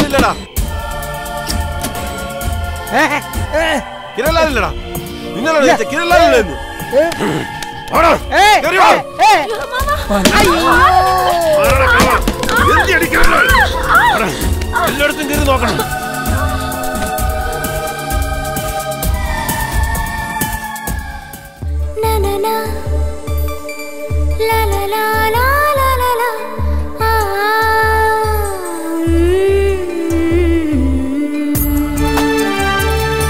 കിരൺലാലില്ലടാ കിരൺലാലില്ലടാ നിങ്ങളോട് ചോദിച്ച കിരൺലാലില്ലെന്ന് വാടാ, കേറി വാ. വാടാ, കേറി വാ. എന്തിയടി കിരൺലാൽ? വാടാ, എല്ലായിടത്തും കയറി നോക്കണം Na na na. La la la la la la la. Ah. mm.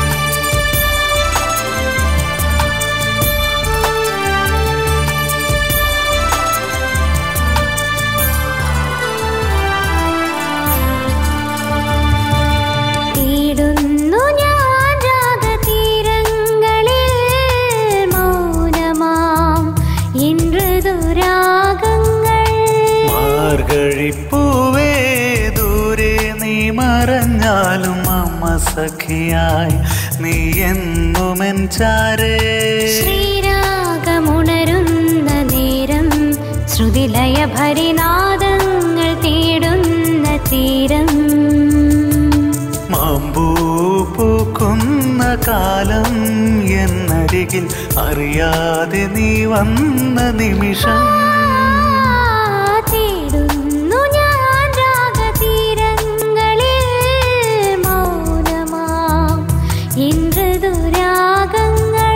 തേടുന്നു ഞാൻ രാഗതീരങ്ങളിൽ മൗനമാം ഇன்று ദുരാഗങ്ങൾ മാർഗഴിപ്പൂവേ ദൂരെ നീ മറഞ്ഞാലും അമ്മ സഖിയായി നീ എന്നുമെൻ ചാരേ ശ്രീരാഗമുണരുന്ന നേരം ശ്രുതിലയ ഭരിനാദങ്ങൾ തേടുന്ന തീരം മാമ്പൂ പൂക്കുന്ന കാലം എന്നരികിൽ അറിയാതെ നീ വന്ന നിമിഷം തേടുന്നു ഞാൻ രാഗതീരങ്ങളിൽ മൗനമാം ഇன்று ദുരാഗങ്ങൾ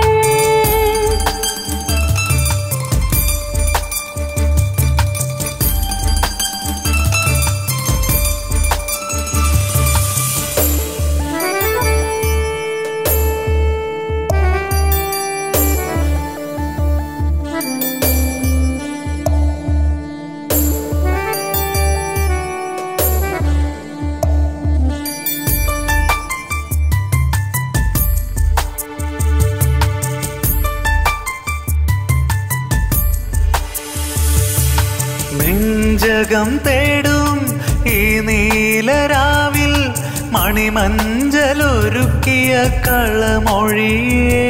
നെഞ്ചകം തേടും ഈ നീലരാവിൽ മണിമഞ്ചലൊരുക്കിയ കളമൊഴിയേ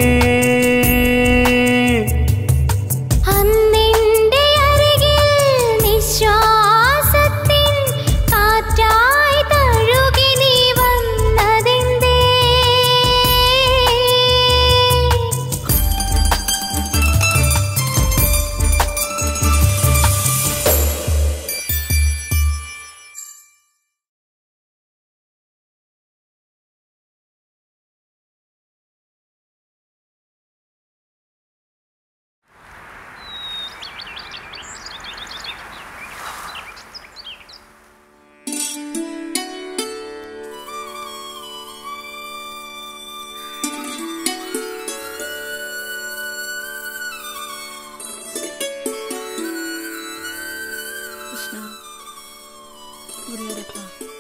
അന്നിന്റെ അരികിൽ നിശ്വാസത്തിൻ കാറ്റായി തഴുകി നീ വന്നതെന്തേ കൃഷ്ണ ഗുരുവായൂരപ്പ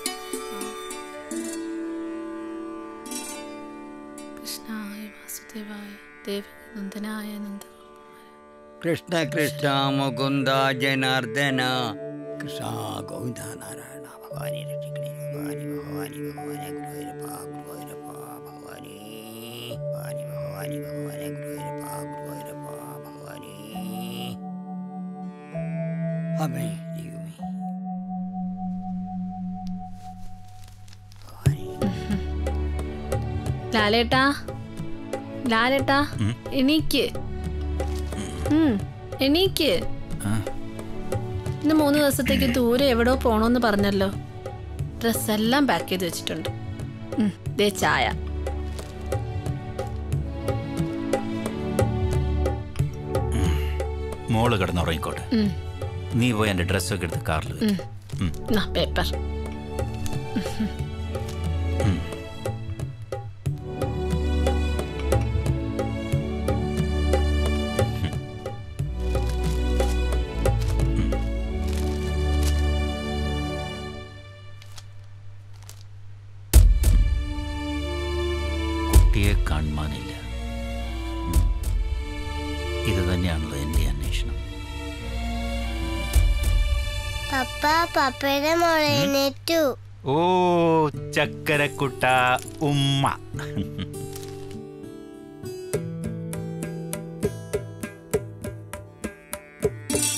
കൃഷ്ണായ വാസുദേവായ ദേവനന്ദനായ നന്ദ കൃഷ്ണ കൃഷ്ണ മുകുന്ദ ജനാർദ്ദന കൃഷ്ണ ഗോവിന്ദ നാരായണ ഭഗവാനെ രക്ഷിക്കണേ ഭഗവാനെ ഭഗവാനെ ഭഗവാനെ ഗുരുവായൂരപ്പ ഗുരുവായൂരപ്പ ഭഗവാനെ ഭഗവാനെ ഭഗവാനെ ഭഗവാനെ ഗുരുവായൂരപ്പ ഗുരുവായൂരപ്പ ഭഗവാനെ അമ്മേ ദൈവമേ ലാലേട്ടാ ലാലേട്ടാ എണീക്ക് ഉം, എണീക്ക് ഇന്ന് മൂന്ന് ദിവസത്തേക്ക് ദൂരെ എവിടോ പോണോന്ന് പറഞ്ഞല്ലോ ഡ്രസ്സെല്ലാം പാക്ക് ചെയ്ത് വെച്ചിട്ടുണ്ട് ഉം, ദേ ചായ മോള് കിടന്നുറങ്ങിക്കോട്ടെ ഉം, നീ പോയി എൻ്റെ ഡ്രസ്സൊക്കെ എടുത്ത് കാറിൽ വെക്ക്. ഉം. നാ പേപ്പർ കുട്ടിയെ കാണുവാനില്ല ഉം. ഇത് തന്നെയാണല്ലോ എൻ്റെ അന്വേഷണം പപ്പ പപ്പയുടെ മോളെ എഴുന്നേറ്റു ഓ ചക്കരക്കുട്ട ഉമ്മ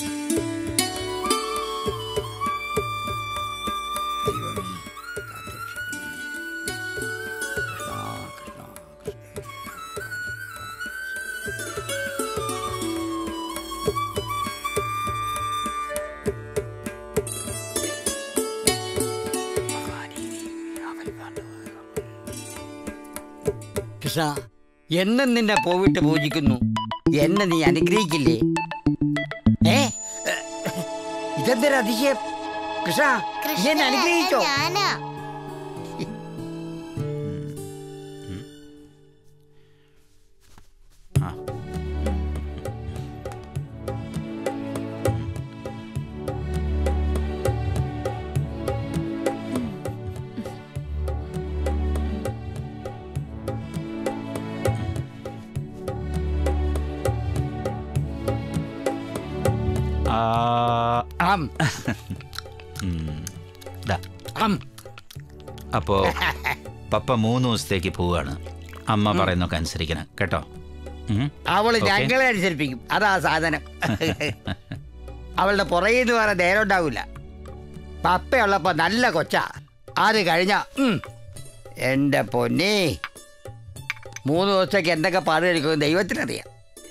ദൈവമേ കാത്തുരക്ഷിക്കണേ കൃഷ്ണ എന്നും നിന്നെ പോവിട്ട് പൂജിക്കുന്നു എന്നെ നീ അനുഗ്രഹിക്കില്ലേ ഏ ഇതെന്തൊരു അതിശയം കൃഷ്ണ നീ എന്നെ അനുഗ്രഹിച്ചോ ഞാനാ ആ ആ, ആം ഉം. ദാ. ആം അപ്പോ പപ്പ മൂന്ന് ദിവസത്തേക്ക് പോവാണ് അമ്മ പറയുന്നൊക്കെ അനുസരിക്കണം കേട്ടോ ഉം. അവള് ഓക്കേ. ഞങ്ങളെ അനുസരിപ്പിക്കും അതാ സാധനം അവളുടെ പുറകിൽ നിന്ന് പറയാൻ നേരം ഉണ്ടാവില്ല പപ്പയുള്ളപ്പോ നല്ല കൊച്ചാ അത് കഴിഞ്ഞ എന്റെ പൊന്നേ മൂന്ന് ദിവസത്തേക്ക് എന്തൊക്കെ പാട് കഴിക്കും ദൈവത്തിനറിയാം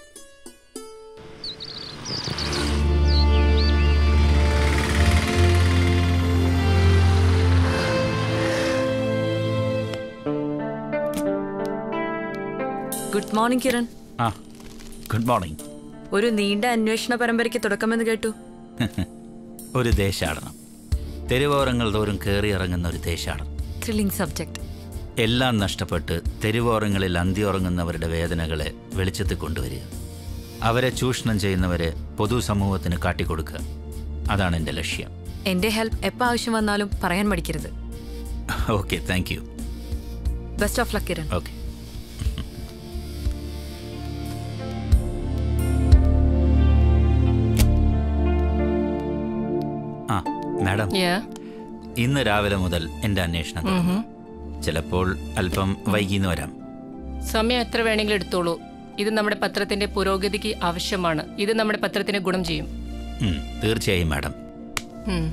ഗുഡ് മോർണിംഗ് കിരൺ ആ ഗുഡ് മോർണിംഗ് ഒരു നീണ്ട അന്വേഷണ പരമ്പരയ്ക്ക് തുടക്കമെന്ന് കേട്ടു ഒരു ദേശാടനം തെരുവോരങ്ങൾ തോറും കയറി ഇറങ്ങുന്ന ഒരു ദേശാടനം ത്രില്ലിംഗ് സബ്ജക്ട് എല്ലാം നഷ്ടപ്പെട്ട് തെരുവോരങ്ങളിൽ അന്തിയുറങ്ങുന്നവരുടെ വേദനകളെ വെളിച്ചത്തിൽ കൊണ്ടുവരിക അവരെ ചൂഷണം ചെയ്യുന്നവരെ പൊതുസമൂഹത്തിന് കാട്ടിക്കൊടുക്കുക അതാണ് എൻ്റെ ലക്ഷ്യം എന്റെ ഹെൽപ്പ് എപ്പോൾ ആവശ്യം വന്നാലും പറയാൻ മടിക്കരുത് okay thank you best of luck Kiran okay ആ മാഡം ഇന്ന് രാവിലെ മുതൽ എൻ്റെ അന്വേഷണം തുടങ്ങും. ചിലപ്പോൾ അല്പം വൈകിന്ന് വരാം സമയം എത്ര വേണമെങ്കിലും എടുത്തോളൂ ഇത് നമ്മുടെ പത്രത്തിന്റെ പുരോഗതിക്ക് ആവശ്യമാണ് ഇത് നമ്മുടെ പത്രത്തിന് ഗുണം ചെയ്യും ഉം, തീർച്ചയായും മാഡം ഉം.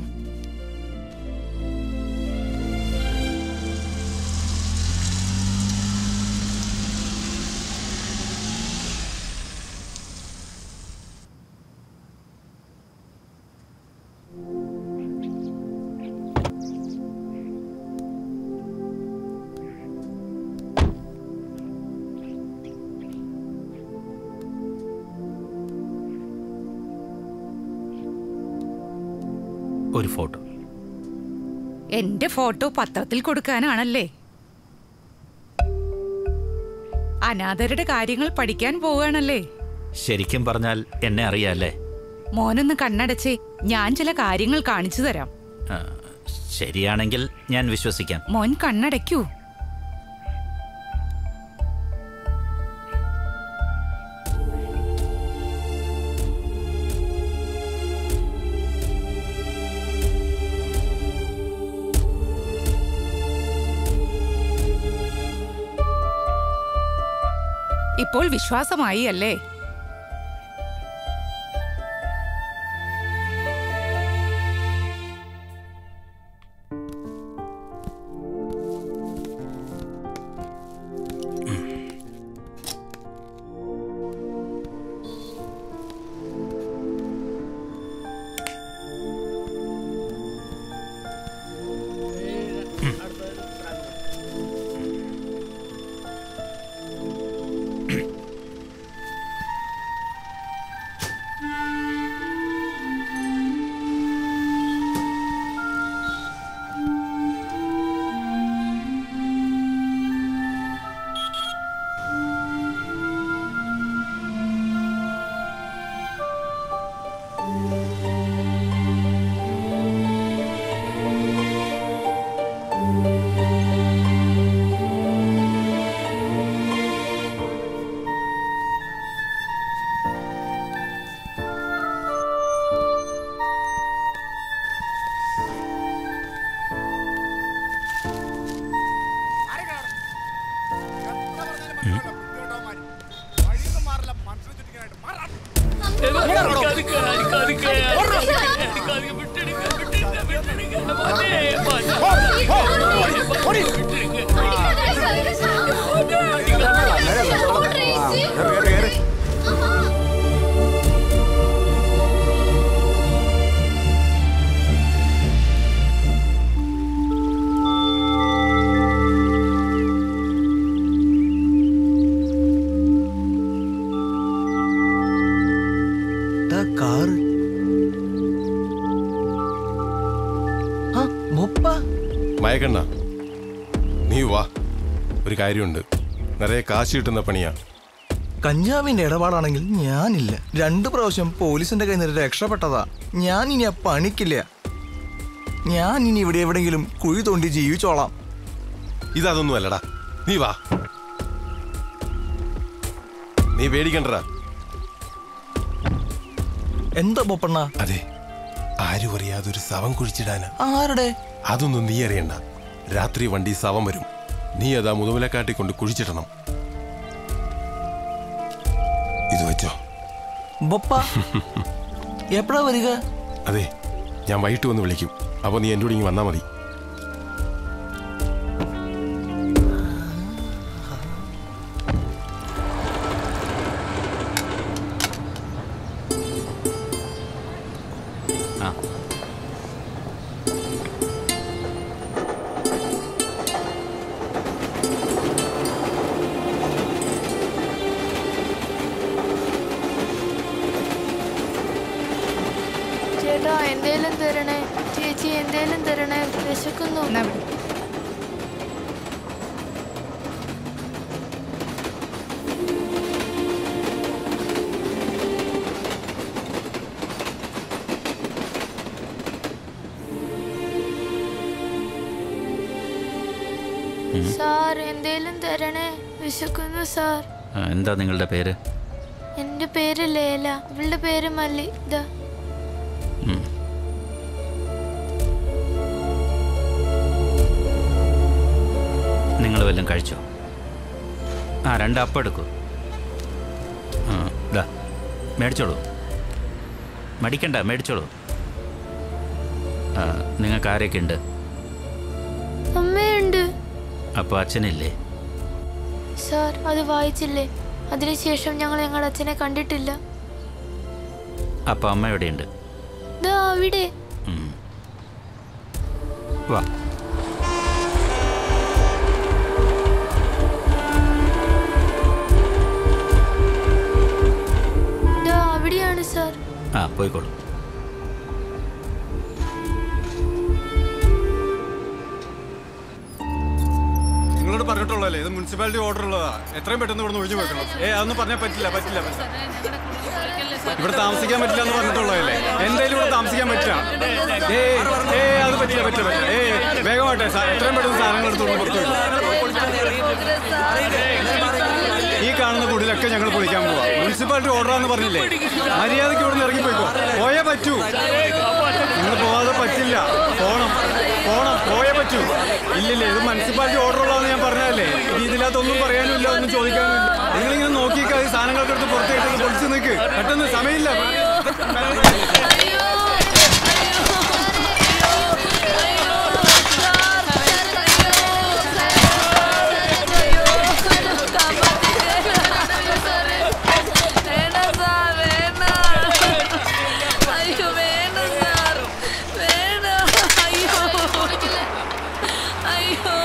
ഒരു ഫോട്ടോ എന്റെ ഫോട്ടോ പത്രത്തിൽ കൊടുക്കാനാണല്ലേ അനാഥരുടെ കാര്യങ്ങൾ പഠിക്കാൻ പോവുകയാണല്ലേ ശരിക്കും പറഞ്ഞാൽ എന്നെ അറിയാല്ലേ മോനൊന്ന് കണ്ണടച്ചേ ഞാൻ ചില കാര്യങ്ങൾ കാണിച്ചു തരാം ആ, ശരിയാണെങ്കിൽ ഞാൻ വിശ്വസിക്കാം മോൻ കണ്ണടയ്ക്കൂ ഇപ്പോൾ വിശ്വാസമായി അല്ലേ മയക്കണ്ണ നീ വാ ഒരു കാര്യമുണ്ട് നിറയെ കാശ് കിട്ടുന്ന പണിയാ കഞ്ചാവിന്റെ ഇടപാടാണെങ്കിൽ ഞാനില്ല രണ്ടു പ്രാവശ്യം പോലീസിന്റെ കയ്യിൽ നിന്ന് രക്ഷപ്പെട്ടതാ ഞാൻ ഇനി ആ പണിക്കില്ല ഞാൻ ഇനി ഇവിടെ എവിടെയെങ്കിലും കുഴി തോണ്ടി ജീവിച്ചോളാം ഇതൊന്നും അല്ലടാ നീ വാ നീ പേടിക്കണ്ടടാ എന്താ പൊപ്പണ്ണ അതെ ആരും അറിയാതെ ഒരു ശവം കുഴിച്ചിടാനാ ആരുടെ അതൊന്നും നീ അറിയണ്ട രാത്രി വണ്ടി ശവം വരും നീ അതാ മുതുമലക്കാട്ടി കൊണ്ട് കുഴിച്ചിടണം ഇത് വെച്ചോ ബൊപ്പ എപ്പോഴാ വരിക അതെ ഞാൻ വൈകിട്ട് വന്ന് വിളിക്കും അപ്പൊ നീ എൻ്റെ കൂടെ ഇങ്ങ് വന്നാ മതി ആ ചേട്ടാ എന്തേലും തരണേ ചേച്ചി എന്തേലും തരണേ വിശക്കുന്നു സാർ എന്തേലും തരണേ വിശക്കുന്നു സാർ ആ, എന്താ നിങ്ങളുടെ പേര് എന്റെ പേര് ലേല ഇവളുടെ പേര് മല്ലി ഇതാ ഉം. നിങ്ങൾ വല്ലതും കഴിച്ചോ ആ രണ്ട് അപ്പം എടുക്കൂ ആ ഇതാ മേടിച്ചോളൂ മടിക്കണ്ട മേടിച്ചോളൂ ആ, നിങ്ങൾക്ക് ആരൊക്കെ ഉണ്ട് അമ്മയുണ്ട് അപ്പോൾ അച്ഛനില്ലേ സാർ അത് വായിച്ചില്ലേ അതിനുശേഷം ഞങ്ങൾ ഞങ്ങളുടെ അച്ഛനെ കണ്ടിട്ടില്ല അപ്പോൾ അമ്മ എവിടെയുണ്ട് ദാ അവിടെ ഉം. വാ ദാ അവിടെയാണ് സാർ ആ പോയിക്കോളൂ നിങ്ങളോട് പറഞ്ഞിട്ടുള്ളതല്ലേ ഇത് മുനിസിപ്പാലിറ്റി ഓർഡർ ഉള്ളതാ എത്രയും പെട്ടെന്ന് ഇവിടെ ഒഴിഞ്ഞു വെക്കണം ഏ അതൊന്നും പറഞ്ഞാൽ പറ്റില്ല പറ്റില്ല പറ്റില്ല. ഇവിടെ താമസിക്കാൻ പറ്റില്ല എന്ന് പറഞ്ഞിട്ടുള്ളതല്ലേ എന്തായാലും ഇവിടെ താമസിക്കാൻ പറ്റില്ല ഏ ഏ അത് പറ്റില്ല പറ്റില്ല പറ്റില്ല ഏ വേഗമാട്ടെ സാ- എത്രയും പെട്ടെന്ന് സാധനങ്ങൾ എടുത്തുകൊണ്ട് പുറത്തു വരും ഈ കാണുന്ന കുടിലൊക്കെ ഞങ്ങൾ പൊളിക്കാൻ പോവാ മുനിസിപ്പാലിറ്റി ഓർഡറാന്ന് പറഞ്ഞില്ലേ മര്യാദയ്ക്ക് ഇവിടെ നിന്ന് ഇറങ്ങി പോയിക്കോ പോയേ പറ്റൂ നിങ്ങൾ പോവാതെ പറ്റില്ല പോണം പോണം പോയേ പറ്റൂ ഇല്ലില്ല ഇത് മുനിസിപ്പാലിറ്റി ഓർഡർ ഉള്ളതെന്ന് ഞാൻ പറഞ്ഞതല്ലേ ഇനി ഇതിനകത്തൊന്നും പറയാനും ഇല്ല ഒന്നും ചോദിക്കാനും ഇല്ല നിങ്ങളിങ്ങനെ നോക്കിക്കാ ഈ സാധനങ്ങളൊക്കെ എടുത്ത് പുറത്തേക്ക് പൊളിച്ച് നിൽക്ക് പെട്ടെന്ന് സമയമില്ല അയ്യോ വേണ്ട സാർ വേണ്ട അയ്യോ അയ്യോ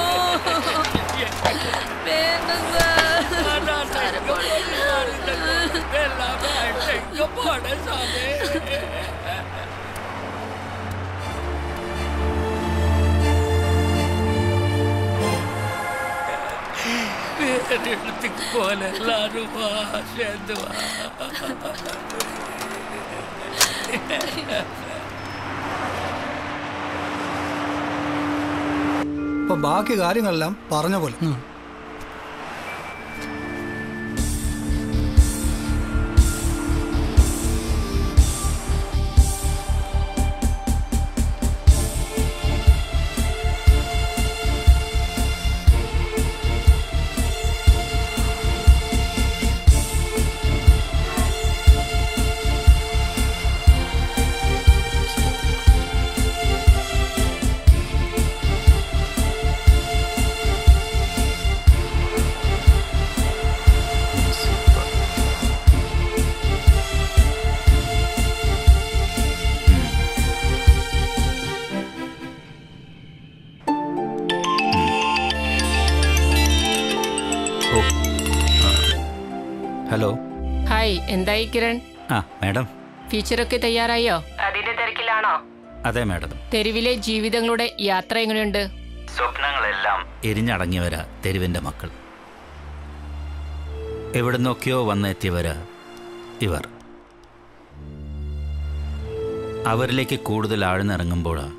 വേണ്ട இடத்துக்கு போல எல்லாரும் வா சேர்ந்து வா അപ്പൊ ബാക്കി കാര്യങ്ങളെല്ലാം പറഞ്ഞ പോലെ ഓ ആ. ഹലോ ഹായ് എന്തായി കിരൺ ആ മാഡം ഫീച്ചറൊക്കെ തയ്യാറായോ അതിന്റെ തിരക്കിലാണോ അതെ മാഡം തെരുവിലെ ജീവിതങ്ങളുടെ യാത്ര എങ്ങനെയുണ്ട് സ്വപ്നങ്ങളെല്ലാം എരിഞ്ഞടങ്ങിയവരാ തെരുവിൻ്റെ മക്കൾ എവിടുന്നൊക്കെയോ വന്നെത്തിയവരാ ഇവർ അവരിലേക്ക് കൂടുതൽ ആഴ്ന്നിറങ്ങുമ്പോഴാണ്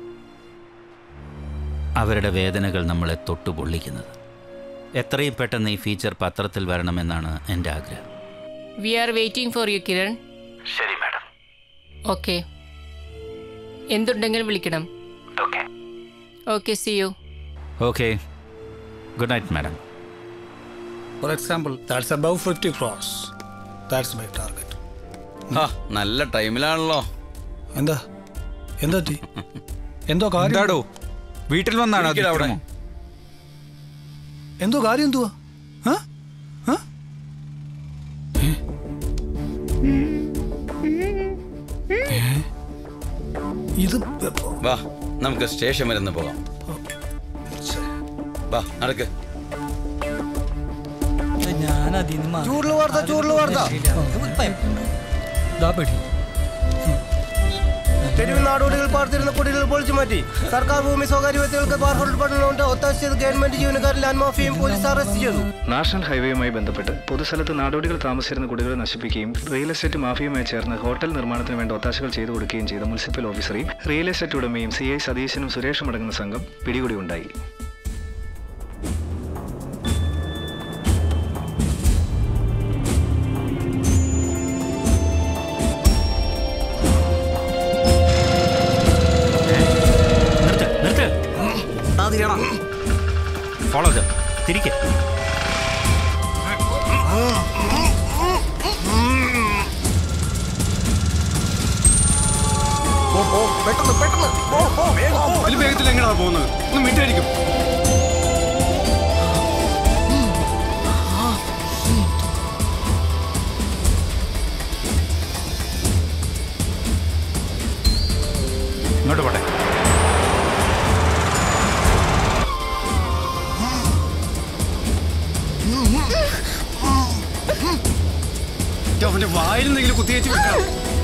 അവരുടെ വേദനകൾ നമ്മളെ തൊട്ടുപൊള്ളിക്കുന്നത് എത്രയും പെട്ടെന്ന് ഈ ഫീച്ചർ പത്രത്തിൽ വരണമെന്നാണ് എൻ്റെ ആഗ്രഹം we are waiting for you Kiran ശരി മാഡം ഓക്കെ എന്തുണ്ടെങ്കിലും വിളിക്കണം okay okay see you okay good night madam for example that's above fifty cross that's my target ആ നല്ല ടൈമിലാണല്ലോ എന്താ എന്താ ടി എന്തോ കാര്യം എന്താടോ വീട്ടിൽ വന്നാണ് ഇരിക്കടാ അവിടെ. എന്തോ കാര്യം എന്തുവാ ആ? ആ? ഏ? ഏ? ഇത് വാ നമുക്ക് സ്റ്റേഷൻ വരെ ഒന്ന് പോകാം വാ നടക്ക് ഞാൻ അതിന് ചൂടുള്ള വാർത്ത ചൂടുള്ള വാർത്ത തെരുവ് നാടോടികൾ പാർത്തിരുന്ന കുടികൾ പൊളിച്ചു മാറ്റി സർക്കാർ ഭൂമി സ്വകാര്യ വ്യക്തികൾക്ക് പാർഹോൾ പട്ടണമുണ്ട് ഒത്താശ ചെയ്ത് ഗവൺമെന്റ് ജീവനക്കാർ ലാൻഡ് മാഫിയയും പോലീസ് അറസ്റ്റ് ചെയ്തു നാഷണൽ ഹൈവേയുമായി ബന്ധപ്പെട്ട് പൊതുസ്ഥലത്ത് നാടോടികൾ താമസിച്ചിരുന്ന കുടികൾ നശിപ്പിക്കുകയും റിയൽ എസ്റ്റേറ്റ് മാഫിയുമായി ചേർന്ന് ഹോട്ടൽ നിർമ്മാണത്തിന് വേണ്ട ഒത്താശകൾ ചെയ്തു കൊടുക്കുകയും ചെയ്ത മുനിസിപ്പൽ ഓഫീസറെയും റിയൽ എസ്റ്റേറ്റ് ഉടമയും സി ഐ സതീശനും സുരേഷും അടങ്ങുന്ന സംഘം പിടികൂടി ഉണ്ടായി നിർത്ത് നിർത്ത് ഫോളോ തിരിക്കെ പെട്ടെന്ന് പെട്ടെന്ന് പോ, പോ, വേഗം പോ. വലിയ വേഗത്തിൽ എങ്ങനെയാ പോകുന്നത് ഒന്ന് വിട്ടായിരിക്കും ഇങ്ങോട്ട് പോട്ടെ അവന്റെ വായിൽ എന്തെങ്കിലും കുത്തിയേച്ച് വിട്ടാ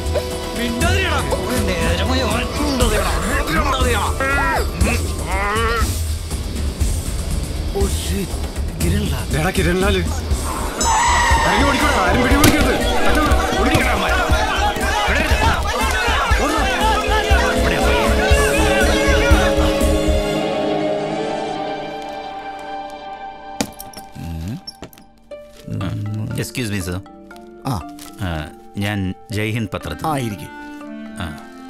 ദേടാ കിരൺലാല് ഇറങ്ങി ഓടിക്കോടാ ആരും പിടി പിടിക്കരുത് പെട്ടെന്ന് ഓടിക്കടാ അമ്മ. എക്സ്ക്യൂസ് മീ സർ ആ ഞാൻ ജയ്ഹിന്ദ് പത്രത്തിൽ ആ ഇരിക്കും ആ.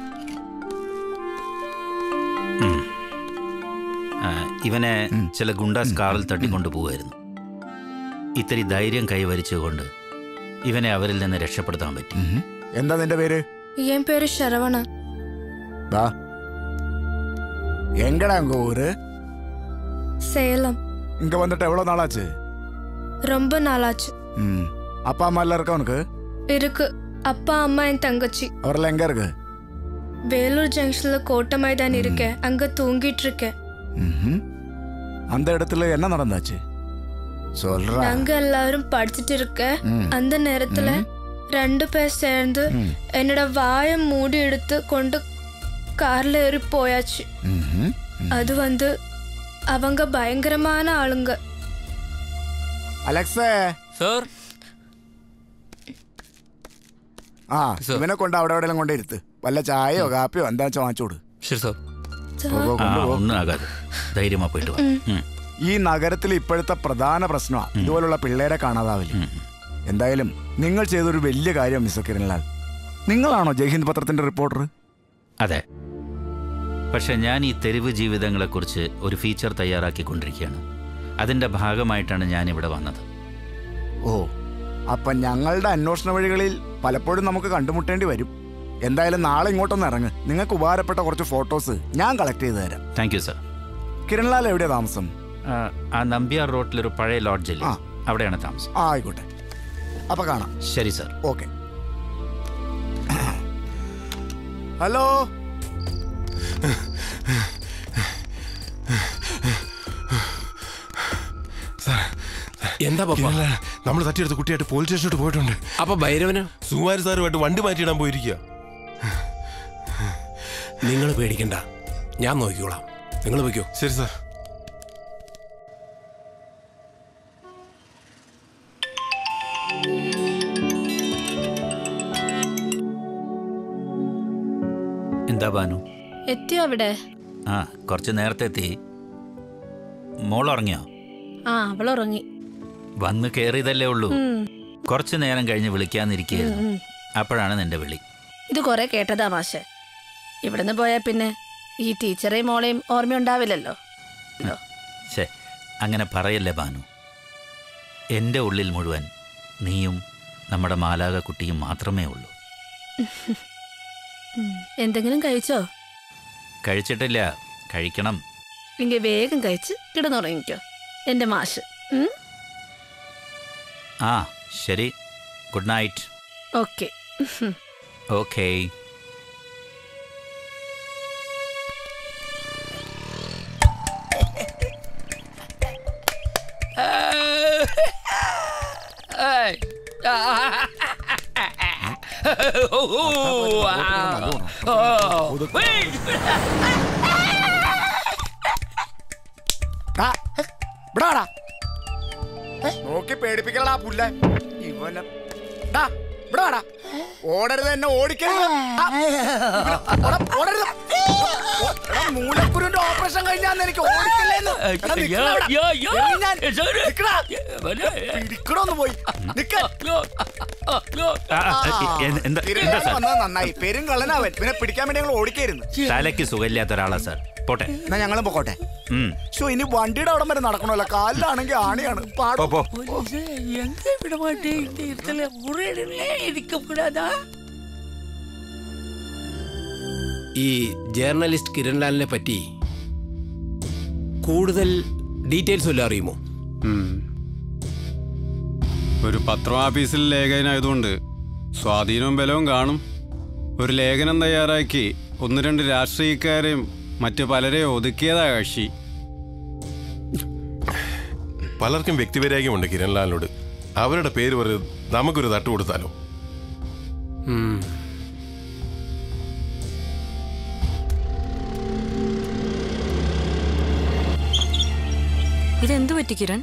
ഉം. ആ, ഇവനെ ചില ഗുണ്ടാസ് കാറിൽ തട്ടിക്കൊണ്ടു പോവായിരുന്നു ഇത്തിരി ധൈര്യം കൈവരിച്ചുകൊണ്ട് ഇവനെ അവരിൽ നിന്ന് രക്ഷപ്പെടുത്താൻ പറ്റി എന്താ നിന്റെ പേര് என் பேரு சரவணா ദാ എങ്കടാ உங்க ஊரு சேலம் இங்க வந்துட்டு எவ்வளவு நாளாச்சு ரொம்ப நாளாச்சு ம் அப்பா அம்மா எல்லாம் இருக்கா உனக்கு இருக்கு அப்பா அம்மா என் தங்கச்சி அவரெல்லாம் எங்க இருக்கு வேலூர் ஜங்ஷன்ல கோட்டை மைதான் இருக்கேன் அங்க தூங்கிட்டு இருக்கேன் ம்ஹும். அந்த இடத்துல என்ன நடந்தாச்சு சொல்றா நாங்க எல்லாரும் படிச்சுட்டு இருக்க ம். அந்த நேரத்துல ரெண்டு பேர் சேர்ந்து ம். என்னோட வாயை மூடி எடுத்து கொண்டு கார்ல ஏறி போயாச்சு ம்ஹும். அது வந்து அவங்க பயங்கரமான ஆளுங்க അലക്സേ സാർ ആ ഇവനെ കൊണ്ട് അവിടെ എവിടെയെല്ലാം കൊണ്ടിരുത്ത് വല്ല ചായയോ കാപ്പിയോ എന്താ വെച്ചാൽ വാങ്ങിച്ചോട് ശരി സാർ ആ, ഒന്നും ആകാതെ ധൈര്യമാ പോയിട്ട് വാ ഉം. ഈ നഗരത്തിൽ ഇപ്പോഴത്തെ പ്രധാന പ്രശ്നമാണ് ഇതുപോലുള്ള പിള്ളേരെ കാണാതാവില്ല എന്തായാലും നിങ്ങൾ ചെയ്തൊരു വലിയ കാര്യം മിസ്റ്റർ കിരൺലാൽ നിങ്ങളാണോ ജയ്ഹിന്ദ് പത്രത്തിന്റെ റിപ്പോർട്ടർ അതെ പക്ഷെ ഞാൻ ഈ തെരുവ് ജീവിതങ്ങളെക്കുറിച്ച് ഒരു ഫീച്ചർ തയ്യാറാക്കിക്കൊണ്ടിരിക്കുകയാണ് അതിൻ്റെ ഭാഗമായിട്ടാണ് ഞാൻ ഇവിടെ വന്നത് ഓ അപ്പൊ ഞങ്ങളുടെ അന്വേഷണ വഴികളിൽ പലപ്പോഴും നമുക്ക് കണ്ടുമുട്ടേണ്ടി വരും എന്തായാലും നാളെ ഇങ്ങോട്ടൊന്ന് ഇറങ്ങ് നിങ്ങൾക്ക് ഉപകാരപ്പെട്ട കുറച്ച് ഫോട്ടോസ് ഞാൻ കളക്ട് ചെയ്ത് തരാം താങ്ക് യു സർ കിരൺലാൽ എവിടെയാ താമസം ആ നമ്പ്യാർ റോട്ടിലൊരു പഴയ ലോഡ്ജില്ലേ ആ. അവിടെയാണ് താമസം ആ ആയിക്കോട്ടെ അപ്പൊ കാണാം ശരി സർ ഓക്കെ ഹലോ എന്താ നമ്മൾ തട്ടിയെടുത്ത് കുട്ടിയായിട്ട് പോലീസ് സ്റ്റേഷനോട്ട് പോയിട്ടുണ്ട് അപ്പൊ ഭൈരവന് സുകുമാരി സാറുമായിട്ട് വണ്ടി മാറ്റിയിടാൻ പോയിരിക്കുക നിങ്ങൾ പേടിക്കണ്ട ഞാൻ നോക്കിക്കോളാം നിങ്ങൾ വയ്ക്കോ ശരി സാർ ബാനു എത്തിയോ അവിടെ ആ കുറച്ച് നേരത്തെ എത്തി മോൾ ഉറങ്ങിയോ ആ അവൾ ഉറങ്ങി വന്ന് കയറിയതല്ലേ ഉള്ളൂ ഉം. കുറച്ച് നേരം കഴിഞ്ഞ് വിളിക്കാന്നിരിക്കുകയായിരുന്നു ഉം, ഉം. അപ്പോഴാണ് നിന്റെ വിളി ഇത് കുറെ കേട്ടതാ മാഷെ ഇവിടുന്ന് പോയാൽ പിന്നെ ഈ ടീച്ചറെയും മോളെയും ഓർമ്മയുണ്ടാവില്ലല്ലോ ഛേ അങ്ങനെ പറയല്ലേ ബാനു എൻ്റെ ഉള്ളിൽ മുഴുവൻ നീയും നമ്മുടെ മാലാക കുട്ടിയും മാത്രമേ ഉള്ളൂ ഉം. എന്തെങ്കിലും കഴിച്ചോ കഴിച്ചിട്ടില്ല കഴിക്കണം എങ്കിൽ വേഗം കഴിച്ച് കിടന്നുറങ്ങിക്കോ എൻ്റെ മാഷ് ഉം? ആ ശരി good night okay okay Hey. Oh, wow. Oh, wait. ഇവിടാടാ നോക്കി പേടിപ്പിക്കലടാ പുല്ല ഇവനെ ഡാ, ഇവിടെ വാടാ. ഓടരുത് എന്നെ ഓടിക്കരുത് ആ, ഇവിടെ, ഓടാ, ഓടരുത് ഓ, എടാ, മൂലക്കുരുവിന്റെ ഓപ്പറേഷൻ കഴിഞ്ഞാന്ന് എനിക്ക് ഓടിക്കല്ലേന്ന് എടാ, നിക്കടാ അവിടെ. യോ, യോ. എറിഞ്ഞ് ഞാൻ. നിക്കടാ. പിടിക്കടൊന്ന് പോയി നിക്ക എന്താ തിരികെ എന്താ സാർ വന്നത് നന്നായി പെരും കള്ളനാവൻ പിന്നെ പിടിക്കാൻ വേണ്ടി ഞങ്ങൾ ഓടിക്കായിരുന്നു തലയ്ക്ക് സുഖമില്ലാത്ത ഒരാളാ സാർ പോട്ടെ എന്നാ ഞങ്ങളും പൊക്കോട്ടെ ഉം. ഷോ ഇനി വണ്ടിയുടെ അവിടം വരെ നടക്കണമല്ലോ കാലിലാണെങ്കിൽ ആണിയാണ് പാടും പോ, போலீஸே எங்க விட மாட்டேன் இந்த இடத்துல ஒரே இடமே இருக்க கூடாதா ഈ ജേർണലിസ്റ്റ് കിരൺലാലിനെ പറ്റി കൂടുതൽ ഡീറ്റെയിൽസ് വല്ലതും അറിയുമോ ഒരു പത്രം ഓഫീസിൽ ലേഖകനായതുകൊണ്ട് സ്വാധീനവും ബലവും കാണും ഒരു ലേഖനം തയ്യാറാക്കി ഒന്ന് രണ്ട് രാഷ്ട്രീയക്കാരെയും മറ്റു പലരെയും ഒതുക്കിയതാ കക്ഷി പലർക്കും വ്യക്തിവൈരാഗ്യമുണ്ട് കിരൺലാലിനോട് അവരുടെ പേര് പറഞ്ഞ് നമുക്കൊരു തട്ട് കൊടുത്താലോ ഇതെന്തു പറ്റി കിരൺ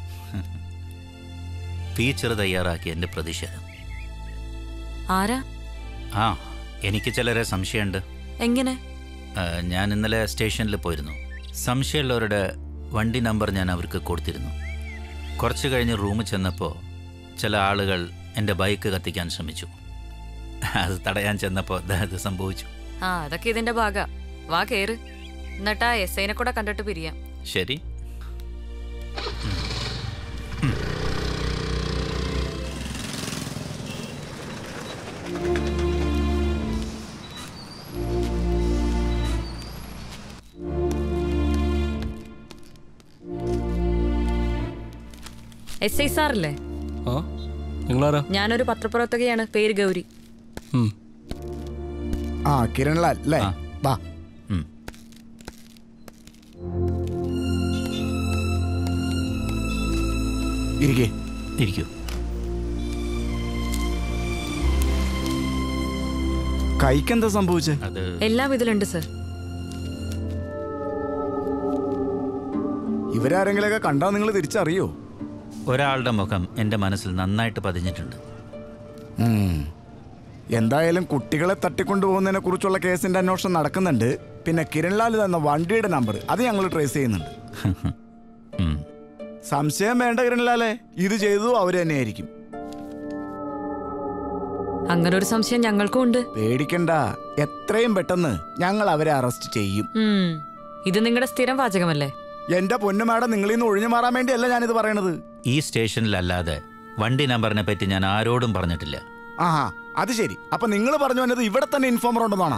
ഫീച്ചർ തയ്യാറാക്കിയ എൻ്റെ പ്രതിഷേധം ആരാ ആ എനിക്ക് ചിലരെ സംശയമുണ്ട് എങ്ങനെ ആ, ഞാൻ ഇന്നലെ സ്റ്റേഷനിൽ പോയിരുന്നു സംശയമുള്ളവരുടെ വണ്ടി നമ്പർ ഞാൻ അവർക്ക് കൊടുത്തിരുന്നു കുറച്ച് കഴിഞ്ഞ് റൂമിൽ ചെന്നപ്പോൾ ചില ആളുകൾ എൻ്റെ ബൈക്ക് കത്തിക്കാൻ ശ്രമിച്ചു അത് തടയാൻ ചെന്നപ്പോൾ ദാ ഇത് സംഭവിച്ചു ആ അതൊക്കെ ഇതിന്റെ ഭാഗ വാ കേറ് എന്നിട്ടാ എസ് ഐനെ കൂടെ കണ്ടിട്ട് പിരിയാം ശരി എസ് ഐ സാറല്ലേ ആ നിങ്ങളാരാ ഞാനൊരു പത്രപ്രവർത്തകയാണ് പേര് ഗൗരി ആ കിരൺലാൽ അല്ലേ വാ ഇരിക്കേ ഇരിക്കൂ കൈക്കെന്താ സംഭവിച്ചേ അത് എല്ലാം ഇതിലുണ്ട് സർ ഇവരാരെങ്കിലൊക്കെ കണ്ടാ നിങ്ങൾ തിരിച്ചറിയോ ഒരാളുടെ മുഖം എൻ്റെ മനസ്സിൽ നന്നായിട്ട് പതിഞ്ഞിട്ടുണ്ട് ഉം. എന്തായാലും കുട്ടികളെ തട്ടിക്കൊണ്ടുപോകുന്നതിനെ കുറിച്ചുള്ള കേസിന്റെ അന്വേഷണം നടക്കുന്നുണ്ട് പിന്നെ കിരൺലാൽ തന്ന വണ്ടിയുടെ നമ്പർ അത് ഞങ്ങൾ ട്രേസ് ചെയ്യുന്നുണ്ട് സംശയം വേണ്ട കിരൺലാലെ ഇത് ചെയ്തതും അവര് തന്നെയായിരിക്കും അങ്ങനെ ഒരു സംശയം ഞങ്ങൾക്കും ഉണ്ട് പേടിക്കണ്ട എത്രയും പെട്ടെന്ന് ഞങ്ങൾ അവരെ അറസ്റ്റ് ചെയ്യും ഉം. ഇത് നിങ്ങളുടെ സ്ഥിരം വാചകമല്ലേ എന്റെ പൊന്നു മാഡം നിങ്ങളിൽ നിന്ന് ഒഴിഞ്ഞു മാറാൻ വേണ്ടിയല്ല ഞാനിത് പറയണത് ഈ സ്റ്റേഷനിലല്ലാതെ വണ്ടി നമ്പറിനെ പറ്റി ഞാൻ ആരോടും പറഞ്ഞിട്ടില്ല ആഹാ അത് ശരി അപ്പൊ നിങ്ങൾ പറഞ്ഞു വന്നത് ഇവിടെ തന്നെ ഇൻഫോമർ ഉണ്ടെന്നാണോ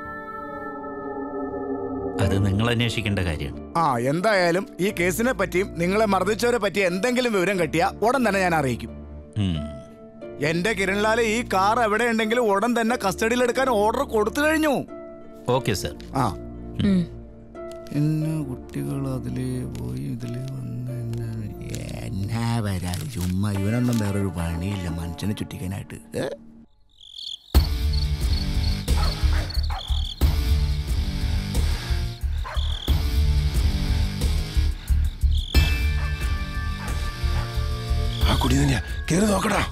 അത് നിങ്ങൾ അന്വേഷിക്കേണ്ട കാര്യമാണ് ആ എന്തായാലും ഈ കേസിനെ പറ്റിയും നിങ്ങളെ മർദ്ദിച്ചവരെ പറ്റി എന്തെങ്കിലും വിവരം കിട്ടിയാ ഉടൻ തന്നെ ഞാൻ അറിയിക്കും ഉം. എന്റെ കിരൺലാല് ഈ കാർ എവിടെ ഉണ്ടെങ്കിലും ഉടൻ തന്നെ കസ്റ്റഡിയിലെടുക്കാൻ ഓർഡർ കൊടുത്തു കഴിഞ്ഞു ഓക്കെ സർ ആ ഇന്ന് കുട്ടികൾ അതിലേ പോയി ഇതിലേ വന്ന് എന്നാ വരാ ചുമ്മാ ഇവനൊന്നും വേറൊരു പണിയില്ല മനുഷ്യനെ ചുറ്റിക്കാനായിട്ട് ഏ? ആ കുടി തന്നെയാ കേറി നോക്കടാ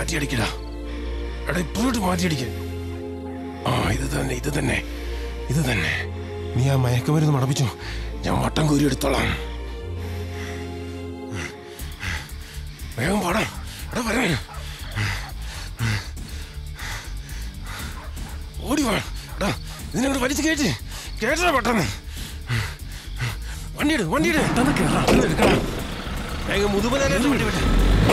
മാറ്റിയടിക്കടാ എടാ ഇപ്പോഴോട്ട് മാറ്റിയടിക്ക ആ ഇത് തന്നെ ഇത് തന്നെ ഇത് തന്നെ നീ ആ മയക്കുമരുന്ന് മടപ്പിച്ചു ഞാൻ വട്ടം കോരി എടുത്തോളാം വേഗം പോടാ എടാ വരാൻ ഓടി വാ എടാ ഇതിനങ്ങോട്ട് വലിച്ചു കയറ്റി കേട്ടാ പെട്ടെന്ന് വണ്ടി എടു വണ്ടി എടു വേഗം മുതുമലായിട്ട് വണ്ടി വിട്ടേ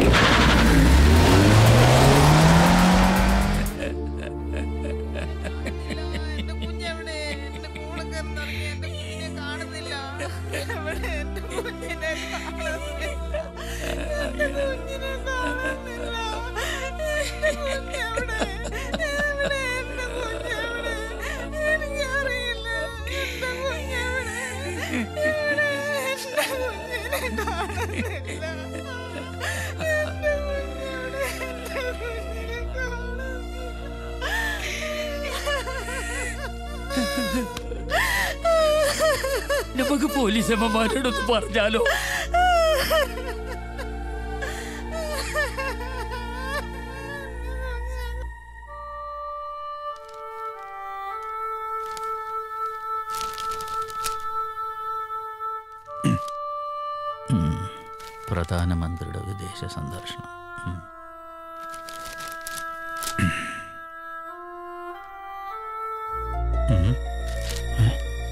നമുക്ക് പോലീസ് അമ്മമാരോടൊന്ന് പറഞ്ഞാലോ ഉം. പ്രധാനമന്ത്രിയുടെ വിദേശ സന്ദർശനം ഉം. ഉം. ഏ?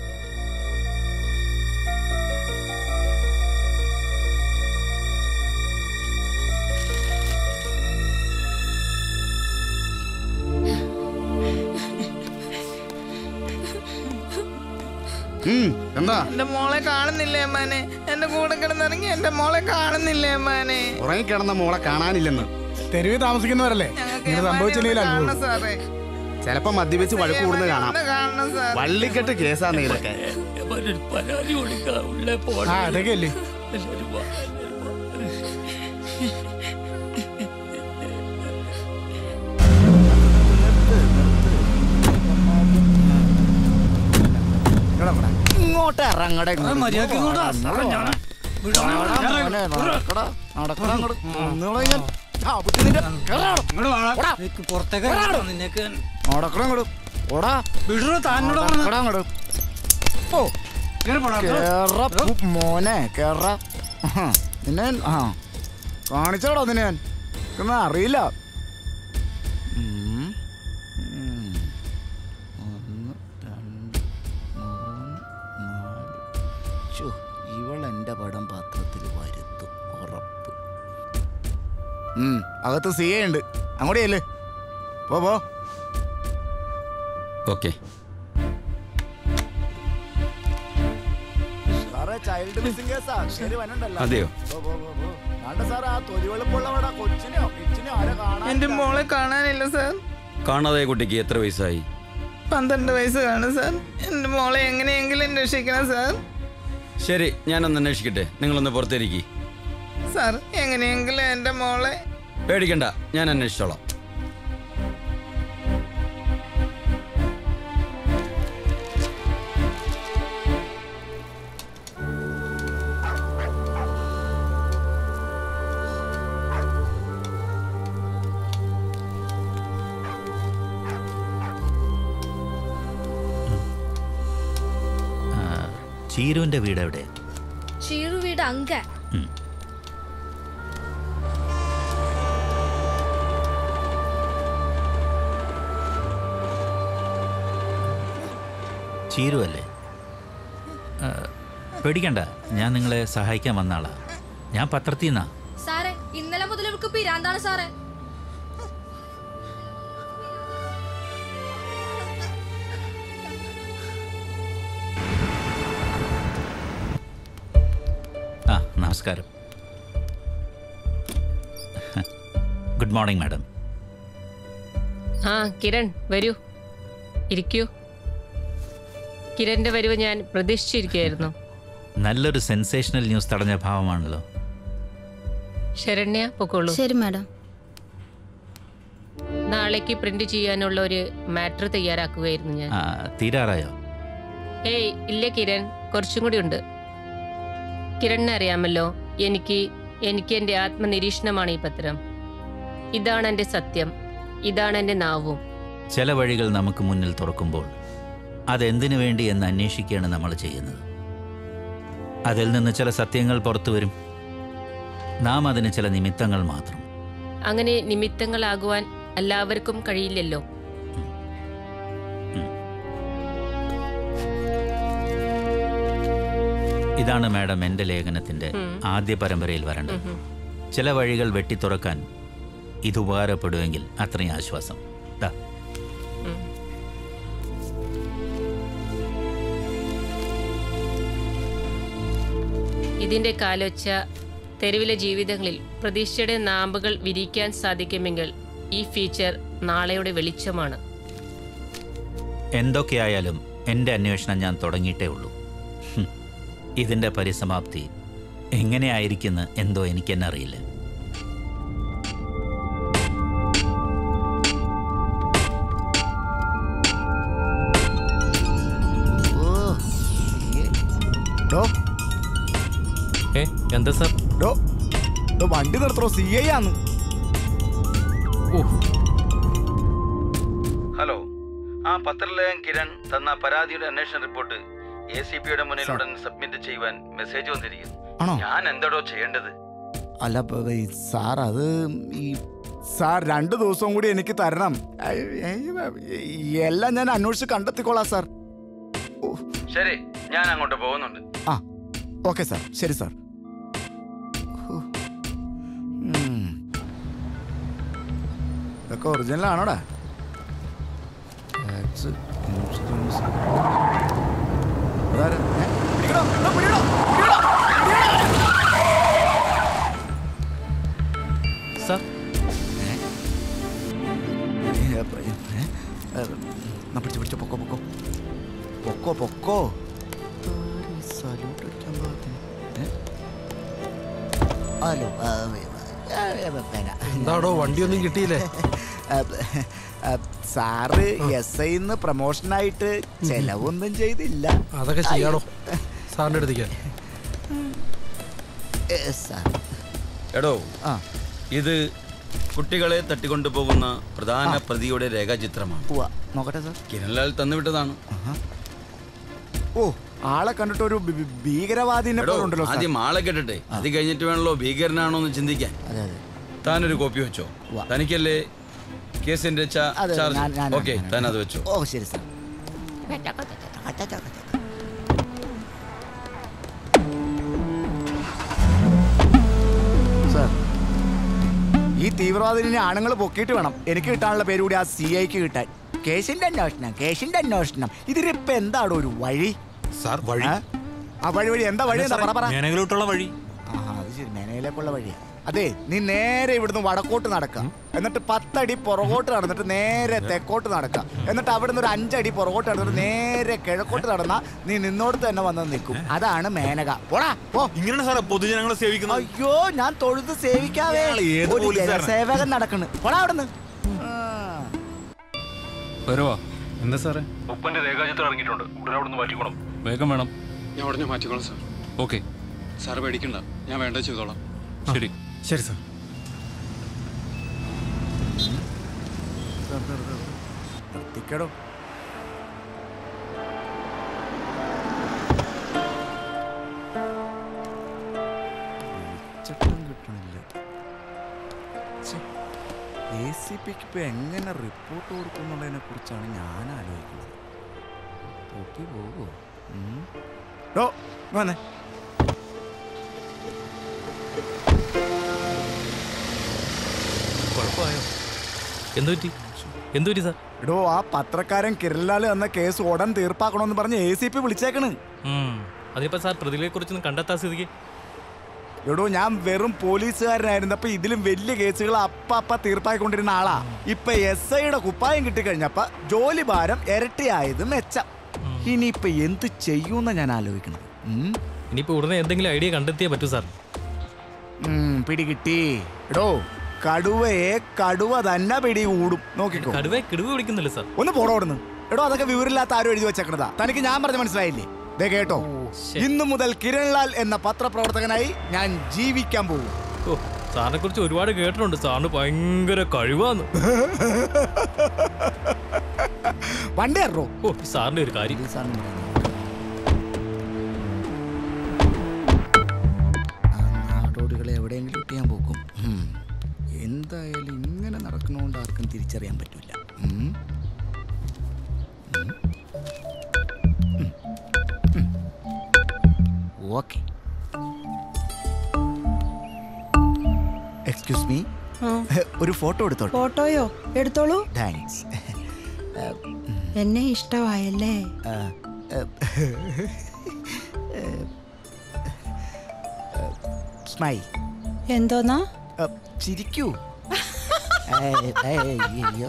എന്താ എന്റെ മോളെ കാണുന്നില്ലേ അമ്മാനെ എന്റെ കൂടെ കിടന്നിറങ്ങി എന്റെ മോളെ കാണുന്നില്ലേ അമ്മാനെ ഉറങ്ങിക്കിടന്ന മോളെ കാണാനില്ലെന്ന് തെരുവിൽ താമസിക്കുന്നവരല്ലേ ഇങ്ങനെ സംഭവിച്ചില്ലെങ്കിൽ കാണണം അത്ഭുതം സാറേ ചിലപ്പോ മദ്യപിച്ച് വഴക്ക് കൂടുന്നത് കാണാം ഒന്ന് കാണണം സാർ വള്ളിക്കെട്ട് കേസാന്ന് ഇതൊക്കെ ഒരു പരാതി കൊടുക്കാം ഉള്ളേ പോണം ആ, അതൊക്കെ അല്ലേ? എല്ലാവരും വാ. ഇങ്ങോട്ട് ഇറങ്ങടെ ആ, മര്യാദയ്ക്ക് ഇങ്ങോട്ട് വാ. സാറേ, ഞാൻ- മോനെ കേറ നിന്നെ ആ കാണിച്ചോടോ നിന്നെ ഞാൻ ഇതൊന്നും അറിയില്ല ഉം. ഉം. ഒന്ന് രണ്ട് മൂന്ന് നാല് ശ്ശോ, ഇവൾ എന്റെ പടം പത്രത്തിൽ വരുത്തും ഉറപ്പ് ഉം, അകത്ത് സി എ ഉണ്ട് അങ്ങോട്ടേയല്ലേ പോ പോ ഓക്കെ സാറേ ചൈൽഡ് മിസ്സിംഗ് കേസാ ശരി വനണ്ടല്ലോ അതെയോ? പോ, പോ, പോ, പോ. ആണ്ടെ സാറേ ആ തൊലിവെളുപ്പുള്ളവടെ കൊച്ചിനെയോ കിച്ചിനെയോ ആരെ കാണാൻ എന്റെ മോളെ കാണാനില്ല സാർ കാണാതെ കുട്ടിക്ക് എത്ര വയസ്സായി പന്ത്രണ്ട് വയസ്സ് കാണും സാർ എന്റെ മോളെ എങ്ങനെയെങ്കിലും രക്ഷിക്കണം സാർ ശരി ഞാനൊന്ന് അന്വേഷിക്കട്ടെ നിങ്ങളൊന്ന് പുറത്തിരിക്കി സാർ എങ്ങനെയെങ്കിലും എന്റെ മോളെ പേടിക്കണ്ട ഞാൻ അന്വേഷിച്ചോളാം ആ, ചീരുവിന്റെ വീട് എവിടെ ചീറു വീട് അങ്ക ഉം. ചീരു അല്ലേ ആ, പേടിക്കണ്ട ഞാൻ നിങ്ങളെ സഹായിക്കാൻ വന്ന ആളാ ഞാൻ പത്രത്തിൽ നിന്നാ സാറേ ഇന്നലെ മുതൽ ഇവർക്ക് പിരാന്താണ് സാറേ ആ നമസ്കാരം ഗുഡ് മോർണിംഗ് മാഡം ആ കിരൺ വരൂ ഇരിക്കൂ കിരണിന്റെ വരവ് ഞാൻ പ്രതീക്ഷിച്ചിരിക്കുകയായിരുന്നു നല്ലൊരു സെൻസേഷണൽ ന്യൂസ് തടഞ്ഞ ഭാവമാണല്ലോ ശരണ്യ പൊക്കോളൂ ശരി മാഡം നാളേക്ക് പ്രിന്റ് ചെയ്യാനുള്ള ഒരു മാറ്റർ തയ്യാറാക്കുകയായിരുന്നു ഞാൻ ആ, തീരാറായോ ഏയ് ഇല്ല കിരൺ കുറച്ചും കൂടി ഉണ്ട് കിരണിനെ അറിയാമല്ലോ എനിക്ക് എനിക്ക് എൻ്റെ ആത്മനിരീക്ഷണമാണ് ഈ പത്രം ഇതാണ് എൻ്റെ സത്യം ഇതാണ് എൻ്റെ നാവും ചില വഴികൾ നമുക്ക് മുന്നിൽ തുറക്കുമ്പോൾ അതെന്തിനു വേണ്ടി എന്ന് അന്വേഷിക്കുകയാണ് നമ്മൾ ചെയ്യുന്നത് അതിൽ നിന്ന് ചില സത്യങ്ങൾ പുറത്തു വരും നാം അതിന് ചില നിമിത്തങ്ങൾ മാത്രം അങ്ങനെ നിമിത്തങ്ങളാകുവാൻ എല്ലാവർക്കും കഴിയില്ലല്ലോ ഇതാണ് മാഡം എൻ്റെ ലേഖനത്തിൻ്റെ ഉം. ആദ്യ പരമ്പരയിൽ വരേണ്ടത് ഉം. ചില വഴികൾ വെട്ടിത്തുറക്കാൻ ഇത് ഉപകാരപ്പെടുമെങ്കിൽ അത്രയും ആശ്വാസം ദാ ഇതിന്റെ കാലൊച്ച തെരുവിലെ ജീവിതങ്ങളിൽ പ്രതീക്ഷയുടെ നാമ്പുകൾ വിരിക്കാൻ സാധിക്കുമെങ്കിൽ ഈ ഫീച്ചർ നാളെയുടെ വെളിച്ചമാണ് എന്തൊക്കെയായാലും എൻ്റെ അന്വേഷണം ഞാൻ തുടങ്ങിയിട്ടേ ഉള്ളൂ ഹും. ഇതിൻ്റെ പരിസമാപ്തി എങ്ങനെയായിരിക്കുന്ന് എന്തോ എനിക്കെന്നെ അറിയില്ല ഡോ ഏ എന്താ സാർ ഡോ ഡോ വണ്ടി നിർത്തോ സി ഐ ആന്ന് ഹലോ ആ പത്രലേഖൻ കിരൺ തന്ന പരാതിയുടെ അന്വേഷണ റിപ്പോർട്ട് എ സി പിയുടെ മുന്നിൽ ഉടൻ സബ്മിറ്റ് ചെയ്യുവാൻ മെസ്സേജ് വന്നിരിക്കുന്നു ആണോ? ഞാൻ എന്താടോ ചെയ്യേണ്ടത് അല്ല ബ- ബ- ഈ സാർ അത് ഈ സാർ രണ്ട് ദിവസവും കൂടി എനിക്ക് തരണം ഐ, ഐ, ഈ എല്ലാം ഞാൻ അന്വേഷിച്ച് കണ്ടെത്തിക്കോളാം സാർ ശരി ഞാൻ അങ്ങോട്ട് പോകുന്നുണ്ട് ആ ഓക്കെ സാർ ശരി സാർ ഹോ. ഉം. ഇതൊക്കെ ഒറിജിനൽ ആണോടാ ടാക്സ് ഇൻഷുറൻസ് അതാരാ? ഏ? പിടിക്കണോ? എടാ, പിടിക്കണോ? പിടിക്കണോ? സാർ ഏ, അപ്പ, ഏ, ഏ, എന്നാ പിടിച്ചോ പിടിച്ചോ പൊക്കോ പൊക്കോ പൊക്കോ പൊക്കോ സല്യൂട്ട് അടിക്കാൻ പാകത്തിന് ഏ? ഹലോ ആ, ആ, ആ, വേണ്ട. എന്താടോ വണ്ടിയൊന്നും കിട്ടിയില്ലേ അത്, ആ, സാറ് എസ് ഐന്ന് പ്രൊമോഷനായിട്ട് ചെലവൊന്നും ചെയ്തില്ല അതൊക്കെ ചെയ്യാടോ സാറിന്റെ അടുത്തേക്ക് ഏ, സാർ എടോ ഇത് കുട്ടികളെ തട്ടിക്കൊണ്ടുപോകുന്ന പ്രധാന പ്രതിയുടെ രേഖാചിത്രമാണ് ഉവ്വ. നോക്കട്ടെ സാർ കിരൺലാൽ തന്നുവിട്ടതാണ് ഓ ആളെ കണ്ടിട്ട് ഒരു ബി- ബി- ഭീകരവാദിനെ എടോ, പോലെ ഉണ്ടല്ലോ സാർ. ആദ്യം ആളെ കേട്ടെ അത് കഴിഞ്ഞിട്ട് വേണല്ലോ ഭീകരനാണോ എന്ന് ചിന്തിക്കാൻ അതെ അതെ താനൊരു കോപ്പി വെച്ചോ തനിക്കല്ലേ കേസിന്റെ ചാ- അതെ, ചാർജ് ഞാൻ- ഞാൻ- ഓക്കെ ഞാൻ- താൻ അത് വെച്ചോ ഓ ശരി സാർ സാർ ഈ തീവ്രവാദിനെ ആണുങ്ങൾ പൊക്കിയിട്ട് വേണം എനിക്ക് കിട്ടാനുള്ള പേര് കൂടി ആ സി ഐക്ക് കിട്ടാൻ കേസിന്റെ അന്വേഷണം കേസിന്റെ അന്വേഷണം ഇതിലിപ്പോ എന്താണ് ഒരു വഴി സാർ വഴി ആ വഴി വഴി എന്താ വഴി എന്താ പറ പറ മേനകലോട്ടുള്ള വഴി ആഹാ, അത് ശരി മേനയിലേക്കുള്ള വഴിയാ അതെ നീ നേരെ ഇവിടുന്ന് വടക്കോട്ട് നടക്കാം എന്നിട്ട് പത്തടി പുറകോട്ട് നടന്നിട്ട് നേരെ തെക്കോട്ട് നടക്കാം എന്നിട്ട് അവിടുന്ന് ഒരു അഞ്ചടി പുറകോട്ട് നടന്നിട്ട് നേരെ കിഴക്കോട്ട് നടന്നാ നീ നിന്നോടത്ത് തന്നെ വന്ന് നിൽക്കും അതാണ് മേനക പോടാ പോ ഇങ്ങനെയാണ് സാറേ പൊതുജനങ്ങളെ സേവിക്കുന്നത് അയ്യോ ഞാൻ തൊഴുത് സേവിക്കാവേ ഇയാള് ഏത് ഒരു പോലീസുകാരനാ? ജനസേവകൻ നടക്കണ് പോടാ അവിടുന്ന് വരുവാ എന്താ സാറേ ഉപ്പന്റെ രേഖാചിത്രം ഇറങ്ങിയിട്ടുണ്ട് ഉടനെ അവിടെ നിന്ന് മാറ്റിക്കോണം വേഗം വേണം ഞാൻ ഉടനെ മാറ്റിക്കോളാം സാർ ഓക്കെ സാർ പേടിക്കണ്ട ഞാൻ വേണ്ട ചെയ്തോളാം ശരി ശരി സാർ നിർത്തിക്കടോ വെളിച്ചട്ടം കിട്ടണില്ല എ സി പിക്ക് ഇപ്പൊ എങ്ങനെ റിപ്പോർട്ട് കൊടുക്കുന്നുള്ളതിനെ കുറിച്ചാണ് ഞാൻ ആലോചിക്കുന്നത് പൊട്ടി പോകുമോ ഡോ വന്നേ കുഴപ്പമായോ എന്തു പറ്റി എന്തു പറ്റി സാർ എടോ ആ പത്രക്കാരൻ കിരൺലാൽ എന്ന കേസ് ഉടൻ തീർപ്പാക്കണമെന്ന് പറഞ്ഞ് എ സി പി വിളിച്ചേക്കണ് അതിനിപ്പോ സാർ പ്രതികളെ കുറിച്ചൊന്നും കണ്ടെത്താൻ സ്ഥിതിക്ക് എടോ ഞാൻ വെറും പോലീസുകാരനായിരുന്നപ്പോ ഇതിലും വലിയ കേസുകൾ അപ്പ അപ്പ തീർപ്പായിക്കൊണ്ടിരുന്ന ആളാ ഇപ്പൊ എസ് ഐയുടെ കുപ്പായം കിട്ടിക്കഴിഞ്ഞപ്പ ജോലി ഭാരം ഇരട്ടിയായത് മെച്ചം ഇനിയിപ്പൊ എന്ത് ചെയ്യൂന്ന ഞാൻ ആലോചിക്കുന്നത് ഉം? ഇനിയിപ്പോ ഉടനെ എന്തെങ്കിലും ഐഡിയ കണ്ടെത്തിയേ പറ്റൂ സാർ ഉം, പിടികിട്ടി എടോ കടുവയെ കടുവ തന്നെ പിടി കൂടും നോക്കിക്കോ കടുവയെ കിടുവ വിളിക്കുന്നില്ല സാർ ഒന്ന് പോടോ അവിടുന്ന് എടോ അതൊക്കെ വിവരമില്ലാത്ത ആരും എഴുതി വെച്ചേക്കണതാ തനിക്ക് ഞാൻ പറഞ്ഞ മനസ്സിലായില്ലേ ദേ കേട്ടോ ഇന്നു മുതൽ കിരൺലാൽ എന്ന പത്രപ്രവർത്തകനായി ഞാൻ ജീവിക്കാൻ പോകും സാറിനെ കുറിച്ച് ഒരുപാട് കേട്ടിട്ടുണ്ട് സാറിന് ഭയങ്കര കഴിവാന്ന് വണ്ടി കയറോ ഓ സാറിന്റെ ഒരു കാര്യം നാടോടികളെ എവിടെയെങ്കിലും ഇട്ടിയാൻ പോക്കും ഉം. എന്തായാലും ഇങ്ങനെ നടക്കണോണ്ട് ആർക്കും തിരിച്ചറിയാൻ പറ്റില്ല ഓക്കെ എക്സ്ക്യൂസ് മീ ഒരു ഫോട്ടോ എടുത്തോട്ടെ ഫോട്ടോയോ എടുത്തോളൂ താങ്ക്സ് എന്നെ ഇഷ്ടമായല്ലേ സ്മൈൽ എന്തോന്നാ ചിരിക്കൂ ഏയ്, ഏയ്, അയ്യോ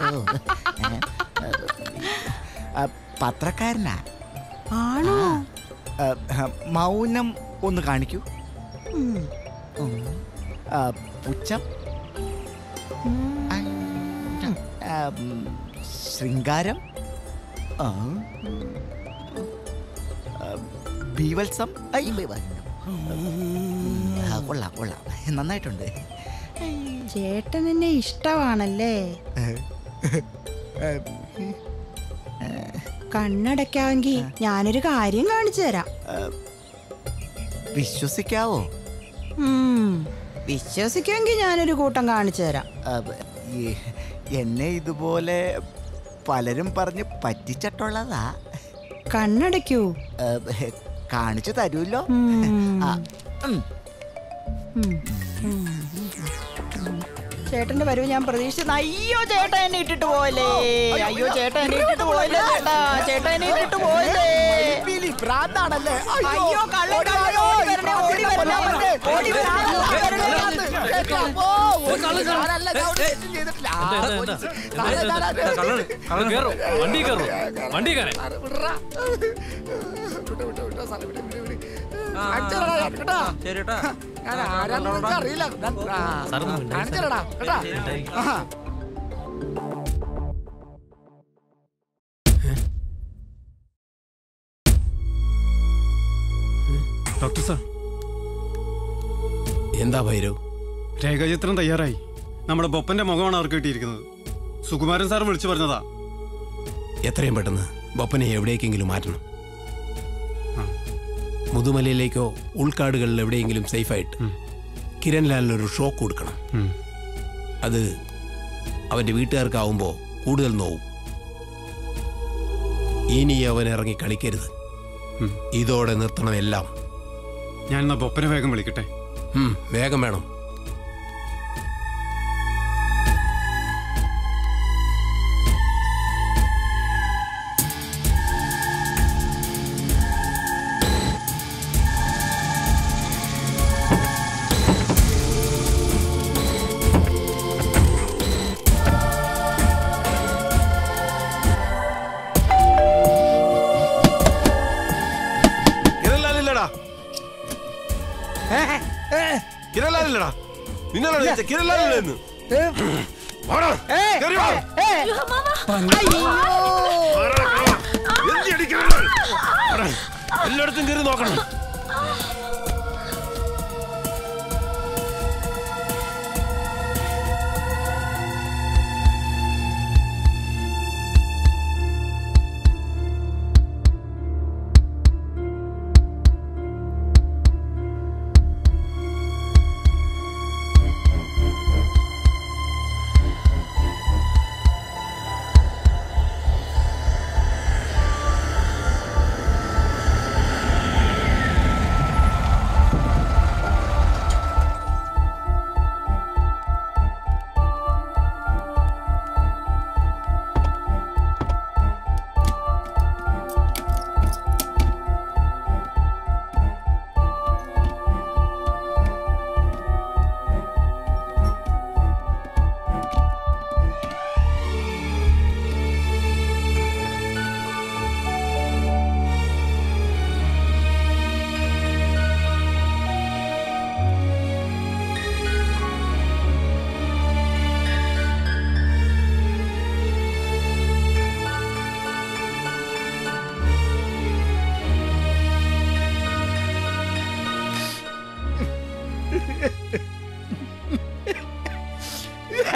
ആ, പത്രക്കാരനാ ആണോ ആ, ആ, മൗനം ഒന്ന് കാണിക്കൂ ഉം. ഉം. ആ, പുച്ഛം ആ, ഉം, ശൃംഗാരം ആ. ആ, ബീവത്സം ഐ, ബീവ- ആ, കൊള്ളാം കൊള്ളാം നന്നായിട്ടുണ്ട് ചേട്ടൻ എന്നെ ഇഷ്ടമാണല്ലേ കണ്ണടയ്ക്കാമെങ്കിൽ ഞാനൊരു കാര്യം കാണിച്ചു തരാം വിശ്വസിക്കാവോ ഉം. വിശ്വസിക്കുമെങ്കിൽ ഞാനൊരു കൂട്ടം കാണിച്ചു തരാം ആ, ഈ, എന്നെ ഇതുപോലെ പലരും പറഞ്ഞ് പറ്റിച്ചിട്ടുള്ളതാ കണ്ണടയ്ക്കൂ ആ, കാണിച്ചു തരൂല്ലോ ഉം. ആ, ഉം. ഉം. ഉം. ചേട്ടന്റെ വരവ് ഞാൻ പ്രതീക്ഷിച്ചു അയ്യോ ചേട്ടൻ എന്നെ ഇട്ടിട്ട് പോയല്ലേ അയ്യോ ചേട്ടൻ എന്നെ ഇട്ടിട്ട് പോയല്ലേ ചേട്ടാ ചേട്ടൻ എന്നെ ഇട്ടിട്ട് പോയല്ലേ ഭ്രാന്താണല്ലേ അയ്യോ കള്ളൻ കള്ളൻ ഓടി വരണേ ഓടി വരണേ ഓടി കേറോ വണ്ടി കയറോ വണ്ടി കയറേ അറിയില്ല സാറൊന്ന് മിണ്ടായി, കാണിച്ചടാ കേട്ടാ ആഹാ. ഡോക്ടർ സാർ എന്താ ഭൈരവ് രേഖാചിത്രം തയ്യാറായി നമ്മുടെ ബൊപ്പന്റെ മുഖമാണ് അവർക്ക് കിട്ടിയിരിക്കുന്നത് സുകുമാരൻ സാർ വിളിച്ചു പറഞ്ഞതാ എത്രയും പെട്ടെന്ന് ബൊപ്പനെ എവിടേക്കെങ്കിലും മാറ്റണം മുതുമലയിലേക്കോ ഉൾക്കാടുകളിൽ എവിടെയെങ്കിലും സേഫായിട്ട് കിരൺലാലിനൊരു ഷോക്ക് കൊടുക്കണം അത് അവന്റെ വീട്ടുകാർക്കാവുമ്പോൾ കൂടുതൽ നോവും ഇനി അവൻ ഇറങ്ങി കളിക്കരുത് ഇതോടെ നിർത്തണം എല്ലാം ഞാൻ എന്നാ ബൊപ്പനെ വേഗം വിളിക്കട്ടെ ഉം, വേഗം വേണം കിരൺലാലില്ലടാ കിരൺലാലില്ലടാ നിന്നോട് ചോദിച്ച കിരൺലാലില്ലെന്ന് വാടാ, കേറി വാ. എന്തി അടിക്കണത്? വാടാ, എല്ലായിടത്തും കയറി നോക്കണം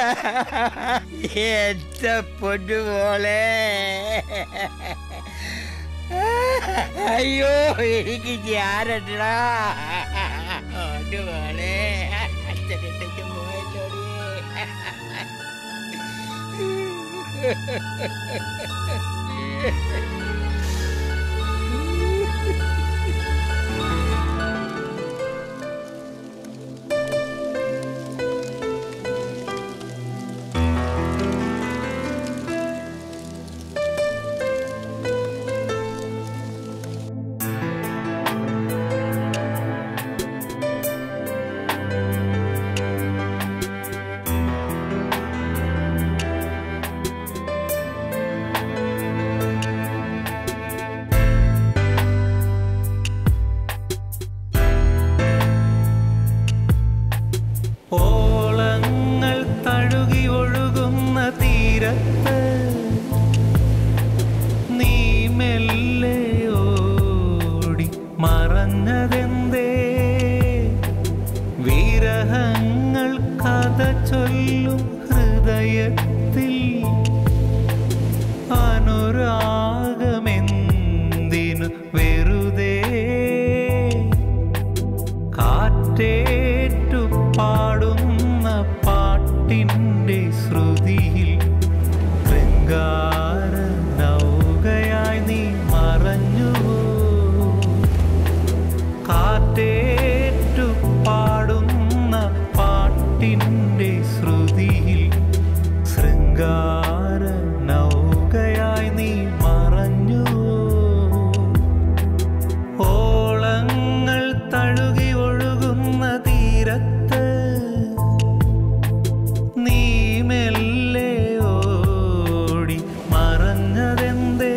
എന്റെ പൊന്നുമോളെ അയ്യോ എനിക്ക് ഞാനടാ പൊന്നുമോളെ അച്ഛനിട്ടേക്ക് പോയല്ലോടി ഓളങ്ങൾ തഴുകി ഒഴുകുന്ന തീരത്ത് നീ മെല്ലെ ഓടി മറഞ്ഞതെന്തേ വിരഹങ്ങൾ കഥ ചൊല്ലും ഹൃദയത്തിൽ അനുരാഗമെന്തിനു വെറുതെ കാറ്റേറ്റു പാടുന്ന പാട്ടിൻ്റെ ശ്രുതിയിൽ ശൃംഗാര നൗകയായി നീ മറഞ്ഞുവോ കാറ്റേറ്റു പാടുന്ന പാട്ടിൻ്റെ ശ്രുതിയിൽ ശൃംഗാര നൗകയായി നീ മറഞ്ഞുവോ ഓളങ്ങൾ തഴുകി ഒഴുകുന്ന തീരത്ത് നീ മെല്ലെ ഓടി മറഞ്ഞതെന്തേ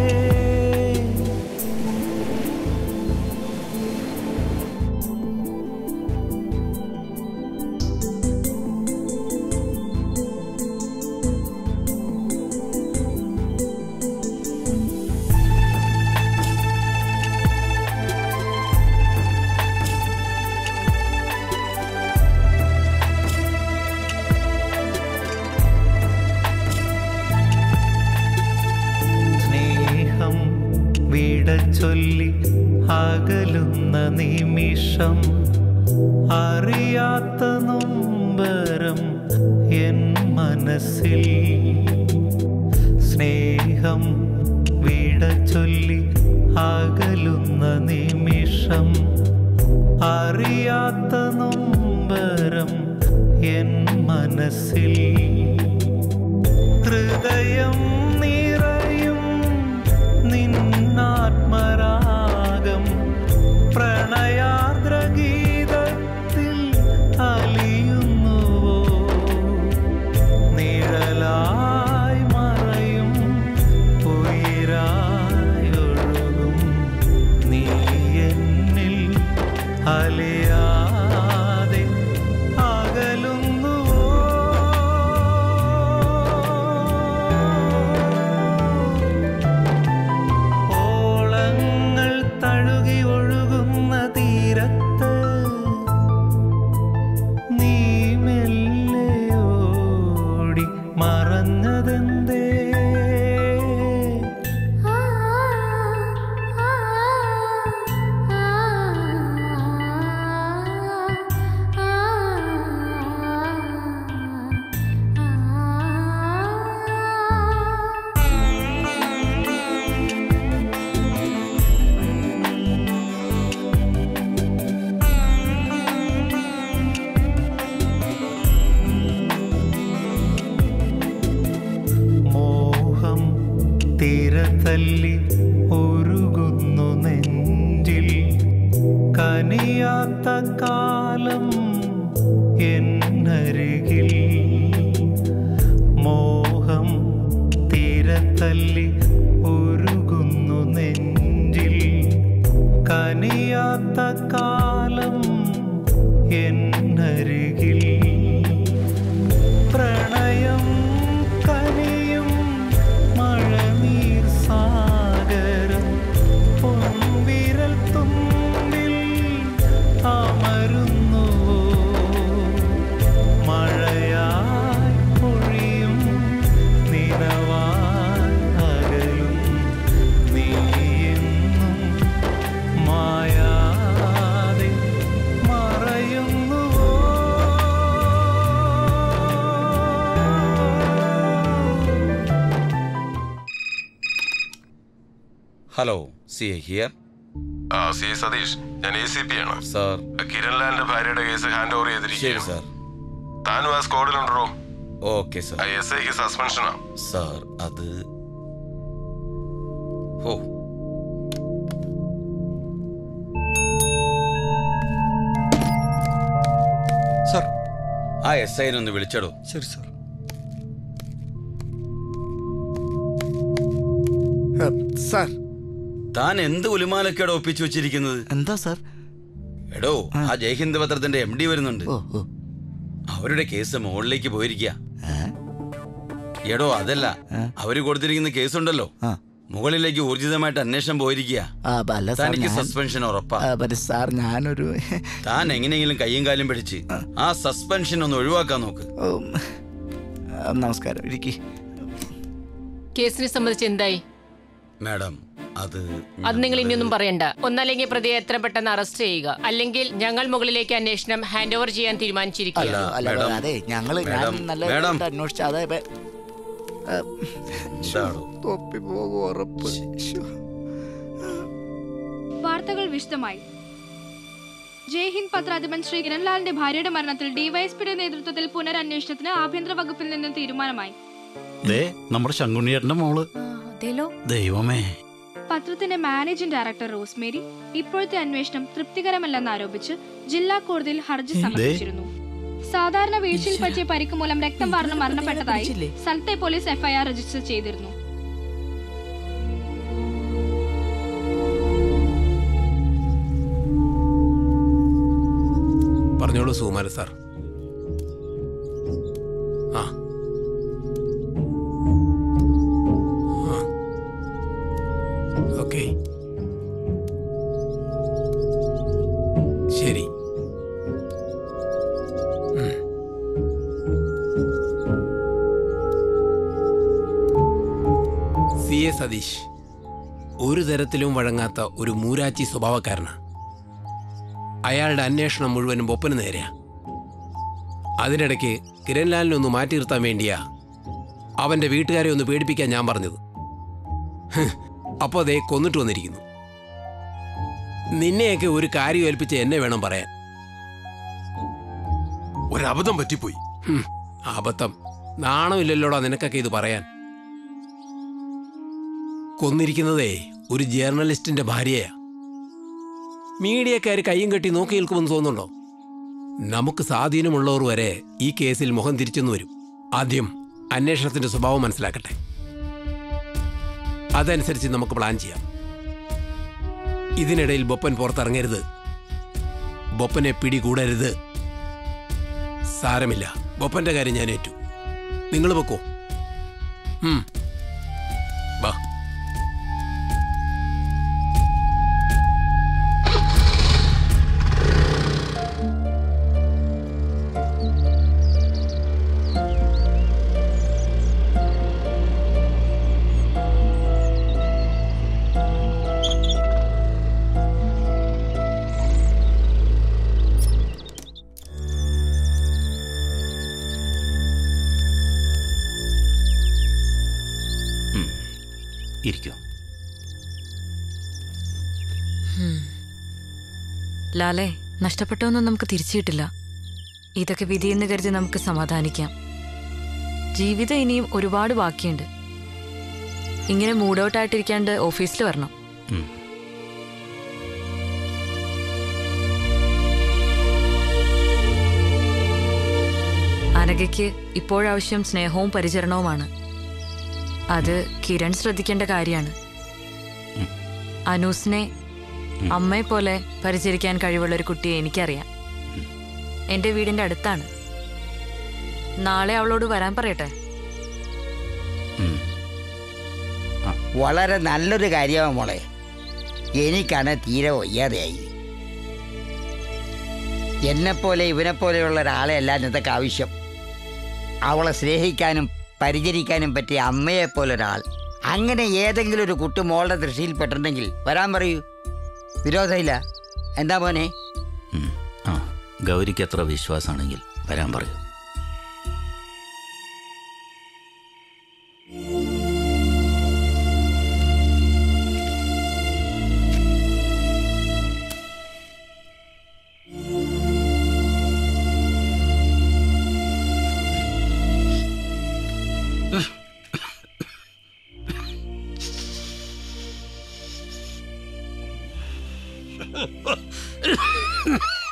സ്നേഹം വിട ചൊല്ലി അകലുന്ന നിമിഷം അറിയാത്ത നൊമ്പരം എൻ മനസ്സിൽ സ്നേഹം വിട ചൊല്ലി അകലുന്ന നിമിഷം അറിയാത്ത നൊമ്പരം എൻ മനസ്സിൽ ഹൃദയം നിറയും നിന്നാത്മരാഗം പ്രണയാർദ്ര ഗീതത്തിൽ അലിയുന്നുവോ നിഴലായി മറയും ഉയരായി ഒഴുകും നീ എന്നിൽ അലിയാതെ അകലുന്നുവോ ഓളങ്ങൾ തഴുകി ഒഴുകുന്ന തീരത്ത് നീ മെല്ലെ ഓടി മറഞ്ഞതെന്തേ മോഹം തിരതല്ലി ഉരുകുന്നു നെഞ്ചിൽ കനിയാത്ത കാലം എന്നരികിൽ മോഹം തിരതല്ലി ഉരുകുന്നു നെഞ്ചിൽ കനിയാത്ത കാലം എന്നരികിൽ പ്രണയം കനിയും മഴനീർ സാഗരം പൊൻവിരൽ തുമ്പിൽ അമരുന്നു മഴയായി ഹലോ സി എ ഹിയർ ആ സി സതീഷ് ഞാൻ എ സി പി ആണ് സാർ കിരൺലാലിന്റെ ഭാര്യയുടെ കേസ് ഹാൻഡ് ഓവർ ശരി ചെയ്തിരിക്കുകയാണ് സാർ താനും ആ സ്ക്വാഡിലുണ്ടോ ഓക്കെ സാർ എസ് ഐക്ക് സസ്പെൻഷനാ സാർ അത് ഓ സാർ ആ എസ് ഐനൊന്ന് വിളിച്ചടോ ശരി സാർ സാർ താൻ എന്ത് ഉലുമാലൊക്കെയാടോ ഒപ്പിച്ചു വെച്ചിരിക്കുന്നത് എന്താ സാർ എടോ ആ ജയ്ഹിന്ദ് പത്രത്തിന്റെ എം ഡി വരുന്നുണ്ട് അവരുടെ കേസ് മുകളിലേക്ക് പോയിരിക്കുക എടോ അതല്ല അവര് കൊടുത്തിരിക്കുന്ന കേസുണ്ടല്ലോ മുകളിലേക്ക് ഊർജിതമായിട്ട് അന്വേഷണം പോയിരിക്കുക ആ, അപ്പൊ അല്ല സാർ, തനിക്ക് ഞാൻ- സസ്പെൻഷൻ ഉറപ്പാ ആ, പക്ഷേ സാർ ഞാനൊരു താൻ എങ്ങനെയെങ്കിലും കയ്യും കാലും പിടിച്ച് ആ സസ്പെൻഷൻ ഒന്ന് ഒഴിവാക്കാൻ നോക്ക് ഓ, ആ, നമസ്കാരം ഇരിക്കി കേസിനെ സംബന്ധിച്ച് എന്തായി മാഡം അത് അത് നിങ്ങൾ ഇനിയൊന്നും പറയണ്ട ഒന്നല്ലെങ്കിൽ പ്രതിയെ എത്ര പെട്ടെന്ന് അറസ്റ്റ് ചെയ്യുക അല്ലെങ്കിൽ ഞങ്ങൾ മുകളിലേക്ക് അന്വേഷണം ഹാൻഡ് ഓവർ ചെയ്യാൻ തീരുമാനിച്ചിരിക്കുക അല്ല അതെ ഞങ്ങള് ഞാൻ മാഡം, നല്ല മാഡം. അന്വേഷിച്ച അതെ ഇപ്പൊ, ആ, എന്താണോ തൊപ്പി പോകും ഉറപ്പ് ശ്ശോ. വാർത്തകൾ വിശദമായി ജയ്ഹിന്ദ് പത്രാധിപൻ ശ്രീ കിരൺലാലിന്റെ ഭാര്യയുടെ മരണത്തിൽ ഡിവൈഎസ്പിയുടെ നേതൃത്വത്തിൽ പുനരന്വേഷണത്തിന് ആഭ്യന്തര വകുപ്പിൽ നിന്ന് തീരുമാനമായി ദേ നമ്മുടെ ശങ്കുണ്ണിയേട്ടന്റെ മോള് അതേലോ ദൈവമേ പത്രത്തിന്റെ മാനേജിംഗ് ഡയറക്ടർ റോസ്മേരി ഇപ്പോഴത്തെ അന്വേഷണം തൃപ്തികരമല്ലെന്ന് ആരോപിച്ച് ജില്ലാ കോടതിയിൽ ഹർജി സമർപ്പിച്ചിരുന്നു സാധാരണ വീഴ്ചയിൽ പറ്റിയ പരിക്ക് മൂലം രക്തം വാർന്ന് മരണപ്പെട്ടതായി സ്ഥലത്തെ പോലീസ് എഫ്ഐആർ രജിസ്റ്റർ ചെയ്തിരുന്നു പറഞ്ഞോളൂ സുകുമാരൻ സാർ ആ ആ. ഓക്കെ ശരി ഉം. സി എ സതീഷ് ഒരു തരത്തിലും വഴങ്ങാത്ത ഒരു മൂരാച്ചി സ്വഭാവക്കാരനാണ് അയാളുടെ അന്വേഷണം മുഴുവനും ബൊപ്പന് നേരെയാ അതിനിടയ്ക്ക് കിരൺലാലിനെ ഒന്ന് മാറ്റി നിർത്താൻ വേണ്ടിയാ അവന്റെ വീട്ടുകാരെ ഒന്ന് പേടിപ്പിക്കാൻ ഞാൻ പറഞ്ഞത് ഹ്, അപ്പോ അതേ കൊന്നിട്ട് വന്നിരിക്കുന്നു നിന്നെയൊക്കെ ഒരു കാര്യം ഏൽപ്പിച്ച എന്നെ വേണം പറയാൻ ഒരബദ്ധം പറ്റിപ്പോയി ഹും, അബദ്ധം നാണമില്ലല്ലോടാ നിനക്കൊക്കെ ഇത് പറയാൻ കൊന്നിരിക്കുന്നതേ ഒരു ജേർണലിസ്റ്റിന്റെ ഭാര്യയാ മീഡിയക്കാർ കയ്യും കെട്ടി നോക്കി നിൽക്കുമെന്ന് തോന്നുന്നുണ്ടോ നമുക്ക് സ്വാധീനമുള്ളവർ വരെ ഈ കേസിൽ മുഖം തിരിച്ചെന്ന് വരും ആദ്യം അന്വേഷണത്തിന്റെ സ്വഭാവം മനസ്സിലാക്കട്ടെ അതനുസരിച്ച് നമുക്ക് പ്ലാൻ ചെയ്യാം ഇതിനിടയിൽ ബൊപ്പൻ പുറത്തിറങ്ങരുത് ബൊപ്പനെ പിടികൂടരുത് സാരമില്ല ബൊപ്പന്റെ കാര്യം ഞാൻ ഏറ്റു നിങ്ങൾ വെക്കോ ഉം. വാ ഇരിക്കൂ ഹും. ലാലേ നഷ്ടപ്പെട്ടൊന്നും നമുക്ക് തിരിച്ചു കിട്ടില്ല ഇതൊക്കെ വിധിയെന്ന് കരുതി നമുക്ക് സമാധാനിക്കാം ജീവിതം ഇനിയും ഒരുപാട് ബാക്കിയുണ്ട് ഇങ്ങനെ മൂഡ് ഔട്ട് ആയിട്ടിരിക്കാണ്ട് ഓഫീസിൽ വരണം അനഘയ്ക്ക് ഇപ്പോഴാവശ്യം സ്നേഹവും പരിചരണവുമാണ് അത് കിരൺ ശ്രദ്ധിക്കേണ്ട കാര്യമാണ് അനൂസിനെ അമ്മയെ പോലെ പരിചരിക്കാൻ കഴിവുള്ള ഒരു കുട്ടിയെ എനിക്കറിയാം എന്റെ വീടിന്റെ അടുത്താണ് നാളെ അവളോട് വരാൻ പറയട്ടെ വളരെ നല്ലൊരു കാര്യമാണ് മോളെ എനിക്കാണ് തീരെ വയ്യാതെയായി എന്നെപ്പോലെ ഇവനെപ്പോലെയുള്ള ഒരാളെ അല്ല ഇന്നത്തെ ആവശ്യം അവളെ സ്നേഹിക്കാനും പരിചരിക്കാനും പറ്റിയ അമ്മയെപ്പോലെ ഒരാൾ അങ്ങനെ ഏതെങ്കിലും ഒരു കുട്ടി മോളുടെ ദൃഷ്ടിയിൽപ്പെട്ടിട്ടുണ്ടെങ്കിൽ വരാൻ പറയൂ വിരോധമില്ല എന്താ മോനെ ആ ഗൗരിക്ക് എത്ര വിശ്വാസമാണെങ്കിൽ വരാൻ പറയൂ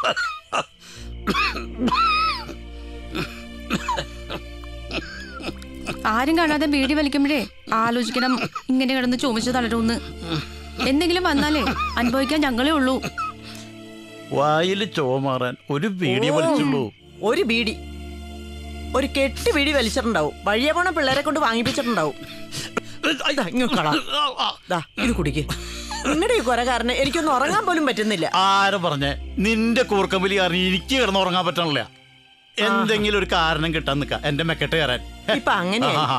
ആരും കാണാതെ ബീഡി വലിക്കുമ്പോഴേ ആലോചിക്കണം ഇങ്ങനെ കിടന്ന് ചുമച്ച് തളരുമെന്ന് എന്തെങ്കിലും വന്നാലേ അനുഭവിക്കാൻ ഞങ്ങളേ ഉള്ളൂ വായിൽ ചോമാറാൻ ഒരു പീടി വലിച്ചുള്ളൂ ഒരു ബീഡി ഒരു കെട്ട് ബീഡി വലിച്ചിട്ടുണ്ടാവും വഴിയെ പോണ പിള്ളേരെ കൊണ്ട് വാങ്ങിപ്പിച്ചിട്ടുണ്ടാവും ദാ, ഇങ്ങ് കളാ. ദാ, ഇത് കുടിക്ക് നിങ്ങളുടെ ഈ കുര കാരണം എനിക്കൊന്നും ഉറങ്ങാൻ പോലും പറ്റുന്നില്ല ആരെ പറഞ്ഞേ നിന്റെ കൂർക്കമ്പലി അറിഞ്ഞ് എനിക്ക് കിടന്ന് ഉറങ്ങാൻ പറ്റണില്ല എന്തെങ്കിലും ഒരു കാരണം കിട്ടാൻ നിക്ക എന്റെ മെക്കെട്ട് കയറാൻ ഇപ്പൊ അങ്ങനെയായി. ആഹാ.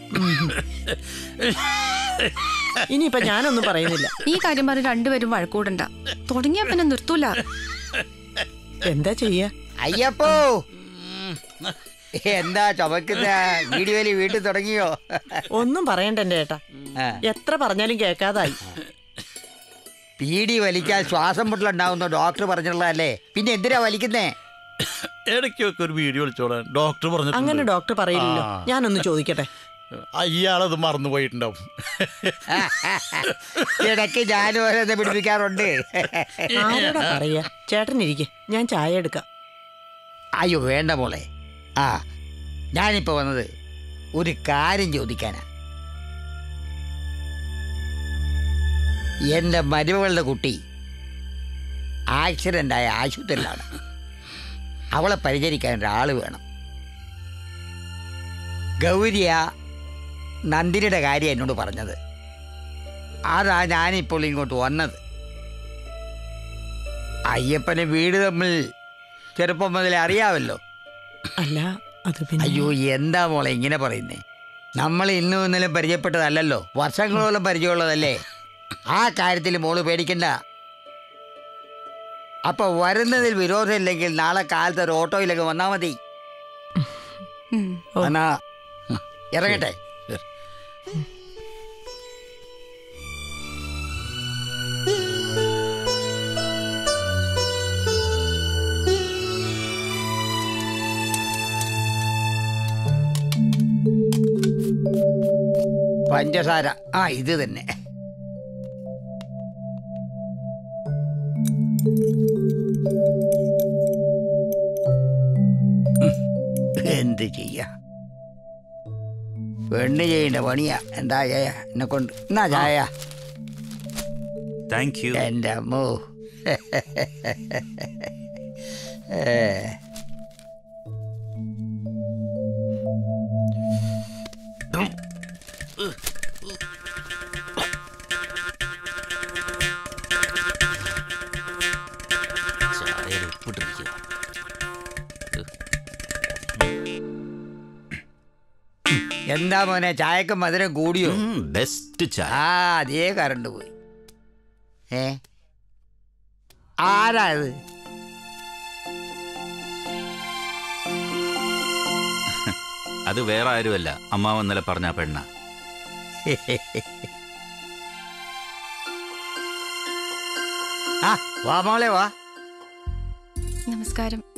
ഇനിയിപ്പൊ ഞാനൊന്നും പറയുന്നില്ല ഈ കാര്യം പറഞ്ഞ് രണ്ടുപേരും വഴക്കൂടണ്ട തുടങ്ങിയ പിന്നെ നിർത്തൂല എന്താ ചെയ്യാ അയ്യപ്പോ എന്താ ചുമക്കുന്ന വീഡിയോയില് വീട്ടിൽ തുടങ്ങിയോ ഒന്നും പറയണ്ട എന്റെ ഏട്ടാ എത്ര പറഞ്ഞാലും കേൾക്കാതായി പീടി വലിക്കാൻ ശ്വാസം മുട്ടലുണ്ടാവുന്ന ഡോക്ടർ പറഞ്ഞിട്ടുള്ളതല്ലേ പിന്നെ എന്തിനാ വലിക്കുന്നേ ഇടയ്ക്കൊക്കെ ഒരു വീഡിയോ വിളിച്ചോളാൻ ഡോക്ടർ പറഞ്ഞു അങ്ങനെ ഡോക്ടർ പറയില്ലല്ലോ ഞാനൊന്ന് ചോദിക്കട്ടെ അയാളത് മറന്നു പോയിട്ടുണ്ടാവും ഇടയ്ക്ക് ഞാനും ഓരോന്ന് പിടിപ്പിക്കാറുണ്ട് ആരോടാ പറയാ ചേട്ടൻ ഇരിക്കെ ഞാൻ ചായ എടുക്കാം അയ്യോ വേണ്ട മോളെ ആ ഞാനിപ്പോ വന്നത് ഒരു കാര്യം ചോദിക്കാനാ എന്റെ മരുമകളുടെ കുട്ടി ആക്സിഡൻ്റായ ആശുപത്രിയിലാണ് അവളെ പരിചരിക്കാൻ ഒരാൾ വേണം ഗൗരിയ നന്ദിനിയുടെ കാര്യം എന്നോട് പറഞ്ഞത് അതാ ഞാനിപ്പോൾ ഇങ്ങോട്ട് വന്നത് അയ്യപ്പനെ വീട് തമ്മിൽ ചെറുപ്പം മുതലേ അറിയാമല്ലോ അല്ല അത് അയ്യോ എന്താ മോളെ ഇങ്ങനെ പറയുന്നേ നമ്മൾ ഇന്നും ഇന്നലെ പരിചയപ്പെട്ടതല്ലല്ലോ വർഷങ്ങളോളം പരിചയമുള്ളതല്ലേ ആ കാര്യത്തിൽ മോള് പേടിക്കണ്ട അപ്പൊ വരുന്നതിൽ വിരോധമില്ലെങ്കിൽ നാളെ കാലത്ത് ഒരു ഓട്ടോയിലൊക്കെ വന്നാ മതി എന്നാ ഇറങ്ങട്ടെ പഞ്ചസാര ആ ഇത് തന്നെ എന്ത് ചെയ്യാ പെണ്ണ് ചെയ്യേണ്ട പണിയാ എന്താ ചായ എന്നെ കൊണ്ട് എന്നാ ചായ താങ്ക് യു എൻ്റെ അമ്മോ ഏ ചായയിൽ ഉപ്പിട്ടിരിക്കുക എന്താ മോനെ ചായക്ക് മധുരം കൂടിയോ ബെസ്റ്റ് ചായ ആ അതേ കറണ്ട് പോയി ഏ ആരാ ഇത് അത് വേറെ ആരുമല്ല അമ്മാവ് ഇന്നലെ പറഞ്ഞ പെണ്ണ ആ വാ മോളെ വാ നമസ്കാരം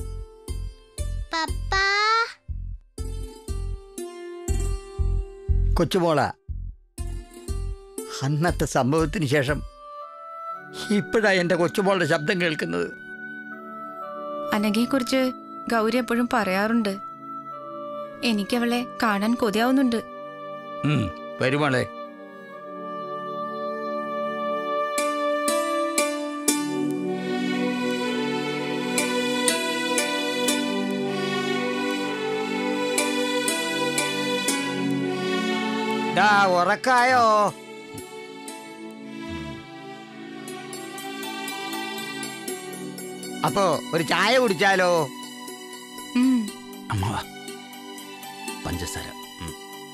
കൊച്ചുമോള അന്നത്തെ സംഭവത്തിന് ശേഷം ഇപ്പോഴാ എൻ്റെ കൊച്ചുമോളുടെ ശബ്ദം കേൾക്കുന്നത് അനഘയെ കുറിച്ച് ഗൗരി എപ്പോഴും പറയാറുണ്ട് എനിക്കവളെ കാണാൻ കൊതിയാവുന്നുണ്ട് ഉം, വരുമോളെ ഡാ ഉറക്കായോ അപ്പോ ഒരു ചായ കുടിച്ചാലോ അമ്മാവ പഞ്ചസാര ഉം.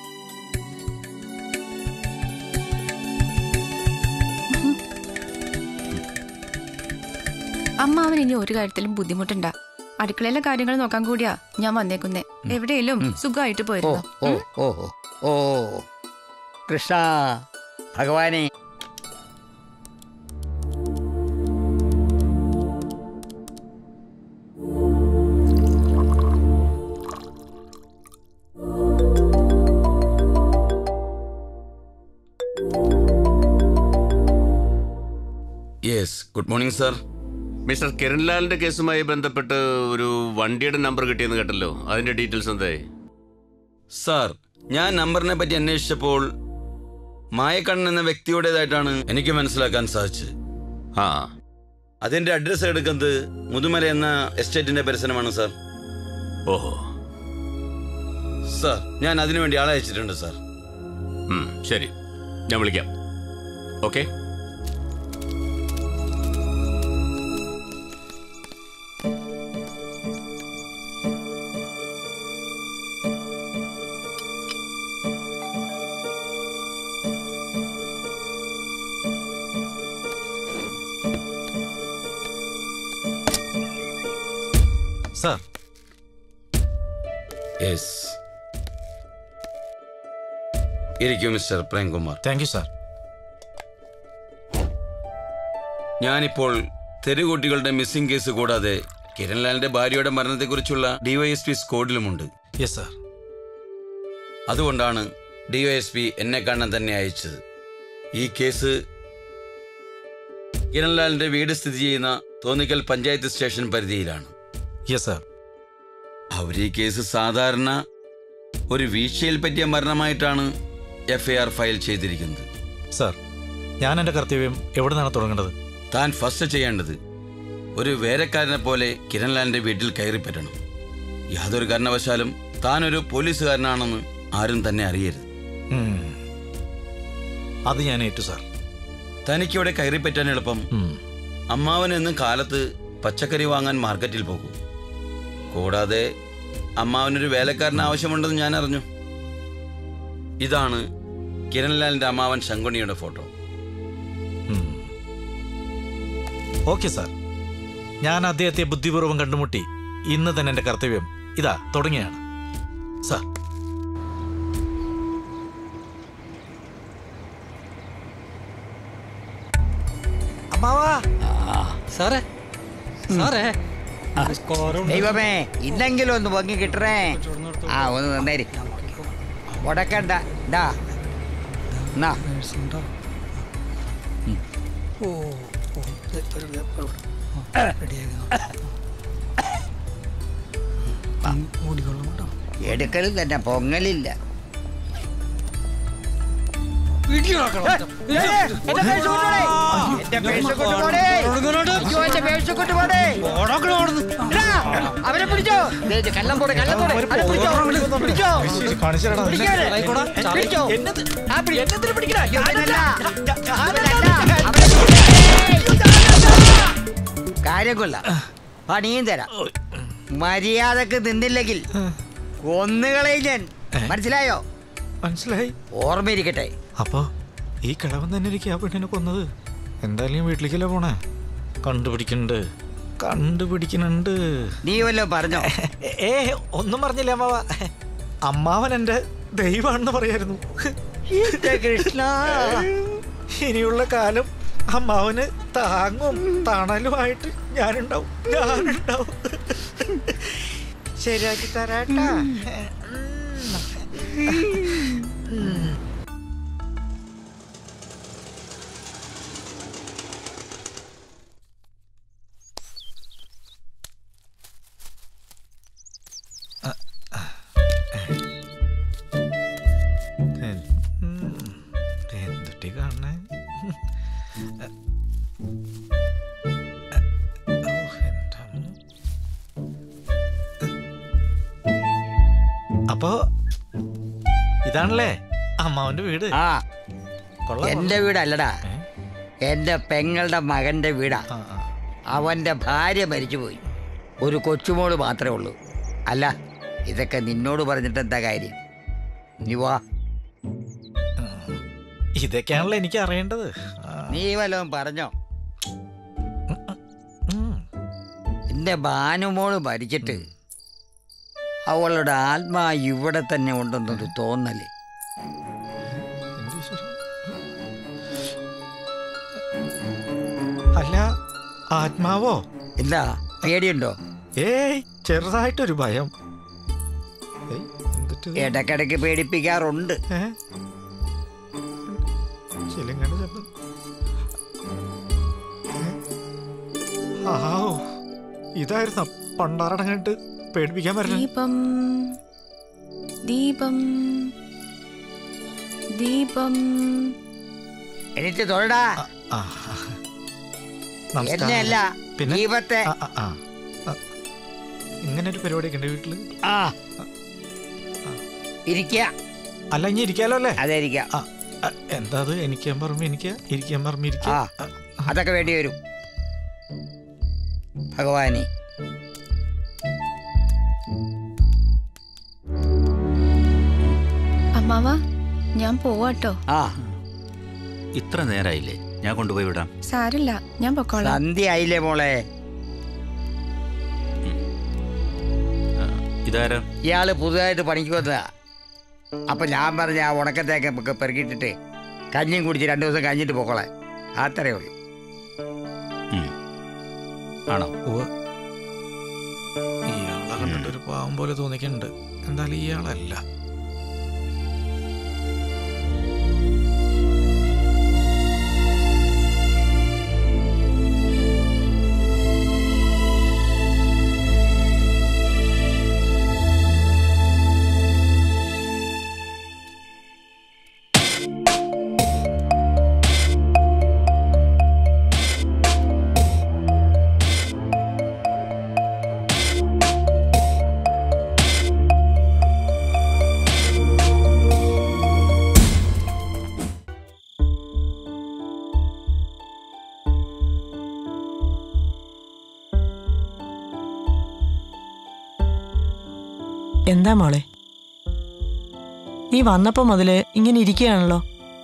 അമ്മ അവൻ ഇനി ഒരു കാര്യത്തിലും ബുദ്ധിമുട്ടുണ്ടാ അടുക്കളയിലെ കാര്യങ്ങൾ നോക്കാൻ കൂടിയാ ഞാൻ വന്നേക്കുന്നേ എവിടെയെങ്കിലും സുഖമായിട്ട് ഓ പോയിരുന്നു ഓ ഓ ഓ ഓ കൃഷ്ണ ഭഗവാനെ yes good morning sir mister കിരൺലാലിന്റെ കേസുമായി ബന്ധപ്പെട്ട് ഒരു വണ്ടിയുടെ നമ്പർ കിട്ടിയെന്ന് കേട്ടല്ലോ അതിന്റെ ഡീറ്റെയിൽസ് എന്തായി സാർ ഞാൻ നമ്പറിനെ പറ്റി അന്വേഷിച്ചപ്പോൾ മായക്കണ്ണൻ എന്ന വ്യക്തിയുടേതായിട്ടാണ് എനിക്ക് മനസ്സിലാക്കാൻ സാധിച്ചത് ആ അതിന്റെ അഡ്രസ്സ് എടുക്കുന്നത് മുതുമല എന്ന എസ്റ്റേറ്റിന്റെ പരിസരമാണ് സാർ ഓഹോ സാർ ഞാൻ അതിനുവേണ്ടി ആളെ അയച്ചിട്ടുണ്ട് സാർ ഉം, ശരി ഞാൻ വിളിക്കാം ഓക്കെ സാർ യെസ് ഇരിക്കും mister Premkumar thank you sir ഞാനിപ്പോൾ തെരുകുട്ടികളുടെ മിസ്സിംഗ് കേസ് കൂടാതെ കിരൺലാലിന്റെ ഭാര്യയുടെ മരണത്തെക്കുറിച്ചുള്ള ഡിവൈഎസ്പി സ്കോഡിലുമുണ്ട് യെസ് സാർ അതുകൊണ്ടാണ് ഡിവൈഎസ്പി എന്നെ കാണാൻ തന്നെ അയച്ചത് ഈ കേസ് കിരൺലാലിന്റെ വീട് സ്ഥിതി ചെയ്യുന്ന തോന്നിക്കൽ പഞ്ചായത്ത് സ്റ്റേഷൻ പരിധിയിലാണ് യെസ് സാർ അവർ ഈ കേസ് സാധാരണ ഒരു വീഴ്ചയിൽ പറ്റിയ മരണമായിട്ടാണ് എഫ്ഐആർ ഫയൽ ചെയ്തിരിക്കുന്നത് സാർ ഞാൻ എൻ്റെ കർത്തവ്യം എവിടെ നിന്നാണ് തുടങ്ങേണ്ടത് താൻ ഫസ്റ്റ് ചെയ്യേണ്ടത് ഒരു വേലക്കാരനെ പോലെ കിരൺലാലിന്റെ വീട്ടിൽ കയറിപ്പറ്റണം യാതൊരു കാരണവശാലും താൻ ഒരു പോലീസുകാരനാണെന്ന് ആരും തന്നെ അറിയരുത് ഉം. അത് ഞാൻ ഏറ്റു സാർ തനിക്കിവിടെ കയറിപ്പറ്റാൻ എളുപ്പം അമ്മാവൻ എന്നും കാലത്ത് പച്ചക്കറി വാങ്ങാൻ മാർക്കറ്റിൽ പോകും കൂടാതെ അമ്മാവനൊരു വേലക്കാരൻ ആവശ്യമുണ്ടെന്ന് ഞാൻ അറിഞ്ഞു ഇതാണ് കിരൺലാലിന്റെ അമ്മാവൻ ശങ്കുണിയുടെ ഫോട്ടോ ഓക്കെ സാർ ഞാൻ അദ്ദേഹത്തെ ബുദ്ധിപൂർവ്വം കണ്ടുമുട്ടി ഇന്ന് തന്നെ എൻ്റെ കർത്തവ്യം ഇതാ തുടങ്ങിയാണ് സാർ അമ്മാവാ സാറേ സാറേ ദൈവമേ ഇന്നെങ്കിലും ഒന്ന് പൊങ്ങി കിട്ടണേ ആ ഒന്ന് നന്നേരി മുടക്കണ്ട ഇതാ എന്നാ ഓ ഓ, ഇത് ഒരു ഒരു- റെഡിയാക്കി ഓടിക്കൊള്ളും കേട്ടോ എടുക്കലും തന്നെ പൊങ്ങലില്ല വീഡിയോ ആക്കണം എന്റെ പേഴ്സ് കൊണ്ടുപോടേ. എന്റെ പേഴ്സ് കൊണ്ടുപോടേ. അയ്യോ, എന്റെ പേഴ്സ് കൊണ്ടുപോടേ. എടാ, അവരെ പിടിച്ചോ ദേ, ഇത് കള്ളം പോടെ കള്ളം പോടെ അവരെ പിടിച്ചോ പിടിച്ചോ പിടിക്കാതെ. പിടിച്ചോ ആ, പിടി. ഇവനല്ല. ഇവനല്ല. അവരെ കാര്യം കൊള്ളാം പണിയും തരാം മര്യാദക്ക് നിന്നില്ലെങ്കിൽ കൊന്നുകളയും ഞാൻ മനസ്സിലായോ മനസ്സിലായി ഓർമ്മയിരിക്കട്ടെ അപ്പോ ഈ കിഴവൻ തന്നെ ഇരിക്കും ആ പെണ്ണിനെ കൊന്നത് എന്തായാലും ഞാൻ വീട്ടിലേക്കല്ലേ പോണേ കണ്ടുപിടിക്കണ്ട് കണ്ടുപിടിക്കുന്നുണ്ട് നീ വല്ലതും പറഞ്ഞോ ഏ ഒന്നും പറഞ്ഞില്ല അമ്മാവ അമ്മാവൻ എന്റെ ദൈവമാണെന്ന് പറയായിരുന്നു കൃഷ്ണ ഇനിയുള്ള കാലം അമ്മാവന് താങ്ങും തണലുമായിട്ട് ഞാനുണ്ടാവും ഞാനുണ്ടാവും ശരിയാക്കി തരാട്ടാ എന്തുട്ടി കാണണേ അപ്പോ ഇതാണല്ലേ അമ്മാവന്റെ വീട് ആ കൊള്ളാം, എന്റെ വീടല്ലടാ എന്റെ പെങ്ങളുടെ മകന്റെ വീടാ അവന്റെ ഭാര്യ മരിച്ചുപോയി ഒരു കൊച്ചുമോള് മാത്രമേ ഉള്ളൂ അല്ല ഇതൊക്കെ നിന്നോട് പറഞ്ഞിട്ട് എന്താ കാര്യം നീ വാ ഇതൊക്കെയാണല്ലോ എനിക്ക് അറിയേണ്ടത് നീ വല്ലതും പറഞ്ഞോ എന്റെ ഭാനുമോള് മരിച്ചിട്ട് അവളുടെ ആത്മാ ഇവിടെ തന്നെ ഉണ്ടെന്നൊരു തോന്നല് അല്ല ആത്മാവോ എന്താ പേടിയുണ്ടോ ഏയ് ചെറുതായിട്ടൊരു ഭയം ഏയ്, എന്തിട്ട് ഇത്? ഇടക്കിടക്ക് പേടിപ്പിക്കാറുണ്ട് ഏ? ചിലങ്കയുടെ ശബ്ദം ഏ? ആവൂ. ഇതായിരുന്നു പണ്ടാറടങ്ങായിട്ട് പേടിപ്പിക്കാൻ പറ്റില്ല ദീപം ദീപം ദീപം എനിക്ക് തൊഴടാ എന്നെയല്ല പിന്നെ ദീപത്തെ ആ, ആ, ആ. ആ. ഇങ്ങനെ ഒരു പരിപാടിയൊക്കെ ഉണ്ട് വീട്ടില് ആ ഇരിക്കുക അല്ല ഇനി ഇരിക്കാലോ അല്ലേ അതെ ഇരിക്കാം ആ, ആ, എന്താ അത് എനിക്കാൻ പറമ്പ് എനിക്ക് ഇരിക്കാൻ പറമ്പ് ഇരിക്കുക ആ അതൊക്കെ വേണ്ടി വരും ഭഗവാനെ അമ്മാവ ഞാൻ പോവാട്ടോ ആ ഇത്ര നേരായില്ലേ ഞാൻ കൊണ്ടുപോയി വിടാം സാരില്ല ഞാൻ പൊക്കോളാം സന്ധ്യ ആയില്ലേ മോളെ ഇതാരാ ഇയാള് പുതുതായിട്ട് പണിക്ക് വന്നതാ അപ്പൊ ഞാൻ പറഞ്ഞ ആ ഉണക്കത്തേക്ക് നമുക്ക് പെറുക്കിയിട്ടിട്ട് കഞ്ഞിയും കുടിച്ച് രണ്ടു ദിവസം കഴിഞ്ഞിട്ട് പോക്കോളെ അത്രേ ഉള്ളൂ ആണോ ഇയാളെ കണ്ടിട്ട് ഒരു പാവം പോലെ തോന്നിക്കുന്നുണ്ട് എന്തായാലും ഇയാളല്ല എന്താ മോളെ നീ വന്നപ്പോ മുതല് ഇങ്ങനെ ഇരിക്കുകയാണല്ലോ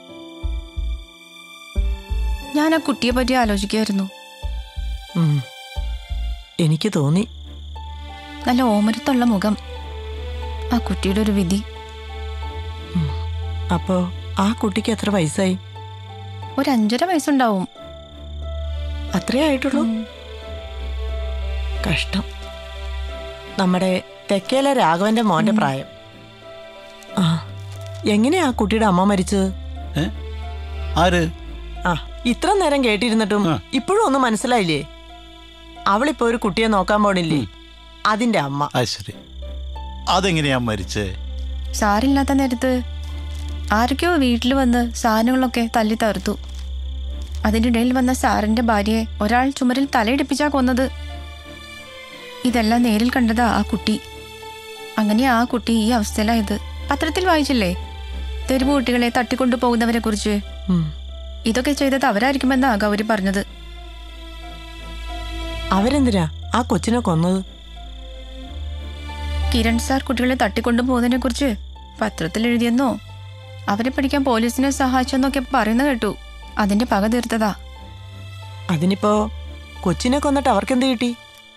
ഞാൻ ആ കുട്ടിയെ പറ്റി ആലോചിക്കായിരുന്നു ഉം. എനിക്ക് തോന്നി നല്ല ഓമരത്തുള്ള മുഖം ആ കുട്ടിയുടെ ഒരു വിധി അപ്പോ ആ കുട്ടിക്ക് എത്ര വയസ്സായി ഒരു അഞ്ചര വയസ്സുണ്ടാവും അത്രേ ആയിട്ടുള്ളൂ കഷ്ടം നമ്മുടെ തെക്കേലെ രാഘവന്റെ മോന്റെ പ്രായം ആ എങ്ങനെയാ ആ കുട്ടിയുടെ അമ്മ മരിച്ചത് ആര് ആ ഇത്ര നേരം കേട്ടിരുന്നിട്ടും ഇപ്പോഴും ഒന്നും മനസ്സിലായില്ലേ അവളിപ്പോ ഒരു കുട്ടിയെ നോക്കാൻ പോണില്ലേ അതിന്റെ അമ്മ ആ ശരി അതെങ്ങനെയാ മരിച്ചേ സാരില്ലാത്ത നേരത്ത് ആരൊക്കെയോ വീട്ടിൽ വന്ന് സാധനങ്ങളൊക്കെ തല്ലി തകർത്തു അതിൻ്റെ ഇടയിൽ വന്ന സാറിന്റെ ഭാര്യയെ ഒരാൾ ചുമരിൽ തലയിടിപ്പിച്ചാ കൊന്നത് ഇതെല്ലാം നേരിൽ കണ്ടതാ ആ കുട്ടി അങ്ങനെ ആ കുട്ടി ഈ അവസ്ഥയിലായത് പത്രത്തിൽ വായിച്ചില്ലേ തെരുവ് കുട്ടികളെ തട്ടിക്കൊണ്ടു പോകുന്നവരെ കുറിച്ച് ഉം. ഇതൊക്കെ ചെയ്തത് അവരായിരിക്കുമെന്നാ ഗൗരി പറഞ്ഞത് അവരെന്തിനാ ആ കൊച്ചിനെ കൊന്നത് കിരൺ സാർ കുട്ടികളെ തട്ടിക്കൊണ്ടു പോകുന്നതിനെ കുറിച്ച് പത്രത്തിൽ എഴുതിയെന്നോ അവരെ പഠിക്കാൻ പോലീസിനെ സഹായിച്ചെന്നൊക്കെ പറയുന്ന കേട്ടു അതിന്റെ പക തീർത്തതാ അതിനിപ്പോ കൊച്ചിനെ കൊന്നിട്ട് അവർക്കെന്ത് കിട്ടി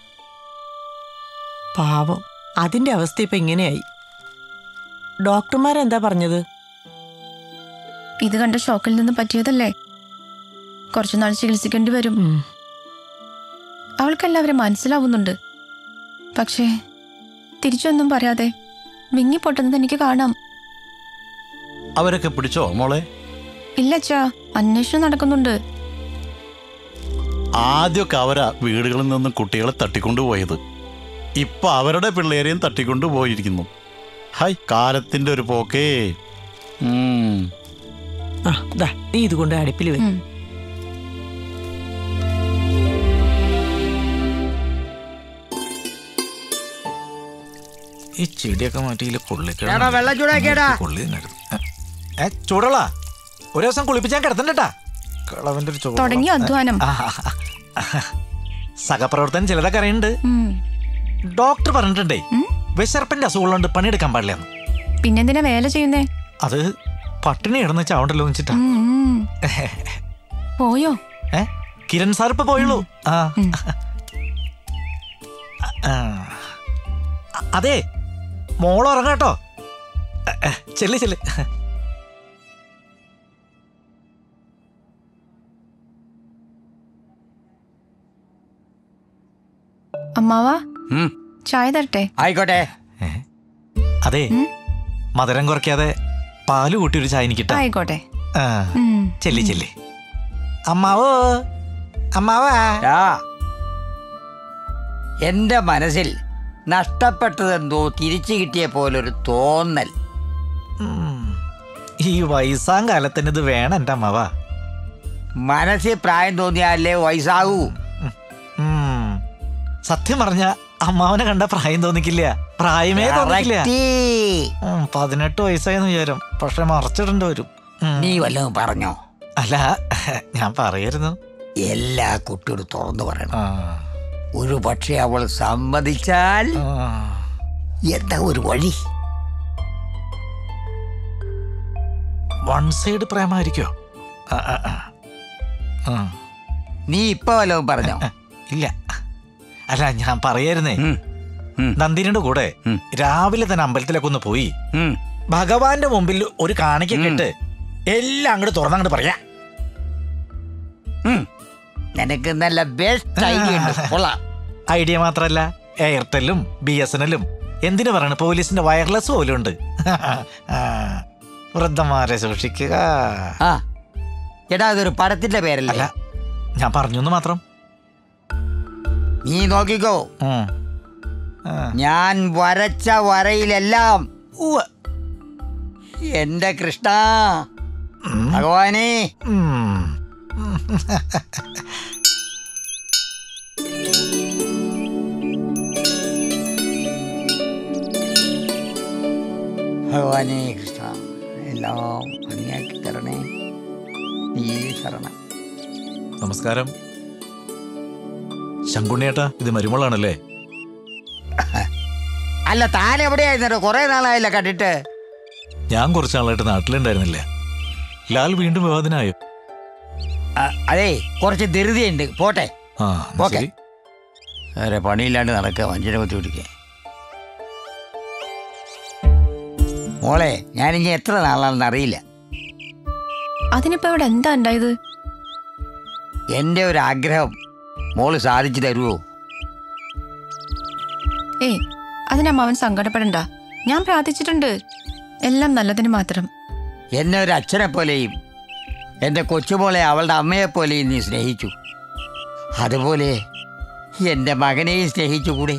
പാവം അതിന്റെ അവസ്ഥ ഇപ്പൊ ഇങ്ങനെയായി ഡോക്ടർമാരെന്താ പറഞ്ഞത് ഇത് കണ്ട ഷോക്കിൽ നിന്ന് പറ്റിയതല്ലേ കുറച്ചുനാൾ ചികിത്സിക്കേണ്ടി വരും അവൾക്കെല്ലാവരും മനസ്സിലാവുന്നുണ്ട് പക്ഷേ തിരിച്ചൊന്നും പറയാതെ വിങ്ങിപ്പൊട്ടുന്നത് എനിക്ക് കാണാം അവരൊക്കെ പിടിച്ചോ മോളെ ഇല്ലച്ചാ അന്വേഷണം നടക്കുന്നുണ്ട് ആദ്യമൊക്കെ അവരാ വീടുകളിൽ നിന്നും കുട്ടികളെ തട്ടിക്കൊണ്ടുപോയത് ഇപ്പൊ അവരുടെ പിള്ളേരെയും തട്ടിക്കൊണ്ടു പോയിരിക്കുന്നു ഹൈ കാലത്തിന്റെ ഒരു പോക്കേ ഉം. ആ ദാ നീ ഇതുകൊണ്ട് അടുപ്പിൽ വെ ഈ ചെടിയൊക്കെ മാറ്റിയില്ല എടാ, വെള്ളം ചൂടാക്കിയെടാ. കൊള്ളി ഏ ചൂടുള്ള ഒരു ദിവസം കുളിപ്പിച്ചാൻ കിടത്തണ്ടട്ടാ കളവന്റെ ഒരു ചൂടുള്ള. തുടങ്ങി അധ്വാനം. ആ, സഹപ്രവർത്തനം ചിലതൊക്കെ അറിയുന്നുണ്ട് ഉം. ഡോക്ടർ പറഞ്ഞിട്ടുണ്ടേ വിശർപ്പിന്റെ അസുഖമുള്ളതുകൊണ്ട് പണിയെടുക്കാൻ പാടില്ലെന്ന് പിന്നെന്തിനാ വേല ചെയ്യുന്നേ അത് പട്ടിണി കിടന്ന് ചാവണ്ടല്ലോ വെച്ചിട്ടാ ഉം, ഉം. പോയോ ഏ കിരൺ സാർ ഇപ്പൊ പോയുള്ളൂ ആ ആ. അതെ മോൾ ഉറങ്ങാട്ടോ ചെല്ല് ചെല്ല് അമ്മാവാ ചായ തരട്ടെ ആയിക്കോട്ടെ അതെ മധുരം കുറയ്ക്കാതെ പാല് കൂട്ടി ഒരു ചായ എനിക്കിട്ടാ ആയിക്കോട്ടെ ആ ഉം. ചെല്ലി ചെല്ലി അമ്മാവോ അമ്മാവാ എൻ്റെ മനസ്സിൽ നഷ്ടപ്പെട്ടതെന്തോ തിരിച്ചു കിട്ടിയ പോലൊരു തോന്നൽ ഈ വയസ്സാം കാലത്തിന് ഇത് വേണം എൻ്റെ അമ്മവ മനസ്സിൽ പ്രായം തോന്നിയാലേ വയസ്സാകൂ ഉം. സത്യം പറഞ്ഞ അമ്മാവനെ കണ്ട പ്രായം തോന്നിക്കില്ല പ്രായമേ തോന്നിക്കില്ല Correct. ഉം, പതിനെട്ട് വയസ്സായെന്ന് വിചാരം പക്ഷെ മറച്ചിടേണ്ടി വരും ഉം. നീ വല്ലതും പറഞ്ഞോ അല്ല ഞാൻ പറയായിരുന്നു എല്ലാ കുട്ടിയോട് തുറന്നു പറയണം ഒരു പക്ഷേ അവൾ സമ്മതിച്ചാൽ എന്താ ഒരു വഴി വൺ സൈഡ് പ്രേമായിരിക്കോ ആ, ആ, ആ. ആ. നീ ഇപ്പൊ വല്ലതും പറഞ്ഞോ ഇല്ല അല്ല ഞാൻ പറയായിരുന്നേ നന്ദിനിയുടെ കൂടെ രാവിലെ തന്നെ അമ്പലത്തിലേക്ക് ഒന്ന് പോയി ഭഗവാന്റെ മുമ്പിൽ ഒരു കാണിക്ക കേട്ട് എല്ലാം അങ്ങോട്ട് തുറന്നങ്ങോട്ട് പറയാ നിനക്ക് നല്ല ബെസ്റ്റ് ഐഡിയ ഉണ്ട് കൊള്ളാം ഐഡിയ മാത്രല്ല എയർടെല്ലും ബി എസ് എൻ എല്ലും എന്തിനു പറയണ പോലീസിന്റെ വയർലെസ് പോലും ഉണ്ട് ആ, വൃദ്ധന്മാരെ സൂക്ഷിക്കുക ആ എടാ അതൊരു പടത്തിന്റെ പേരല്ല ഞാൻ പറഞ്ഞു എന്ന് മാത്രം നീ നോക്കിക്കോ ഉം. ഞാൻ വരച്ച വരയിലെല്ലാം എന്റെ കൃഷ്ണ ഭഗവാനെ ഭഗവാനെ കൃഷ്ണ എല്ലാം ഭംഗിയാക്കി തരണേ നീ ശരണം നമസ്കാരം ശങ്കുണ്ണിയേട്ടാ ഇത് മരുമോളാണല്ലേ അല്ല താൻ എവിടെയായിരുന്നു കുറെ നാളായില്ല കണ്ടിട്ട് ഞാൻ കുറച്ച് നാളായിട്ട് നാട്ടിലുണ്ടായിരുന്നില്ല ലാൽ വീണ്ടും വിവാദനായോ ആ, അതേ കുറച്ച് ധൃതിയുണ്ട് പോട്ടെ ആ ഓക്കെ ശരി വേറെ പണിയില്ലാണ്ട് നടക്കുക വഞ്ചന കുത്തി പിടിക്കുക മോളെ ഞാനിനി എത്ര നാളാണെന്ന് അറിയില്ല അതിനിപ്പോ ഇവിടെ എന്താ ഉണ്ടായത് എൻ്റെ ഒരു ആഗ്രഹം മോള് സാധിച്ചു തരുമോ ഏയ് അതിനമ്മാവൻ സങ്കടപ്പെടണ്ട ഞാൻ പ്രാർത്ഥിച്ചിട്ടുണ്ട് എല്ലാം നല്ലതിന് മാത്രം എന്നെ ഒരു അച്ഛനെ പോലെയും എൻ്റെ കൊച്ചുമോളെ അവളുടെ അമ്മയെ പോലെയും നീ സ്നേഹിച്ചു അതുപോലെ എൻ്റെ മകനെയും സ്നേഹിച്ചുകൂടെ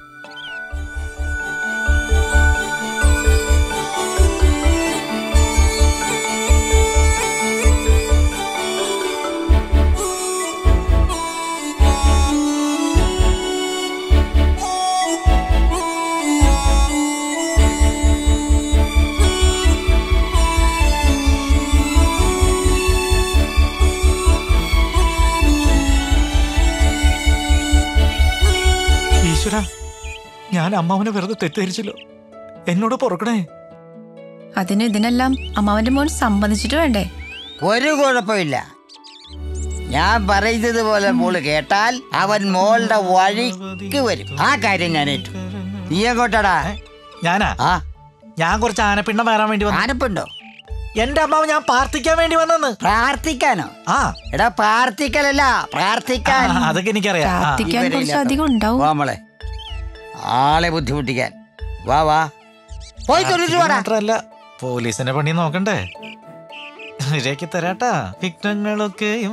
ഈശ്വര ഞാൻ അമ്മാവനെ വെറുതെ തെറ്റിദ്ധരിച്ചല്ലോ എന്നോട് പൊറുക്കണേ അതിന് ഇതിനെല്ലാം അമ്മാവന്റെ മോൻ സമ്മതിച്ചിട്ട് വേണ്ടേ ഒരു കുഴപ്പമില്ല ഞാൻ പറയുന്നത് പോലെ മോള് കേട്ടാൽ അവൻ മോളുടെ വഴിക്ക് വരും ആ കാര്യം ഞാൻ ഏറ്റു നീ എങ്ങോട്ടാടാ ഞാനാ ആ ഞാൻ കുറച്ച് ആനപ്പിണ്ടം വരാൻ വേണ്ടി വന്നു ആനപ്പിണ്ടോ എന്റെ അമ്മാവ് ഞാൻ പ്രാർത്ഥിക്കാൻ വേണ്ടി വന്നെന്ന് പ്രാർത്ഥിക്കാനോ ആ എടാ പ്രാർത്ഥിക്കലല്ല പ്രാർത്ഥിക്കാൻ ആ, അതൊക്കെ എനിക്കറിയാം. ആ. പ്രാർത്ഥിക്കാൻ കുറച്ച് അധികം ഉണ്ടാവും വാ മോളെ ആളെ ബുദ്ധിമുട്ടിക്കാൻ വാ വാ പോയി തൊഴിലിട്ട് വാടാ മാത്രല്ല പോലീസിന്റെ പണി നോക്കണ്ടേ ശരിയാക്കി തരാട്ടാ വിഘ്നങ്ങളൊക്കെയും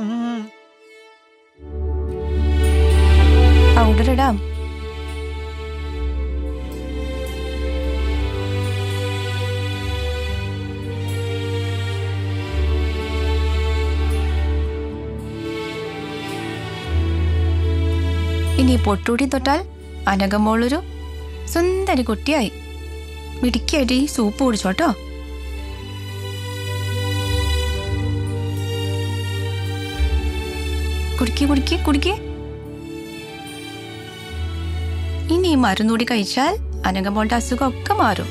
പൗഡർ ഇടാം ഇനി പൊട്ടൂടി തൊട്ടാൽ അനകമോളൊരു സുന്ദരി കുട്ടിയായി മിടുക്കിയായിട്ട് ഈ സൂപ്പ് കുടിച്ചോട്ടോ കുടിക്കി കുടിക്കി കുടിക്കി ഇനി ഈ മരുന്നൂടി കഴിച്ചാൽ അനകമോളുടെ അസുഖമൊക്കെ മാറും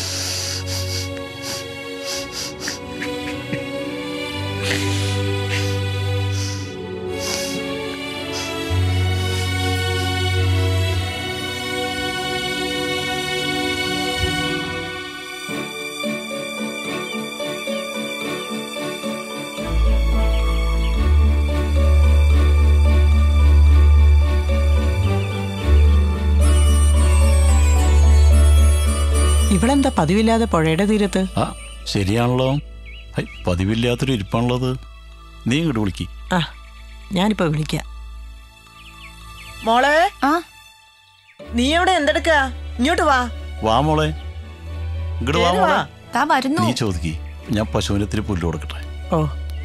ഇവളെന്താ പതിവില്ലാതെ പുഴയുടെ തീരത്ത് ആ ശരിയാണല്ലോ ഹൈ, പതിവില്ലാത്തൊരു ഇരിപ്പാണുള്ളത് നീ ഇങ്ങോട്ട് വിളിക്ക് ആ ഞാനിപ്പോ വിളിക്കാം മോളെ ആ നീ എവിടെ എന്തെടുക്ക ഇങ്ങോട്ട് വാ വാ മോളെ ഇങ്ങോട്ട് വാ കേറി മോളെ വാ. താ വരുന്നു നീ ചോദിക്കി ഞാൻ പശുവിന് ഇത്തിരി പുല്ല് കൊടുക്കട്ടെ ഓ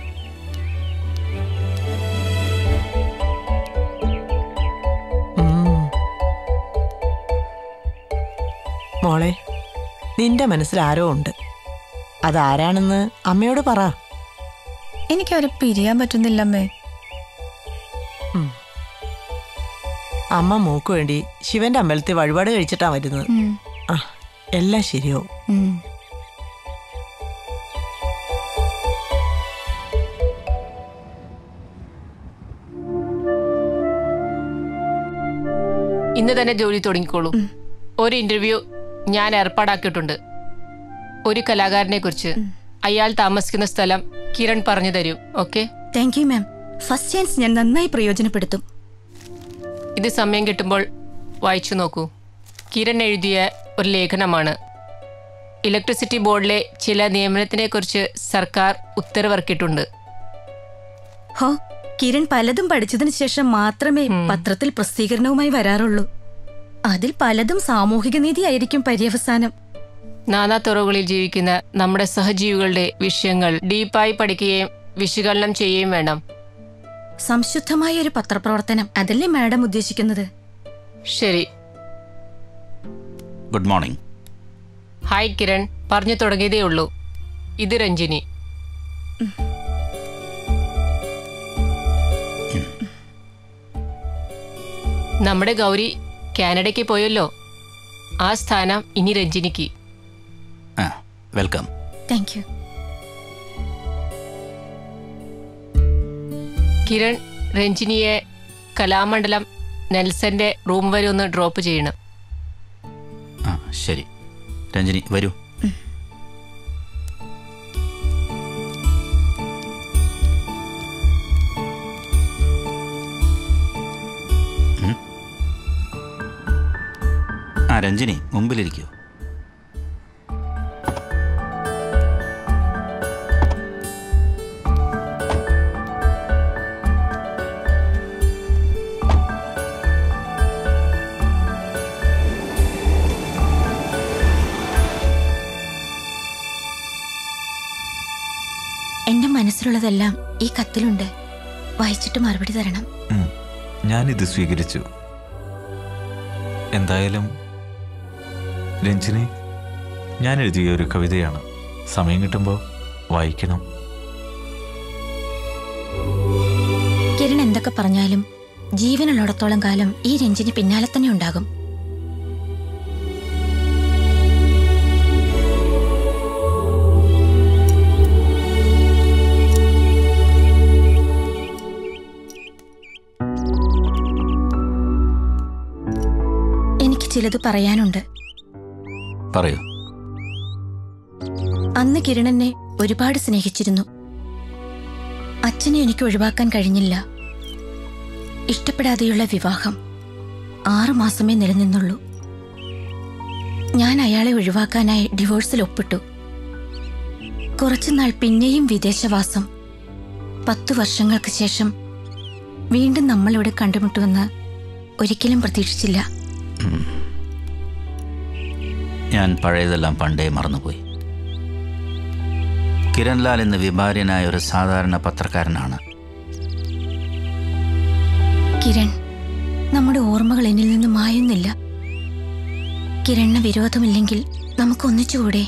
ഉം. മോളെ നിന്റെ മനസ്സിൽ ആരോ ഉണ്ട് അതാരാണെന്ന് അമ്മയോട് പറ എനിക്ക് അവരെ പിരിയാൻ പറ്റുന്നില്ലമ്മേ അമ്മ മോക്ക് വേണ്ടി ശിവന്റെ അമ്പലത്തിൽ വഴിപാട് കഴിച്ചിട്ടാ വരുന്നത് ഉം. ആ എല്ലാം ശരിയാവും ഉം. ഇന്ന് തന്നെ ജോലി തുടങ്ങിക്കോളൂ ഒരു ഇന്റർവ്യൂ ഞാൻ ഏർപ്പാടാക്കിയിട്ടുണ്ട് ഒരു കലാകാരനെ കുറിച്ച് അയാൾ താമസിക്കുന്ന സ്ഥലം കിരൺ പറഞ്ഞു തരൂ okay thank you ma'am first chance ഞാൻ നന്നായി പ്രയോജനപ്പെടുത്തും ഇത് സമയം കിട്ടുമ്പോൾ വായിച്ചു നോക്കൂ കിരൺ എഴുതിയ ഒരു ലേഖനമാണ് ഇലക്ട്രിസിറ്റി ബോർഡിലെ ചില നിയമനത്തിനെക്കുറിച്ച് സർക്കാർ ഉത്തരവിറക്കിയിട്ടുണ്ട് ഹോ കിരൺ പലതും പഠിച്ചതിന് ശേഷം മാത്രമേ പത്രത്തിൽ പ്രസിദ്ധീകരണവുമായി വരാറുള്ളൂ അതിൽ പലതും സാമൂഹിക നീതിയായിരിക്കും പര്യവസാനം നാനാ തുറകളിൽ ജീവിക്കുന്ന നമ്മുടെ സഹജീവികളുടെ വിഷയങ്ങൾ ഡീപ്പായി പഠിക്കുകയും വിശകലനം ചെയ്യുകയും വേണം സംശുദ്ധമായ ഒരു പത്രപ്രവർത്തനം അതല്ലേ മാഡം ഉദ്ദേശിക്കുന്നത് ശരി ഗുഡ് മോർണിംഗ് ഹായ് കിരൺ പറഞ്ഞു തുടങ്ങിയതേ ഉള്ളൂ ഇത് രഞ്ജിനി നമ്മുടെ ഗൗരി കാനഡയ്ക്ക് പോയല്ലോ ആ സ്ഥാനം ഇനി രഞ്ജിനിക്ക് ആ വെൽക്കം താങ്ക് യു കിരൺ രഞ്ജിനിയെ കലാമണ്ഡലം നെൽസന്റെ റൂം വരെ ഒന്ന് ഡ്രോപ്പ് ചെയ്യണം ആ ശരി രഞ്ജിനി വരൂ ഉം. ആ രഞ്ജിനി മുമ്പിലിരിക്കൂ എന്റെ മനസ്സിലുള്ളതെല്ലാം ഈ കത്തിലുണ്ട് വായിച്ചിട്ട് മറുപടി തരണം ഉം. ഞാനിത് സ്വീകരിച്ചു എന്തായാലും രഞ്ജിനി ഞാൻ എഴുതിയ ഒരു കവിതയാണ് സമയം കിട്ടുമ്പോൾ വായിക്കണം കിരൺ എന്തൊക്കെ പറഞ്ഞാലും ജീവനുള്ളിടത്തോളം കാലം ഈ രഞ്ജിനി പിന്നാലെ തന്നെ ഉണ്ടാകും എനിക്ക് ചിലത് പറയാനുണ്ട് പറയൂ അന്ന് കിരണെന്നെ ഒരുപാട് സ്നേഹിച്ചിരുന്നു അച്ഛനെ എനിക്ക് ഒഴിവാക്കാൻ കഴിഞ്ഞില്ല ഇഷ്ടപ്പെടാതെയുള്ള വിവാഹം ആറു മാസമേ നിലനിന്നുള്ളൂ ഞാൻ അയാളെ ഒഴിവാക്കാനായി ഡിവോഴ്സിൽ ഒപ്പിട്ടു കുറച്ചുനാൾ പിന്നെയും വിദേശവാസം പത്തു വർഷങ്ങൾക്ക് ശേഷം വീണ്ടും നമ്മളിവിടെ കണ്ടുമുട്ടുമെന്ന് ഒരിക്കലും പ്രതീക്ഷിച്ചില്ല ഞാൻ പഴയതെല്ലാം പണ്ടേ മറന്നുപോയി കിരൺലാൽ എന്ന വിഭാര്യനായ ഒരു സാധാരണ പത്രക്കാരനാണ് കിരൺ നമ്മുടെ ഓർമ്മകൾ എന്നിൽ നിന്ന് മായുന്നില്ല കിരണിന് വിരോധമില്ലെങ്കിൽ നമുക്ക് ഒന്നിച്ചുകൂടെ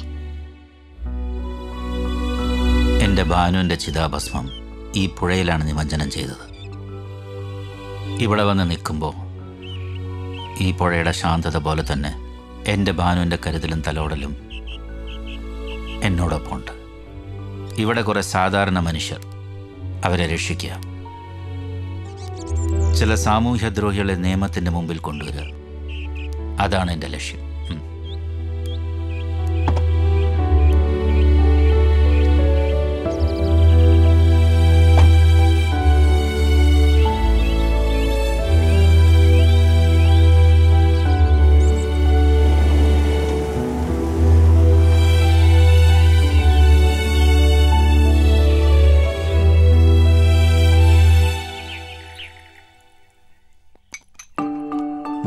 എൻ്റെ ഭാനുവിൻ്റെ ചിതാഭസ്മം ഈ പുഴയിലാണ് നിമജ്ജനം ചെയ്തത് ഇവിടെ വന്ന് നിൽക്കുമ്പോൾ ഈ പുഴയുടെ ശാന്തത പോലെ തന്നെ എൻ്റെ ഭാനുവിൻ്റെ കരുതലും തലോടലും എന്നോടൊപ്പമുണ്ട് ഇവിടെ കുറെ സാധാരണ മനുഷ്യർ അവരെ രക്ഷിക്കുക ചില സാമൂഹ്യദ്രോഹികളെ നിയമത്തിൻ്റെ മുമ്പിൽ കൊണ്ടുവരിക അതാണ് എൻ്റെ ലക്ഷ്യം ഉം.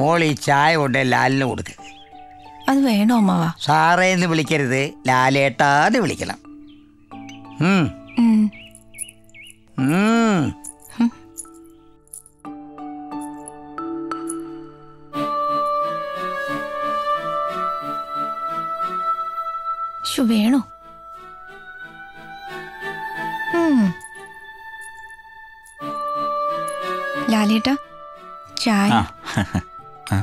മോൾ ഈ ചായ കൊണ്ട് ലാലിന് കൊടുക്ക് അത് വേണോ അമ്മാവാ സാറേ എന്ന് വിളിക്കരുത് ലാലേട്ടാന്ന് വിളിക്കണം ഉം. ഉം. ഉം. ശു വേണോ ഉം. ലാലേട്ടാ ചായ ആ ആ.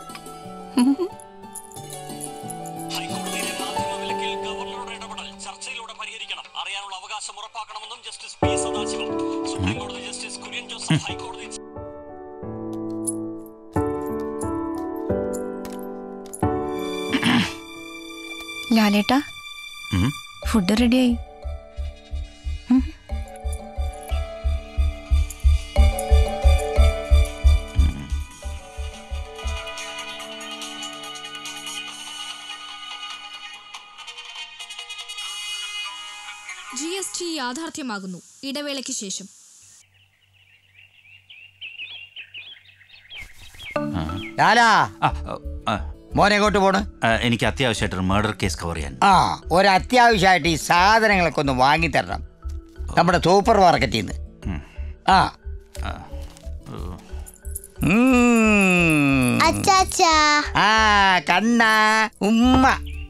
ലാലേട്ടാ ഉം. ഫുഡ് റെഡിയായി ജി എസ് ടി യാഥാർത്ഥ്യമാകുന്നു ഇടവേളയ്ക്ക് ശേഷം ലാലാ ആ, ആ, മോനെ എങ്ങോട്ട് പോണ് ആ, എനിക്ക് അത്യാവശ്യമായിട്ടൊരു മർഡർ കേസ് കവർ ചെയ്യാൻ ആ ഒരു അത്യാവശ്യമായിട്ട് ഈ സാധനങ്ങളൊക്കെ ഒന്ന് വാങ്ങിത്തരണം നമ്മുടെ സൂപ്പർ മാർക്കറ്റിൽ നിന്ന് ആ ഉം. അച്ചാച്ചാ ആ കണ്ണ ഉമ്മ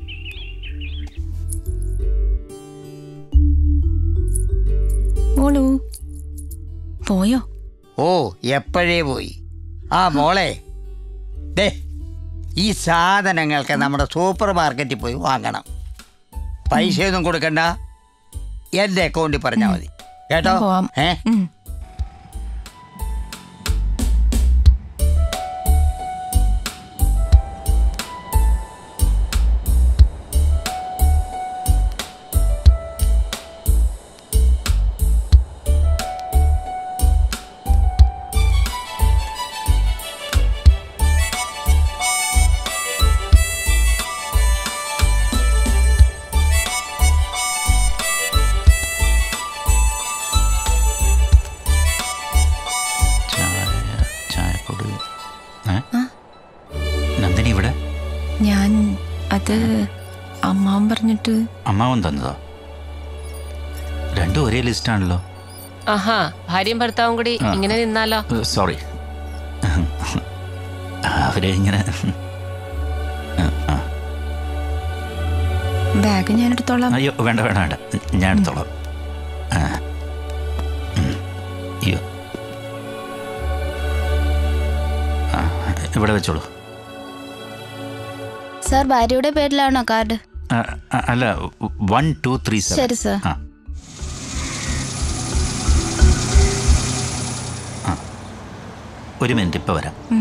മോളു പോയോ ഓ എപ്പോഴേ പോയി ആ മോളെ ദേ ഈ സാധനങ്ങൾക്ക് നമ്മുടെ സൂപ്പർ മാർക്കറ്റിൽ പോയി വാങ്ങണം പൈസയൊന്നും കൊടുക്കണ്ട എൻ്റെ അക്കൗണ്ടിൽ പറഞ്ഞാൽ മതി കേട്ടോ പോവാം. ഏ ഉം. ചായ ചായപ്പൊടി ഏ? നന്ദിനി ഇവിടെ ഞാൻ അത് അമ്മാവൻ പറഞ്ഞിട്ട് അമ്മാവൻ തന്നതോ രണ്ടും ഒരേ ലിസ്റ്റാണല്ലോ ആഹാ ഭാര്യയും ഭർത്താവും കൂടി ആ. ഇങ്ങനെ നിന്നാലോ സോറി അവരെ ഇങ്ങനെ ആ, ബാഗ് ഞാൻ എടുത്തോളാം അയ്യോ വേണ്ട വേണ്ട വേണ്ട ഞാൻ എടുത്തോളാം ആ. ഉം. അയ്യോ ആ, ഇവിടെ വെച്ചോളൂ സാർ ഭാര്യയുടെ പേരിലാണോ കാർഡ് ആ, ആ, അല്ല വൺ ടു ത്രീ സെവൻ ശരി, സർ. ആ ആ. ഒരു മിനിറ്റ് ഇപ്പൊ വരാം ഉം.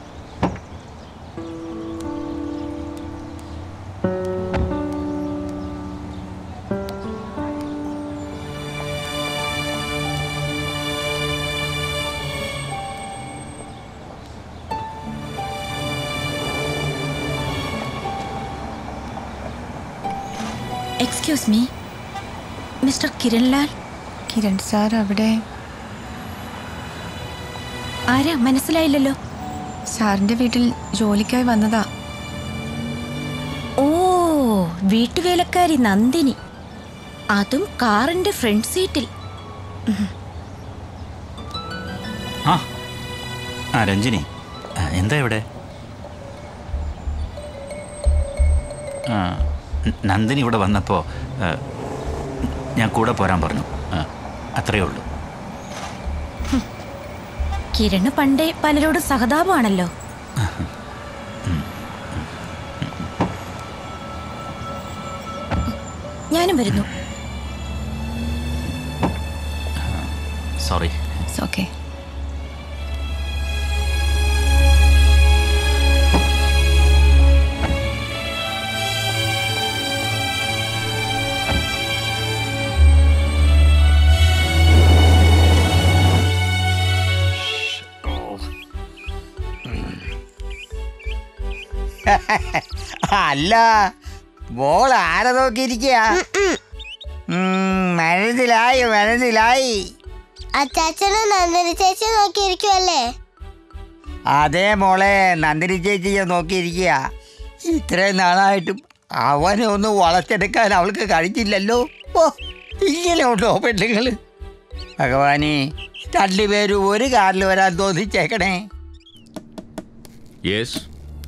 Excuse me mister Kiranlal Kiran sir അവിടെ ആരാ മനസ്സിലായില്ലല്ലോ സാറിന്റെ വീട്ടിൽ ജോലിക്കായി വന്നതാ ഓ വീട്ടുവേലക്കാരി നന്ദിനി അതും കാറിന്റെ ഫ്രണ്ട് സീറ്റിൽ ആ ആ രഞ്ജിനി ആ, എന്താ ഇവിടെ ആ ന- നന്ദിനി ഇവിടെ വന്നപ്പോൾ ഞാൻ കൂടെ പോരാൻ പറഞ്ഞു ആ, അത്രയേ ഉള്ളൂ കിരണ് പണ്ടേ പലരോടും സഹതാപമാണല്ലോ ഞാനും വരുന്നു സോറി ഓക്കെ അല്ല മോൾ ആരെ നോക്കിയിരിക്കുക മനസ്സിലായി മനസ്സിലായി അച്ചാച്ചനും നന്ദിനി ചേച്ചി നോക്കിയിരിക്കുവല്ലേ അതേ മോളെ നന്ദിനി ചേച്ചിയെ നോക്കിയിരിക്കുക ഇത്രയും നാളായിട്ടും അവനെ ഒന്ന് വളച്ചെടുക്കാൻ അവൾക്ക് കഴിഞ്ഞില്ലല്ലോ ഓ ഇങ്ങനെ ഉണ്ടോ പെണ്ണുങ്ങൾ ഭഗവാനെ രണ്ടുപേരും ഒരു കാറിൽ വരാൻ തോന്നിച്ചേക്കണേ യെസ്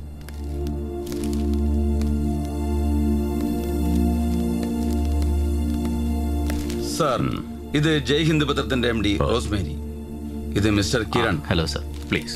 സാർ ഇത് ജയ് ഹിന്ദ് പത്രത്തിന്റെ എം ഡി റോസ്മേരി ഇത് mister Kiran hello sir please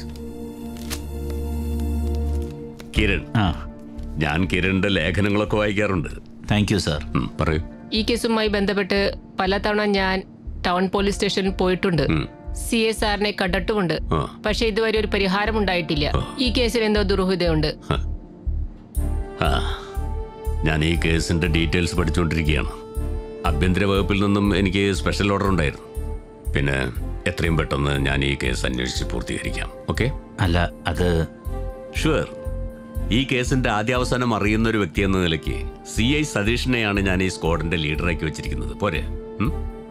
Kiran ഞാൻ കിരണിന്റെ ലേഖനങ്ങളൊക്കെ വായിക്കാറുണ്ട് താങ്ക് യു സാർ പറയൂ ഈ കേസുമായി ബന്ധപ്പെട്ട് പലതവണ ഞാൻ ടൗൺ പോലീസ് സ്റ്റേഷനിൽ പോയിട്ടുണ്ട് സി എ സാറിനെ കണ്ടിട്ടുമുണ്ട് ആ. പക്ഷെ ഇതുവരെ ഒരു പരിഹാരം ഉണ്ടായിട്ടില്ല ഈ കേസിൽ എന്തോ ദുർഹൃതയുണ്ട് ആ ഞാൻ ഈ കേസിന്റെ ഡീറ്റെയിൽസ് പഠിച്ചുകൊണ്ടിരിക്കുകയാണ് ആഭ്യന്തര വകുപ്പിൽ നിന്നും എനിക്ക് സ്പെഷ്യൽ ഓർഡർ ഉണ്ടായിരുന്നു പിന്നെ എത്രയും പെട്ടെന്ന് ഞാൻ ഈ കേസ് അന്വേഷിച്ച് പൂർത്തീകരിക്കാം ഓക്കെ അല്ല അത് ഷുവർ ഈ കേസിന്റെ ആദ്യാവസാനം അറിയുന്ന ഒരു വ്യക്തി എന്ന നിലയ്ക്ക് സി ഐ സതീഷിനെയാണ് ഞാൻ ഈ സ്ക്വാഡിന്റെ ലീഡറാക്കി വെച്ചിരിക്കുന്നത് പോരെ ഉം?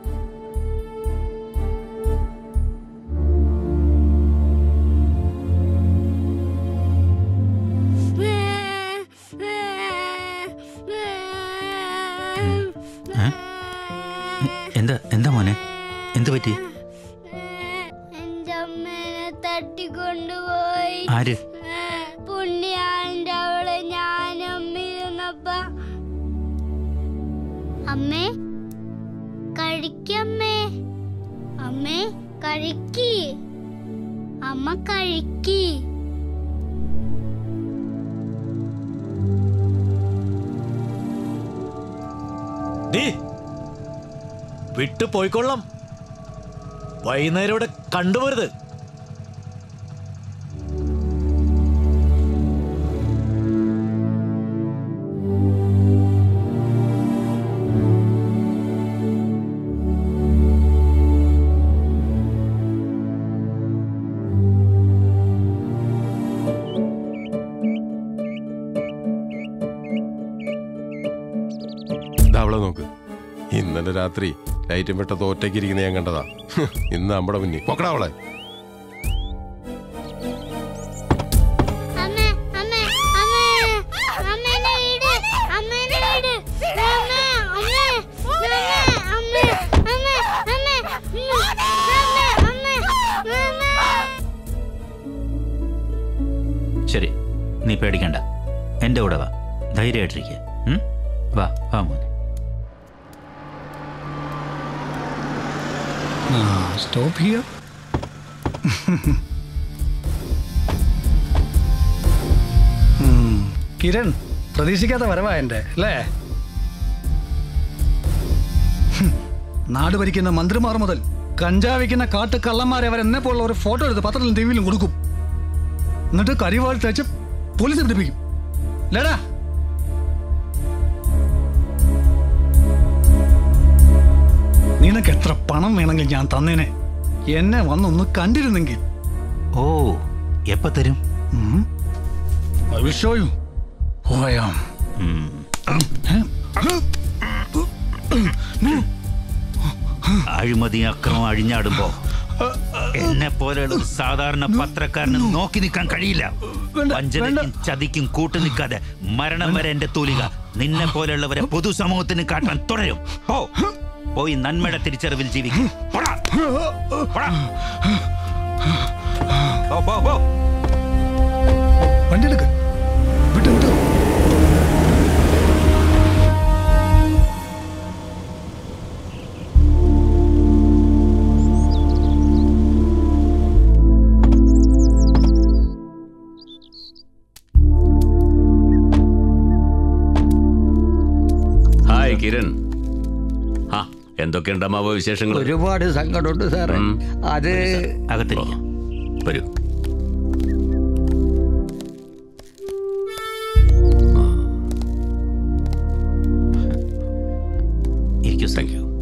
ഏ? എന്താ എന്താ മോനെ എന്ത് പറ്റി എന്റെ അമ്മേനെ തട്ടിക്കൊണ്ടുപോയി ആര് പുണ്യാളിന്റെ അവളെ ഞാൻ അമ്മിരുന്നപ്പ അമ്മേ കഴിക്കമ്മേ അമ്മേ കഴിക്കി അമ്മ കഴിക്കി ഡീ വിട്ടു പോയിക്കൊള്ളാം വൈകുന്നേരം ഇവിടെ കണ്ടുപോരുത് ദാ അവളെ നോക്ക് ഇന്നലെ രാത്രി ലൈറ്റും പെട്ട തോറ്റയ്ക്ക് ഇരിക്കുന്ന ഞാൻ കണ്ടതാ ഹ്, ഇന്ന് നമ്മുടെ മുന്നിൽ പൊക്കടാ അവളെ അമ്മേ അമ്മേ അമ്മേ അമ്മേനെ വീട് അമ്മേനെ വീട് അമ്മേ അമ്മേ അമ്മേ അമ്മേ അമ്മേ അമ്മേ അമ്മേ അമ്മേ ശരി നീ പേടിക്കണ്ട എൻ്റെ കൂടെ വാ ധൈര്യമായിട്ടിരിക്കുക ഉം? വാ വാ മോനെ സ്റ്റോപ്പ് ഹിയർ കിരൺ പ്രതീക്ഷിക്കാത്ത വരവാ എൻ്റെ അല്ലേ ഹും. നാട് ഭരിക്കുന്ന മന്ത്രിമാർ മുതൽ കഞ്ചാവിക്കുന്ന കാട്ട് കള്ളന്മാരെ അവർ എന്നെ പോലുള്ള ഒരു ഫോട്ടോ എടുത്ത് പത്രത്തിലും ടി വിയിലും കൊടുക്കും എന്നിട്ട് കരിവാൾ തേച്ച് പോലീസ് പിടിപ്പിക്കും ലേടാ നിനക്ക് എത്ര പണം വേണമെങ്കിൽ ഞാൻ തന്നേനെ എന്നെ വന്നൊന്ന് കണ്ടിരുന്നെങ്കിൽ ഓ എപ്പ തരും I will show you who I am അഴിമതി അക്രമം അഴിഞ്ഞാടുമ്പോ എന്നെ പോലെയുള്ള ഒരു സാധാരണ പത്രക്കാരന് നോക്കി നിൽക്കാൻ കഴിയില്ല വഞ്ചനയ്ക്കും ചതിക്കും കൂട്ടു നിൽക്കാതെ മരണം വരെ എന്റെ തൂലിക നിന്നെ പോലെയുള്ളവരെ പൊതുസമൂഹത്തിന് കാട്ടാൻ തുടരും പോ പോയി നന്മയുടെ തിരിച്ചറിവിൽ ജീവിക്കും പോടാ. പോടാ. പോ, പോ, പോ. വണ്ടി എടുക്ക് വിട്ടു വിട്ടു ഹായ് കിരൺ ആ എന്തൊക്കെയുണ്ട് അമ്മാവ വിശേഷങ്ങൾ ഒരുപാട് സങ്കടമുണ്ട് സാറേ ഉം. അത് അകത്തിരിക്കാം വരൂ ഇരിക്കൂ താങ്ക് യു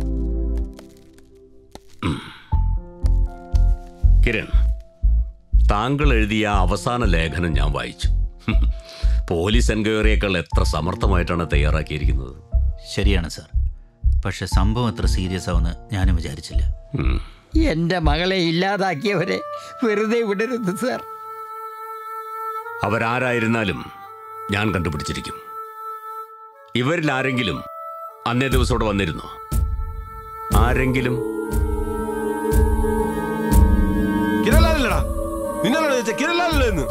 കിരൺ താങ്കൾ എഴുതിയ ആ അവസാന ലേഖനം ഞാൻ വായിച്ചു പോലീസ് എൻക്വയറിയേക്കാൾ എത്ര സമർത്ഥമായിട്ടാണ് തയ്യാറാക്കിയിരിക്കുന്നത് ശരിയാണ് സാർ പക്ഷെ സംഭവം അത്ര സീരിയസ് ആവുമെന്ന് ഞാനും വിചാരിച്ചില്ല എന്റെ മകളെ ഇല്ലാതാക്കിയവരെ വെറുതെ വിടരുത് സാർ അവരാരായിരുന്നാലും ഞാൻ കണ്ടുപിടിച്ചിരിക്കും ഇവരിൽ ആരെങ്കിലും അന്നേ ദിവസം ഇവിടെ വന്നിരുന്നു ആരെങ്കിലും കിരൺലാലല്ലടാ നിന്നല്ലോട് ചോദിച്ച കിരൺലാലല്ലേ എന്ന്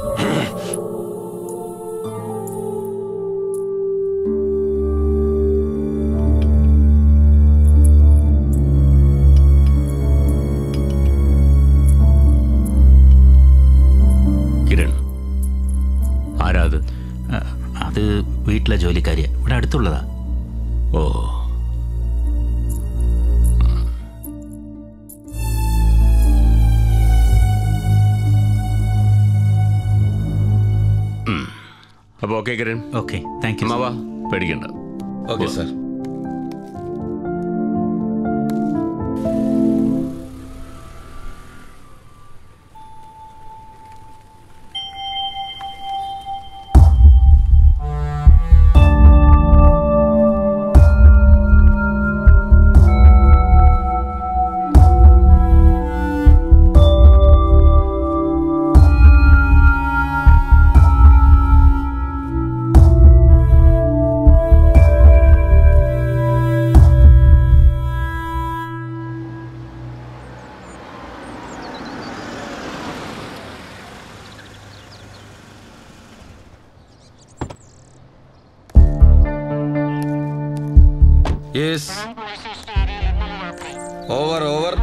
കിരൺ ആരാ അത് അത് വീട്ടിലെ ജോലിക്കാരിയാ ഇവിടെ അടുത്തുള്ളതാ ഓ അപ്പൊ okay Kiran okay thank you മാവാ പേടിക്കണ്ട okay sir yes over over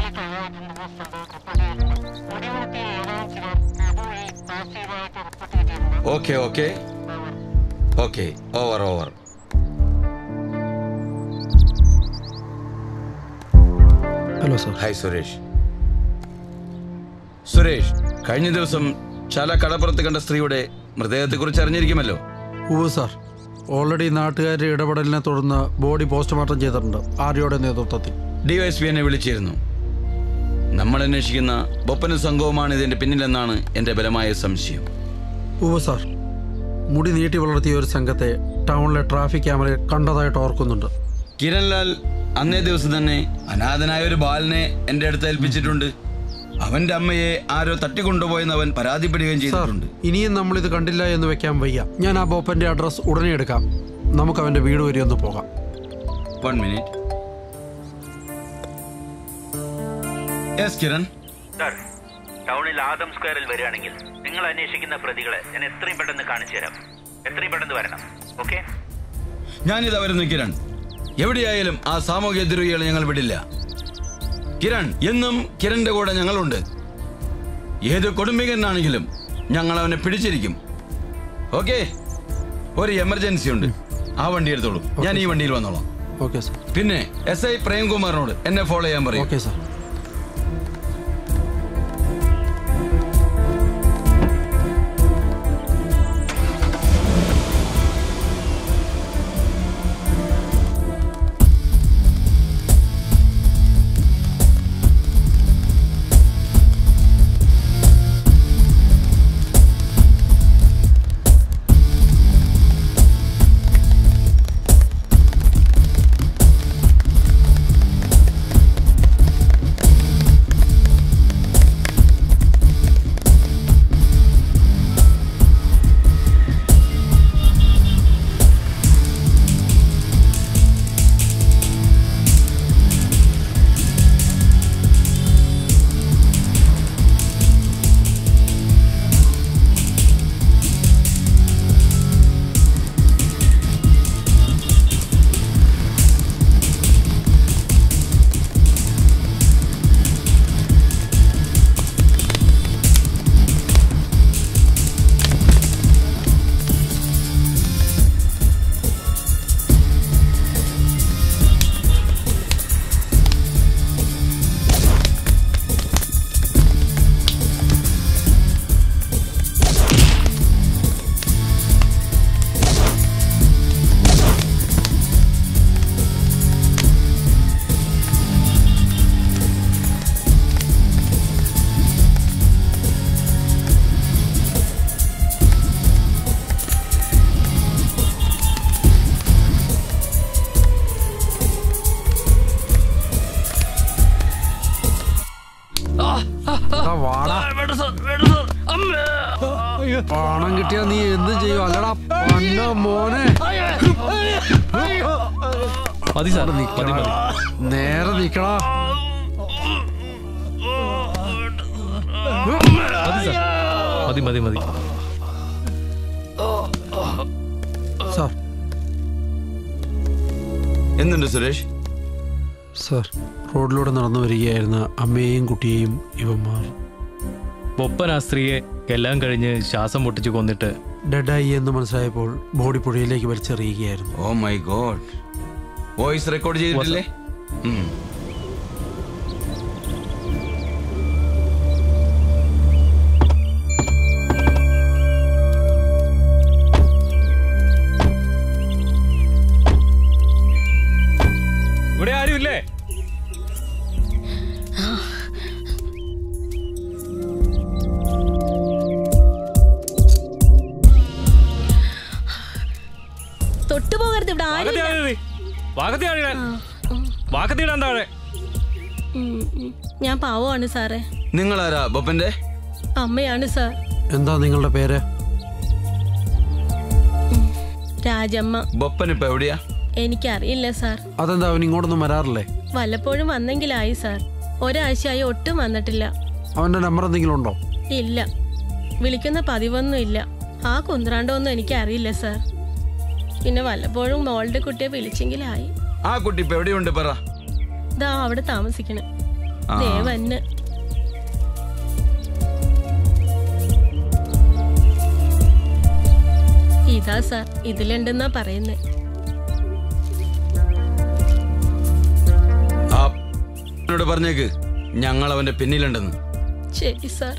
okay okay okay over over hello sir hi Suresh Suresh കഴിഞ്ഞ ദിവസം ചാല കടപ്പുറത്ത് കണ്ട സ്ത്രീയുടെ മൃതദേഹത്തെക്കുറിച്ച് അറിഞ്ഞിരിക്കുമല്ലോ ഉവ്വ് സാർ ഓൾറെഡി നാട്ടുകാരുടെ ഇടപെടലിനെ തുടർന്ന് ബോഡി പോസ്റ്റ്മോർട്ടം ചെയ്തിട്ടുണ്ട് ആര്യയുടെ നേതൃത്വത്തിൽ ഡിവൈഎസ്പി എന്നെ വിളിച്ചിരുന്നു നമ്മൾ അന്വേഷിക്കുന്ന ബൊപ്പന സംഘവുമാണ് ഇതിന്റെ പിന്നിലെന്നാണ് എന്റെ ബലമായ സംശയം ഉവ്വ് സാർ മുടി നീട്ടി വളർത്തിയ ഒരു സംഘത്തെ ടൗണിലെ ട്രാഫിക് ക്യാമറയിൽ കണ്ടതായിട്ട് ഓർക്കുന്നുണ്ട് കിരൺലാൽ അന്നേ ദിവസം തന്നെ അനാഥനായ ഒരു ബാലനെ എന്റെ അടുത്ത് ഏൽപ്പിച്ചിട്ടുണ്ട് അവന്റെ അമ്മയെ ആരോ തട്ടിക്കൊണ്ടുപോയെന്ന് അവൻ പരാതിപ്പെടുകയും സാർ ചെയ്തിട്ടുണ്ട് ഇനിയും നമ്മൾ ഇത് കണ്ടില്ല എന്ന് വെക്കാൻ വയ്യ ഞാൻ ആ ബോപ്പന്റെ അഡ്രസ് ഉടനെ എടുക്കാം നമുക്ക് അവന്റെ വീട് വരെ ഒന്ന് പോകാം one minute yes Kiran sir ടൗണിൽ ആദം സ്ക്വയറിൽ വരികയാണെങ്കിൽ നിങ്ങൾ അന്വേഷിക്കുന്ന പ്രതികളെ ഞാൻ എത്രയും പെട്ടെന്ന് കാണിച്ചു തരാം എത്രയും പെട്ടെന്ന് വരണം ഓക്കെ ഞാനിതാ വരുന്നു കിരൺ എവിടെയായാലും ആ സാമൂഹ്യ ദ്രോഹികളെ ഞങ്ങൾ വിടില്ല കിരൺ എന്നും കിരണിന്റെ കൂടെ ഞങ്ങളുണ്ട് ഏത് കൊടുമ്പികനാണെങ്കിലും ഞങ്ങൾ അവനെ പിടിച്ചിരിക്കും ഓക്കെ ഒരു എമർജൻസി ഉണ്ട് ആ വണ്ടി എടുത്തോളൂ ഞാൻ ഈ വണ്ടിയിൽ വന്നോളാം ഓക്കെ സാർ പിന്നെ എസ് ഐ പ്രേംകുമാറിനോട് എന്നെ ഫോളോ ചെയ്യാൻ പറയും ഓക്കെ സാർ ഇറങ്ങിയാ നീ എന്ത് ചെയ്യും അല്ലടാ അന്ന മോനെ മതി സാർ മതി മതി നേരെ നിക്കടാ മതി സാർ മതി മതി മതി സാർ എന്തുണ്ട് സുരേഷ് സാർ റോഡിലൂടെ നടന്നു വരികയായിരുന്ന അമ്മയെയും കുട്ടിയെയും ഇവന്മാർ ഒപ്പൻ ആ സ്ത്രീയെ എല്ലാം കഴിഞ്ഞ് ശ്വാസം പൊട്ടിച്ച് കൊന്നിട്ട് ഡെഡായി എന്ന് മനസ്സിലായപ്പോൾ ബോഡി പുഴയിലേക്ക് വലിച്ചെറിയുകയായിരുന്നു oh my god voice record ചെയ്തിട്ടില്ലേ ഉം. ഇവിടെ ആരുമില്ലേ തൊട്ടുപോകരുത് ഇവിടെ ആരും വാകത്തിയാ വാകത്തിയിടാൻ താഴെ ഞാൻ പാവമാണ് സാറേ നിങ്ങളാരാ ബൊപ്പന്റെ അമ്മയാണ് സാർ എന്താ നിങ്ങളുടെ പേര് രാജമ്മ ബൊപ്പൻ ഇപ്പൊ എവിടെയാ എനിക്കറിയില്ല സാർ അതെന്താ അവൻ ഇങ്ങോട്ടൊന്നും വരാറില്ലേ വല്ലപ്പോഴും വന്നെങ്കിലായി സാർ ഒരാഴ്ചയായി ഒട്ടും വന്നിട്ടില്ല അവന്റെ നമ്പർ എന്തെങ്കിലും ഉണ്ടോ ഇല്ല വിളിക്കുന്ന പതിവൊന്നും ഇല്ല ആ കുന്ത്രാണ്ടൊന്നും എനിക്കറിയില്ല സാർ പിന്നെ വല്ലപ്പോഴും മോളുടെ കുട്ടിയെ വിളിച്ചെങ്കിലായി ആ കുട്ടി ഇപ്പൊ എവിടെയുണ്ട് പറ ദാ അവിടെ താമസിക്കണേ ആ. ദേവന്ന് ഇതാ സാർ ഇതിലുണ്ടെന്നാ പറയുന്നേ ആ എന്നോട് പറഞ്ഞേക്ക് ഞങ്ങൾ അവന്റെ പിന്നിലുണ്ടെന്ന് ശരി സാർ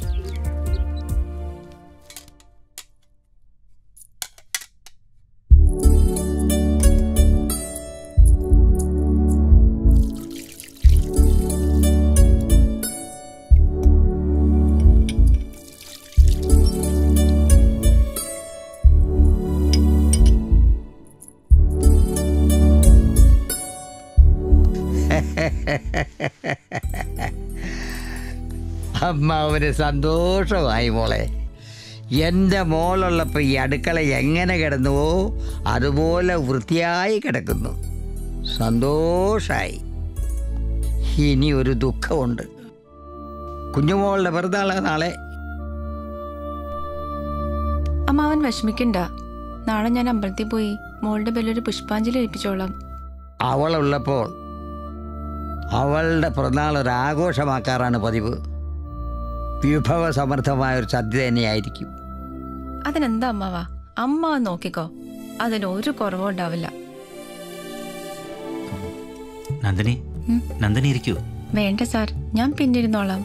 അമ്മാവന് സന്തോഷമായി മോളെ എൻ്റെ മോളുള്ളപ്പോൾ ഈ അടുക്കള എങ്ങനെ കിടന്നുവോ അതുപോലെ വൃത്തിയായി കിടക്കുന്നു സന്തോഷായി ഇനി ഒരു ദുഃഖമുണ്ട് കുഞ്ഞുമോളുടെ പിറന്നാളെ നാളെ അമ്മാവൻ വിഷമിക്കണ്ട നാളെ ഞാൻ അമ്പലത്തിൽ പോയി മോളുടെ പേരിലൊരു പുഷ്പാഞ്ജലി ഏൽപ്പിച്ചോളാം അവളുള്ളപ്പോൾ അവളുടെ പിറന്നാൾ ഒരു ആഘോഷമാക്കാറാണ് പതിവ് വിഭവസമൃദ്ധമായ ഒരു സദ്യ തന്നെയായിരിക്കും അതിനെന്താ അമ്മാവ അമ്മ നോക്കിക്കോ അതിന് ഒരു കുറവും ഉണ്ടാവില്ല നന്ദിനി ഉം. നന്ദിനി ഇരിക്കൂ വേണ്ട സാർ ഞാൻ പിന്നിരുന്നോളാം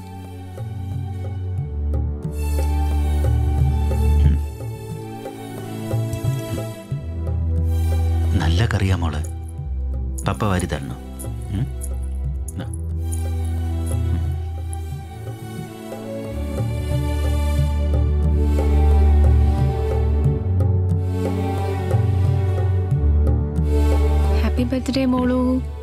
നല്ല കറിയാ മോള് പപ്പ വാരി തരണോ ഉം? ദാ. ഹാപ്പി ബർത്ത്ഡേ മോളൂ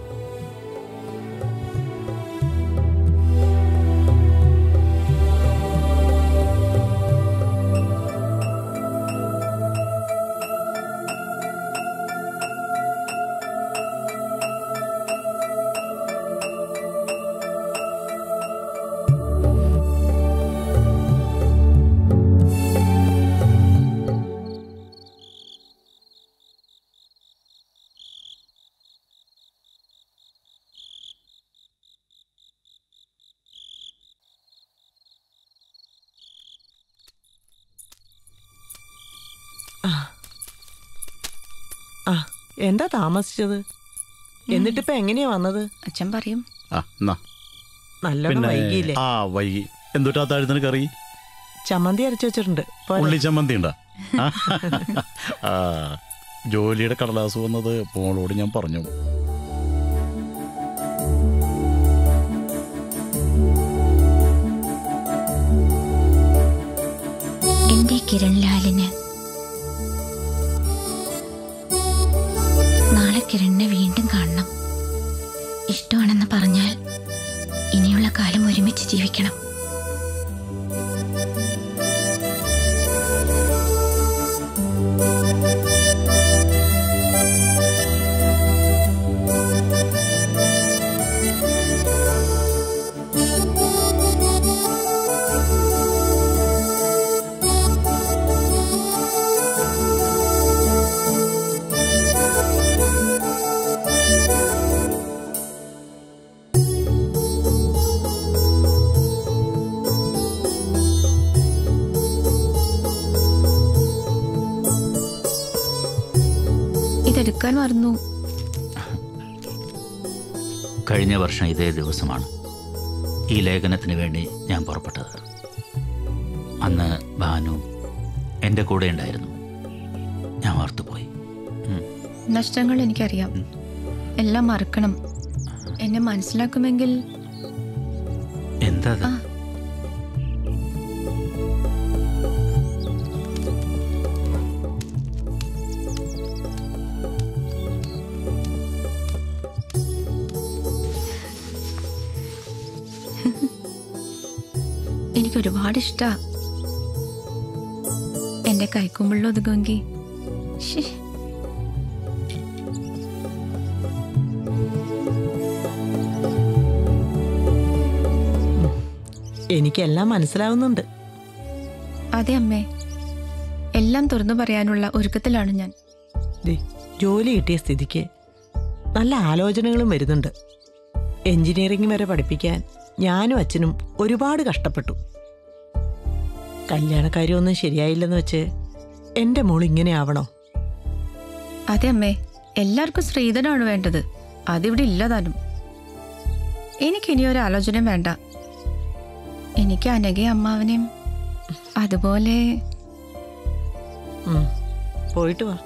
ആ എന്താ താമസിച്ചത് എന്നിട്ടിപ്പോ എങ്ങനെയാ വന്നത് അച്ഛൻ പറയും ആ എന്നാ നല്ലോണം വൈകിയില്ലേ ആ വൈകി എന്തുട്ടാ താഴ്ത്തിന് കറി ചമ്മന്തി അരച്ചു വെച്ചിട്ടുണ്ട് പോരെ? ഉള്ളി ചമ്മന്തി ഉണ്ടാ ആ ജോലിയുടെ കടലാസ് വന്നത് മോളോട് ഞാൻ പറഞ്ഞു എന്റെ കിരൺലാലിന് നാളെ കിരണിനെ വീണ്ടും കാണണം ഇഷ്ടമാണെന്ന് പറഞ്ഞാൽ ഇനിയുള്ള കാലം ഒരുമിച്ച് ജീവിക്കണം ഇതെടുക്കാൻ മറന്നു കഴിഞ്ഞ വർഷം ഇതേ ദിവസമാണ് ഈ ലേഖനത്തിന് വേണ്ടി ഞാൻ പുറപ്പെട്ടത് അന്ന് ഭാനു എൻ്റെ കൂടെ ഉണ്ടായിരുന്നു ഞാൻ ഓർത്തുപോയി നഷ്ടങ്ങൾ എനിക്കറിയാം എല്ലാം മറക്കണം എന്നെ മനസ്സിലാക്കുമെങ്കിൽ എന്താ അത്? എനിക്ക് ഒരുപാട് ഇഷ്ടാ എന്റെ കൈക്കുമ്പിളിൽ ഒതുങ്ങുമെങ്കിൽ ശ്ശേ. എനിക്കെല്ലാം മനസ്സിലാവുന്നുണ്ട് അതെ അമ്മേ എല്ലാം തുറന്നു പറയാനുള്ള ഒരുക്കത്തിലാണ് ഞാൻ ദേ, ജോലി കിട്ടിയ സ്ഥിതിക്ക് നല്ല ആലോചനകളും വരുന്നുണ്ട് എഞ്ചിനീയറിംഗ് വരെ പഠിപ്പിക്കാൻ ഞാനും അച്ഛനും ഒരുപാട് കഷ്ടപ്പെട്ടു കല്യാണക്കാര്യമൊന്നും ശരിയായില്ലെന്ന് വെച്ച് എൻ്റെ മോൾ ഇങ്ങനെ ആവണോ അതെ അമ്മേ എല്ലാവർക്കും ശ്രീധനാണ് വേണ്ടത് അതിവിടെ ഇല്ലതാനും എനിക്കിനി ഒരു ആലോചനയും വേണ്ട എനിക്ക് അനഘയും അമ്മാവനെയും അതുപോലെ ഉം, പോയിട്ട് വാ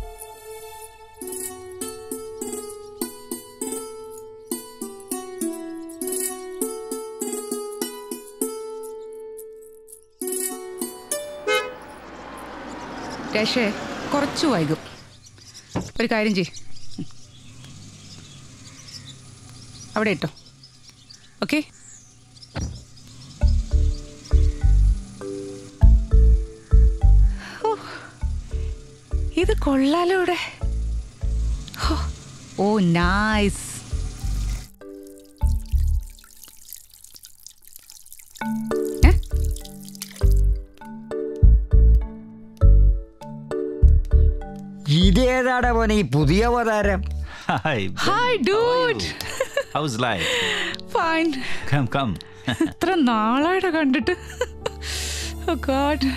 രക്ഷേ കുറച്ച് വൈകും ഒരു കാര്യം ചെയ് അവിടെ ഇട്ടോ ഓക്കെ ഇത് കൊള്ളാലോ ഇവിടെ ഹോ, ഓ നൈസ് ഇതേതാടാ പോനെ ഈ പുതിയ അവതാരം hi hi dude how's life fine come come എത്ര നാളായിട്ട് കണ്ടിട്ട് ഓ ഗോഡ്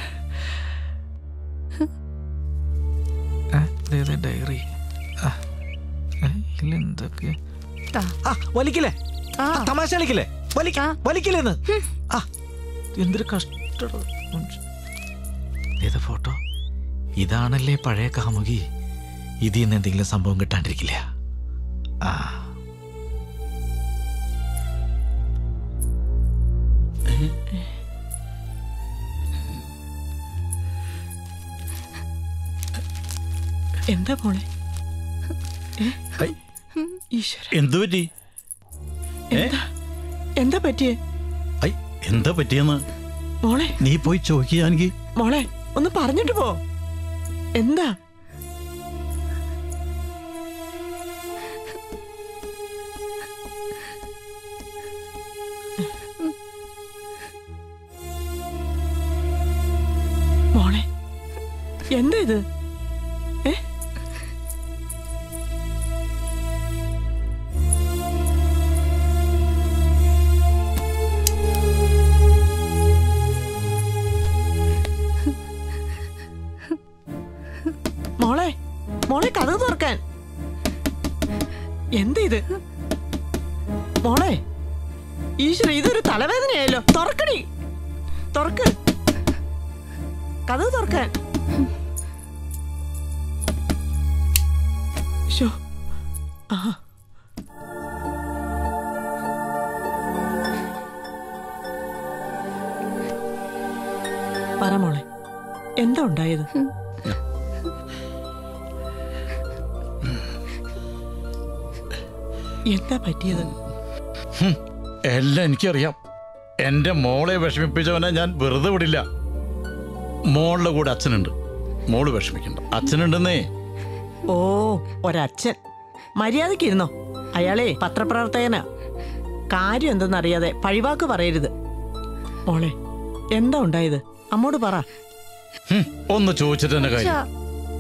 ഡയറി എന്തൊക്കെ താ. ആ വലിക്കില്ലേ ആ. ആ, തമാശ കളിക്കില്ലേ വലിക്ക വലിക്കില്ലേന്ന് ആ എന്തൊരു കഷ്ടം ഏത് ഫോട്ടോ ഇതാണല്ലേ പഴയ കാമുകി ഇതിൽ നിന്ന് എന്തെങ്കിലും സംഭവം കിട്ടാണ്ടിരിക്കില്ല ആ എന്താ പോണേ ഈശ്വര എന്തു പറ്റി എന്താ എന്താ പറ്റിയേ ഐ എന്താ പറ്റിയെന്ന് മോളെ നീ പോയി ചോദിക്കുകയാണെങ്കിൽ മോളെ ഒന്ന് പറഞ്ഞിട്ട് പോ എന്താ മോളെ എന്താ ഇത് ഏ മോളെ മോളെ കഥ തുറക്കാൻ എന്താ ഇത് മോളെ ഈശ്വര ഇതൊരു തലവേദനയായല്ലോ തുറക്കടി തുറക്ക് കഥ തുറക്കാൻ ശോ ആ പറ മോളെ എന്താ ഉണ്ടായത് എന്താ പറ്റിയത് ഹും, എല്ലാം എനിക്കറിയാം എന്റെ മോളെ വിഷമിപ്പിച്ചവനെ ഞാൻ വെറുതെ വിടില്ല മോളുടെ കൂടെ അച്ഛനുണ്ട് മോള് വിഷമിക്കണ്ട അച്ഛനുണ്ടെന്നേ ഓ ഒരച്ഛൻ മര്യാദയ്ക്ക് ഇരുന്നോ അയാളെ പത്രപ്രവർത്തകനാ കാര്യം എന്തെന്നറിയാതെ പഴിവാക്ക് പറയരുത് മോളെ എന്താ ഉണ്ടായത് അമ്മോട് പറ ഹും, ഒന്ന് ചോദിച്ചിട്ട് തന്നെ കാര്യം ഛ.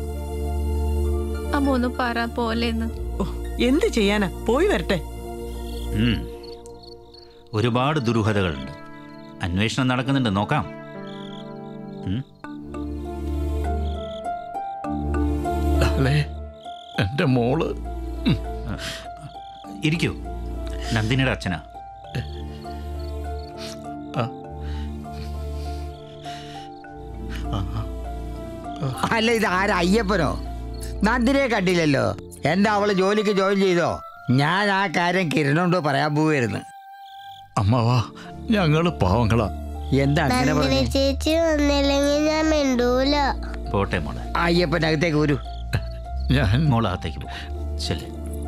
അമ്മ ഒന്ന് പറ പോലെന്ന് എന്ത് ചെയ്യാനാ പോയി വരട്ടെ ഉം. ഒരുപാട് ദുരൂഹതകളുണ്ട് അന്വേഷണം നടക്കുന്നുണ്ട് നോക്കാം ഉം. അല്ലേ ഏ എൻ്റെ മോള് ഇരിക്കൂ നന്ദിനിയുടെ അച്ഛനാ അല്ല ഇത് ആരാ അയ്യപ്പനോ നന്ദിനെ കണ്ടില്ലല്ലോ എന്താ അവള് ജോലിക്ക് ജോയിൻ ചെയ്തോ ഞാൻ ആ കാര്യം കിരണോണ്ട് പറയാൻ പോവായിരുന്നു അമ്മവാ ഞങ്ങള് പാവങ്ങളാ എന്താ അങ്ങനെ നന്ദിനി പറഞ്ഞു ചേച്ചി വന്നില്ലെങ്കിൽ ഞാൻ മിണ്ടൂല പോട്ടെ മോളെ അയ്യപ്പനകത്തേക്ക് വരൂ ഞാൻ മോളകത്തേക്ക് പോകും ശരി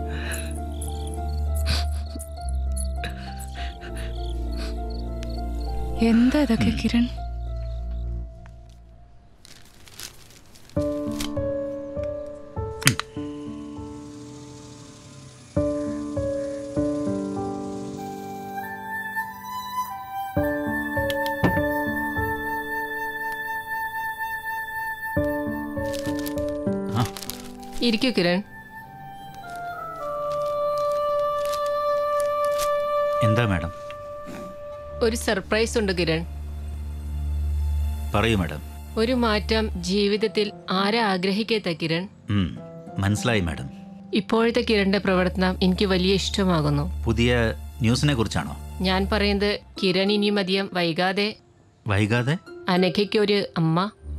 എന്താ ഇതൊക്കെ കിരൺ ഇരിക്കൂ കിരൺ എന്താ മാഡം ഒരു സർപ്രൈസ് ഉണ്ട് കിരൺ പറയൂ മാഡം ഒരു മാറ്റം ജീവിതത്തിൽ ആരാ ആഗ്രഹിക്കാത്ത കിരൺ ഉം, മനസ്സിലായി മാഡം ഇപ്പോഴത്തെ കിരണിന്റെ പ്രവർത്തനം എനിക്ക് വലിയ ഇഷ്ടമാകുന്നു പുതിയ ന്യൂസിനെ കുറിച്ചാണോ ഞാൻ പറയുന്നത് കിരൺ ഇനിയും അധികം വൈകാതെ വൈകാതെ അനഘയ്ക്ക് ഒരു അമ്മ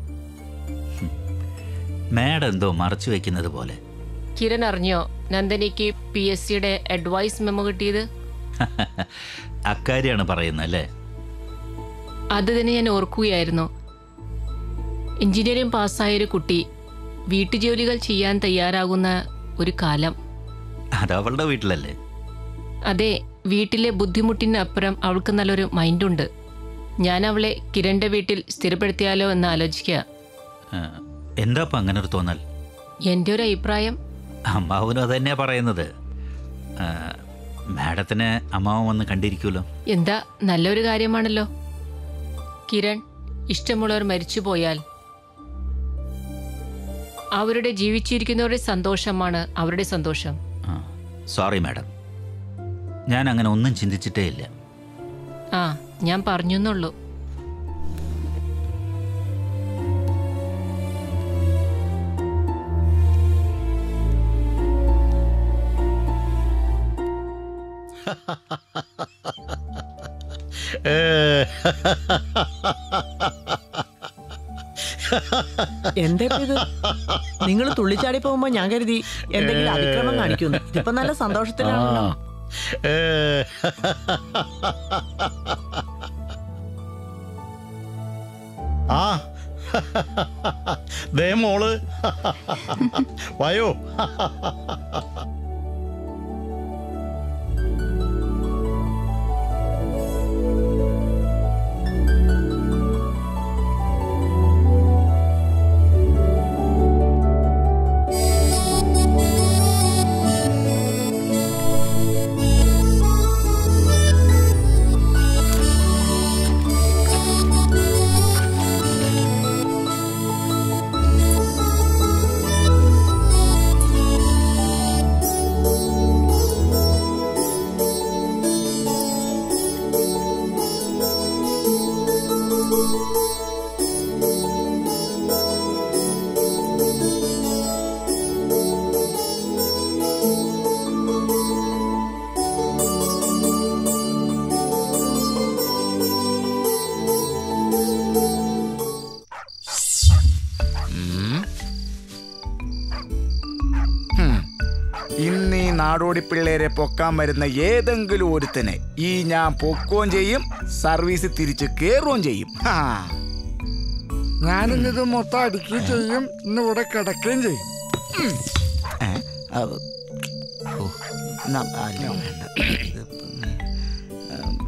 മാഡം എന്തോ മറച്ചു വെക്കുന്നത് പോലെ കിരൺ അറിഞ്ഞോ നന്ദനിക്ക് പി എസ് സിയുടെ അഡ്വൈസ് മെമ്മോ കിട്ടിയത് അക്കാര്യാണ് പറയുന്നത് അല്ലേ അത് തന്നെ ഞാൻ ഓർക്കുകയായിരുന്നു എഞ്ചിനീയറിംഗ് പാസ്സായ ഒരു കുട്ടി വീട്ടുജോലികൾ ചെയ്യാൻ തയ്യാറാകുന്ന ഒരു കാലം അത് അവളുടെ വീട്ടിലല്ലേ അതെ വീട്ടിലെ ബുദ്ധിമുട്ടിനപ്പുറം അവൾക്ക് നല്ലൊരു മൈൻഡുണ്ട് ഞാൻ അവളെ കിരണിന്റെ വീട്ടിൽ സ്ഥിരപ്പെടുത്തിയാലോ എന്ന് ആലോചിക്കുക ആ, എന്താ ഇപ്പം അങ്ങനെ ഒരു തോന്നൽ എൻ്റെ ഒരു അഭിപ്രായം അമ്മാവനും അത് തന്നെയാ പറയുന്നത് ആ, മാഡത്തിന് അമ്മാവൻ വന്ന് കണ്ടിരിക്കുമല്ലോ എന്താ നല്ലൊരു കാര്യമാണല്ലോ കിരൺ ഇഷ്ടമുള്ളവർ മരിച്ചു പോയാൽ അവരുടെ ജീവിച്ചിരിക്കുന്നവരുടെ സന്തോഷമാണ് അവരുടെ സന്തോഷം സോറി മാഡം ഞാൻ അങ്ങനെ ഒന്നും ചിന്തിച്ചിട്ടേ ഇല്ല ആ ഞാൻ പറഞ്ഞു എന്നുള്ളൂ എന്താ ഇത് നിങ്ങൾ തുള്ളിച്ചാടി പോകുമ്പോ ഞാൻ കരുതി എന്തെങ്കിലും അതിക്രമം കാണിക്കുന്നു ഇതിപ്പോ നല്ല സന്തോഷത്തിലാണല്ലോ ആ ദേ മോള് വയോ ഇന്ന് ഈ നാടോടി പിള്ളേരെ പൊക്കാൻ വരുന്ന ഏതെങ്കിലും ഒരുത്തനെ ഈ ഞാൻ പൊക്കുകയും ചെയ്യും സർവീസ് തിരിച്ച് കയറുകയും ചെയ്യും ഹാ. ഞാനിന്നിത് മൊത്തം അടിക്കുകയും ചെയ്യും ഇന്ന് ഇവിടെ കിടക്കുകയും ചെയ്യും ഏ? അത് ഓ, ന- അല്ല, വേണ്ട. ഇത് പിന്നെ, ഉം,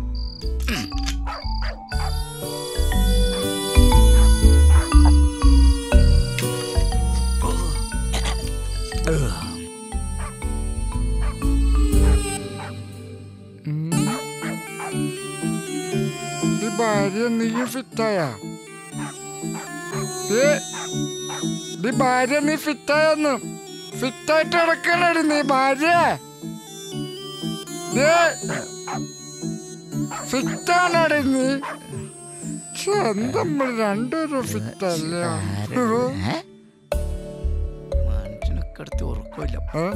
ഈ ഭാര്യ നീ ഫിറ്റായ ഈ ഭാര്യ നീ ഫിറ്റായെന്ന് ഫിറ്റായിട്ട് കിടക്കണടി നീ ഭാര്യ ഫിറ്റാണടി നീ ഛെ, എന്താ നമ്മൾ രണ്ടുപേരും ഫിറ്റല്ലേ കിടത്തി ഉറക്കമില്ല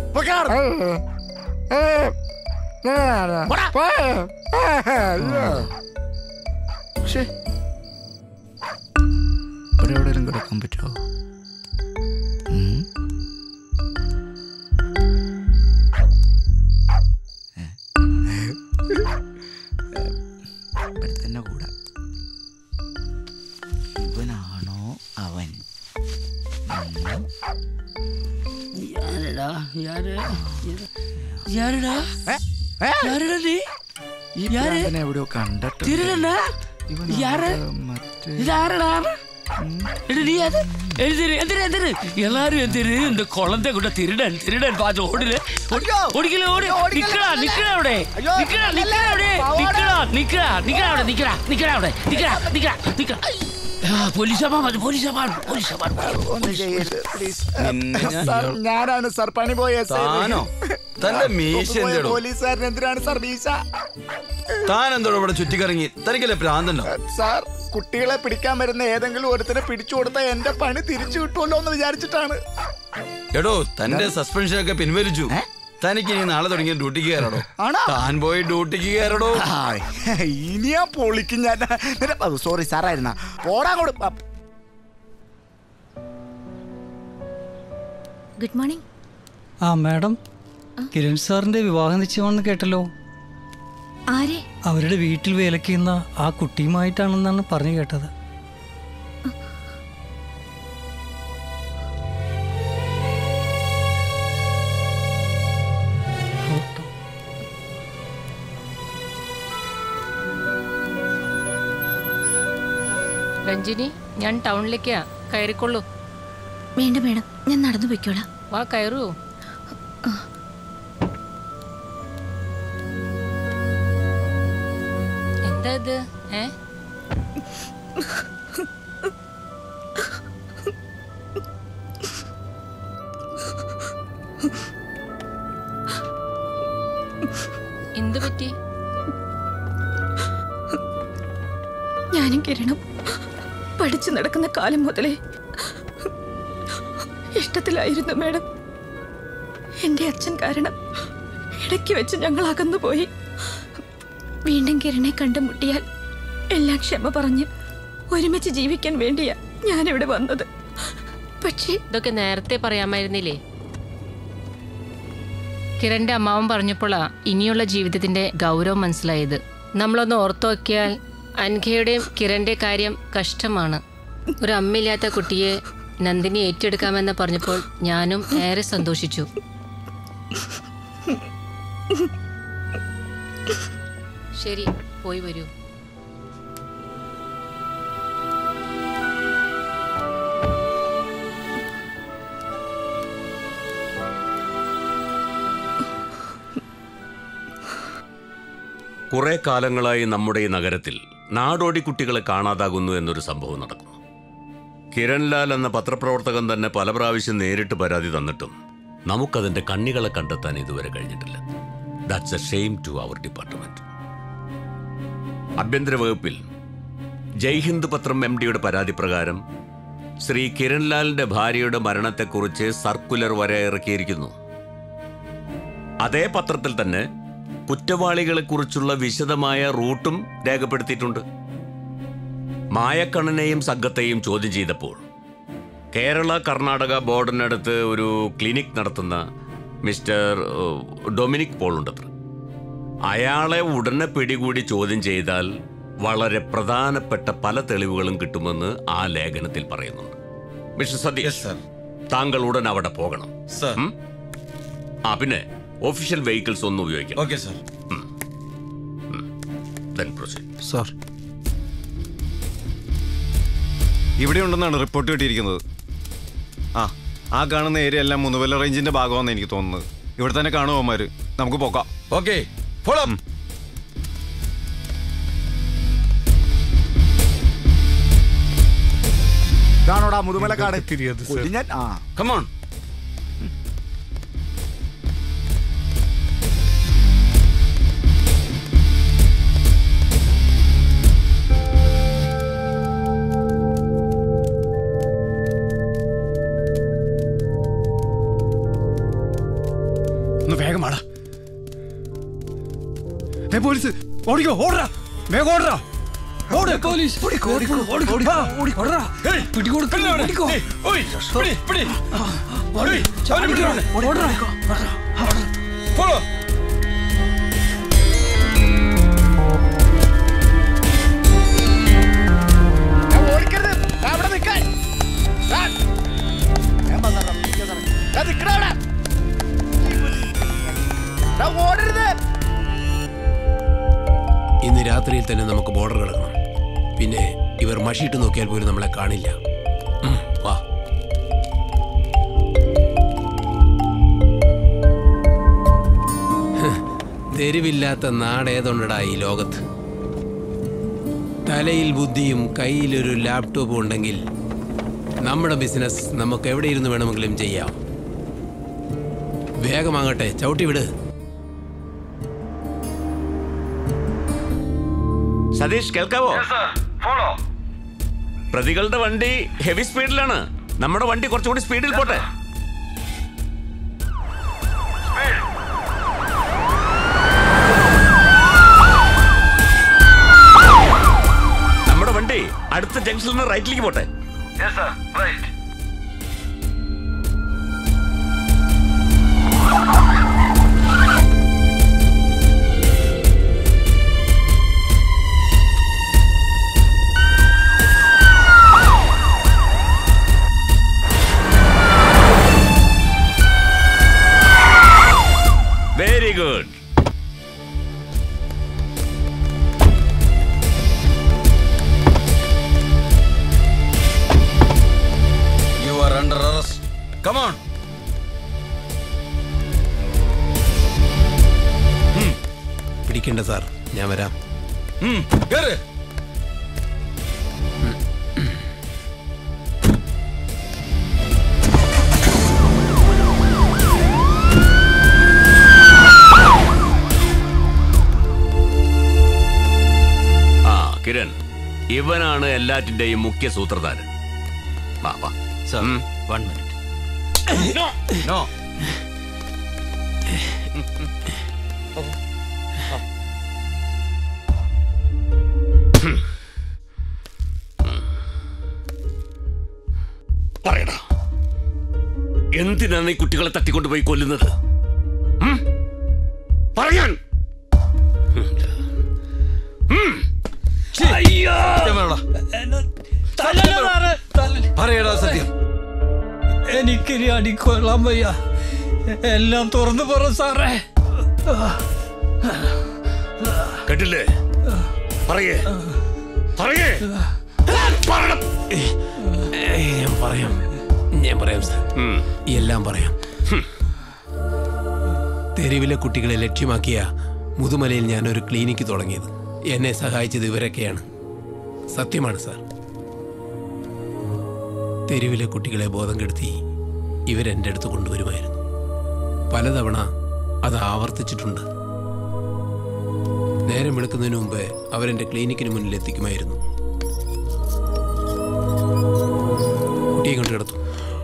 പക്ഷേ ഇവിടെ എവിടെയെങ്കിലും കിടക്കാൻ പറ്റുമോ ഉം. ഏ? ഇവിടെ തന്നെ കൂടാ ഇവനാണോ അവൻ ഉം. யாருடா யாரு யாருடா யாருடா நீ ഈ யாரு പ്രാന്തനെ എവിടെയോ കണ്ടിട്ടുണ്ട് திருடனா ഇവനാണ് யாரு മറ്റേ இது யாருடா எடு நீ அது எதிரு எதிரு எதிரு எல்லாரும் எதிரு இந்த குழந்தை கூட திருடன் திருடன் பார்த்து ஓடுல ஓடிக்கல ஓடு நிக்கடா நிக்கடா അവിടെ நிக்கடா நிக்கடா അവിടെ நிக்கடா நிக்கடா நிக்கடா അവിടെ நிக்கடா நிக்கடா അവിടെ நிக்கடா நிக்கடா நிக்கடா പോലീസമാ മതി പോലീസമാ പോലീസമാ ഒന്ന് ചെയ്യരുത് പ്ലീസ് നിന്നെ ഞാൻ- സാർ ഞാനാണ് സാർ പണി പോയ താനോ? തന്റെ മീശ എന്തെടോ? പോലീസുകാരൻ എന്തിനാണ് സാർ മീശ താൻ എന്തോ ഇവിടെ ചുറ്റിക്കറങ്ങി തനിക്കല്ലേ ഭ്രാന്തണ്ടോ സാർ കുട്ടികളെ പിടിക്കാൻ വരുന്ന ഏതെങ്കിലും ഒരുത്തനെ പിടിച്ചു കൊടുത്താൽ എന്റെ പണി തിരിച്ചു കിട്ടുമല്ലോ എന്ന് വിചാരിച്ചിട്ടാണ് എടോ തന്റെ സസ്പെൻഷൻ ഒക്കെ പിൻവലിച്ചു തനിക്ക് ഇനി നാളെ തുടങ്ങിയ ഡ്യൂട്ടിക്ക് കയറടോ ആണോ? താൻ പോയി ഡ്യൂട്ടിക്ക് കയറടോ ഇനിയാ പൊളിക്കും ഞാൻ സോറി സാറായിരുന്ന പോടാ കൊടു ഗുഡ് മോർണിംഗ് ആ മാഡം കിരൺ സാറിന്റെ വിവാഹ നിശ്ചയമാണെന്ന് കേട്ടല്ലോ ആരെ അവരുടെ വീട്ടിൽ വേലയ്ക്ക് ചെയ്യുന്ന ആ കുട്ടിയുമായിട്ടാണെന്നാണ് പറഞ്ഞു കേട്ടത് രഞ്ജിനി ഞാൻ ടൗണിലേക്കാ കയറിക്കൊള്ളൂ വേണ്ട മേഡം ഞാൻ നടന്നു പൊയ്ക്കോളാം വാ കയറൂ എന്താ ഇത് ഏ എന്ത് പറ്റി ഞാനും കിരണം പഠിച്ചു നടക്കുന്ന കാലം മുതലേ ഇഷ്ടത്തിലായിരുന്നു മേഡം എൻ്റെ അച്ഛൻ കാരണം ഇടയ്ക്ക് വെച്ച് ഞങ്ങൾ അകന്നുപോയി വീണ്ടും കിരണെ കണ്ടുമുട്ടിയാൽ എല്ലാം ക്ഷമ പറഞ്ഞ് ഒരുമിച്ച് ജീവിക്കാൻ വേണ്ടിയാ ഞാനിവിടെ വന്നത് പക്ഷേ ഇതൊക്കെ നേരത്തെ പറയാമായിരുന്നില്ലേ കിരണിന്റെ അമ്മാവൻ പറഞ്ഞപ്പോഴാ ഇനിയുള്ള ജീവിതത്തിന്റെ ഗൗരവം മനസ്സിലായത് നമ്മളൊന്ന് ഓർത്തു നോക്കിയാൽ അൻഘയുടെയും കിരണിന്റെ കാര്യം കഷ്ടമാണ് ഒരു അമ്മയില്ലാത്ത കുട്ടിയെ നന്ദിനി ഏറ്റെടുക്കാമെന്ന് പറഞ്ഞപ്പോൾ ഞാനും ഏറെ സന്തോഷിച്ചു ശരി പോയി വരൂ കുറെ കാലങ്ങളായി നമ്മുടെ ഈ നഗരത്തിൽ നാടോടി കുട്ടികളെ കാണാതാകുന്നു എന്നൊരു സംഭവം നടക്കുന്നു കിരൺലാൽ എന്ന പത്രപ്രവർത്തകൻ തന്നെ പല പ്രാവശ്യം നേരിട്ട് പരാതി തന്നിട്ടും നമുക്കതിന്റെ കണ്ണികളെ കണ്ടെത്താൻ ഇതുവരെ കഴിഞ്ഞിട്ടില്ല that's a shame to our department ആഭ്യന്തര വകുപ്പിൽ ജയ്ഹിന്ദ് പത്രം എം ഡിയുടെ പരാതി പ്രകാരം ശ്രീ കിരൺലാലിന്റെ ഭാര്യയുടെ മരണത്തെക്കുറിച്ച് സർക്കുലർ വരെ ഇറക്കിയിരിക്കുന്നു അതേ പത്രത്തിൽ തന്നെ കുറ്റവാളികളെക്കുറിച്ചുള്ള വിശദമായ റൂട്ടും രേഖപ്പെടുത്തിയിട്ടുണ്ട് മായക്കണ്ണനെയും സംഘത്തെയും ചോദ്യം ചെയ്തപ്പോൾ കേരള കർണാടക ബോർഡിനടുത്ത് ഒരു ക്ലിനിക് നടത്തുന്ന മിസ്റ്റർ ഏഹ്, ഡൊമിനിക് പോൾ ഉണ്ടത്ര അയാളെ ഉടനെ പിടികൂടി ചോദ്യം ചെയ്താൽ വളരെ പ്രധാനപ്പെട്ട പല തെളിവുകളും കിട്ടുമെന്ന് ആ ലേഖനത്തിൽ പറയുന്നുണ്ട് മിസ്റ്റർ സതീഷ് താങ്കൾ ഉടൻ അവിടെ പോകണം ഉം? ആ പിന്നെ ഒഫീഷ്യൽ വെഹിക്കിൾസ് ഒന്നും ഉപയോഗിക്കണം okay sir Then proceed. Sir ഇവിടെ ഉണ്ടെന്നാണ് റിപ്പോർട്ട് കിട്ടിയിരിക്കുന്നത് ആ ആ കാണുന്ന ഏരിയ എല്ലാം മുതുവല്ല റേഞ്ചിന്റെ ഭാഗമാണെന്ന് എനിക്ക് തോന്നുന്നത് ഇവിടെ തന്നെ കാണും അവന്മാര് നമുക്ക് പോക്കാം ഓക്കെ ഫോളോ ഇതാണോടാ മുതുമലക്കാട് കൊല്ലും ഞാൻ ആ കമോൺ ഒന്ന് വേഗം ആടാ ദേ പോലീസ് ഓടിക്കോ ഓടറാ വേഗം ഓടറാ ഓട് പോലീസ് ഓടിക്കോ ഓടിക്കോ ഓടിക്കോ ഓടിക്കോ ഓടറാ പിടികൊടുക്കോ ഓടിക്കോ ഓയ് പിടി പിടി ഓടി ചവനെ പിടി ഓടറാ ഫോളോ ഓടിക്കരുത് അവിടെ നിൽക്കാൻ ഓടരുത് ഇന്ന് രാത്രിയിൽ തന്നെ നമുക്ക് ബോർഡർ കിടക്കണം പിന്നെ ഇവർ മഷിയിട്ട് നോക്കിയാൽ പോലും നമ്മളെ കാണില്ല ഉം, വാ ഹ്, തെരുവില്ലാത്ത നാടേതുണ്ടടാ ഈ ലോകത്ത് തലയിൽ ബുദ്ധിയും കയ്യിലൊരു ലാപ്ടോപ്പും ഉണ്ടെങ്കിൽ നമ്മുടെ ബിസിനസ് നമുക്ക് എവിടെ ഇരുന്ന് വേണമെങ്കിലും ചെയ്യാം വേഗമാകട്ടെ ചവിട്ടി വിട് സതീഷ് കേൾക്കാവോ പ്രതികളുടെ വണ്ടി ഹെവി സ്പീഡിലാണ് നമ്മുടെ വണ്ടി കുറച്ചുകൂടി സ്പീഡിൽ പോട്ടെ നമ്മുടെ വണ്ടി അടുത്ത ജംഗ്ഷനിൽ നിന്ന് റൈറ്റിലേക്ക് പോട്ടെ very good you are under arrest come on പിടിക്കണ്ട സാർ ഞാൻ വരാം കേറ് ആ കിരൺ ഇവനാണ് എല്ലാറ്റിന്റെയും മുഖ്യ സൂത്രധാരൻ വാ വാ വൺ മിനിറ്റ് നോ നോ പറയടാ എന്തിനാണ് ഈ കുട്ടികളെ തട്ടിക്കൊണ്ടുപോയി കൊല്ലുന്നത് ഉം? പറയാൻ ഉം. അയ്യോ പറയടാ സത്യം എനിക്കിനി അടിക്കൊള്ളാൻ വയ്യ എല്ലാം തുറന്നു പറ സാറേ കേട്ടില്ലേ പറയേ പറയേ പറയണം. ഞാൻ പറയാം ഞാൻ പറയാം സാർ എല്ലാം പറയാം തെരുവിലെ കുട്ടികളെ ലക്ഷ്യമാക്കിയ മുതുമലയിൽ ഞാൻ ഒരു ക്ലിനിക്ക് തുടങ്ങിയത് എന്നെ സഹായിച്ചത് ഇവരൊക്കെയാണ് സത്യമാണ് സാർ തെരുവിലെ കുട്ടികളെ ബോധം കെടുത്തി ഇവരെൻ്റെ അടുത്ത് കൊണ്ടുവരുമായിരുന്നു പലതവണ അത് ആവർത്തിച്ചിട്ടുണ്ട് നേരം വെളുക്കുന്നതിന് മുമ്പ് അവരെൻ്റെ ക്ലിനിക്കിന് മുന്നിൽ എത്തിക്കുമായിരുന്നു കുട്ടിയെ കൊണ്ട് കിടത്തു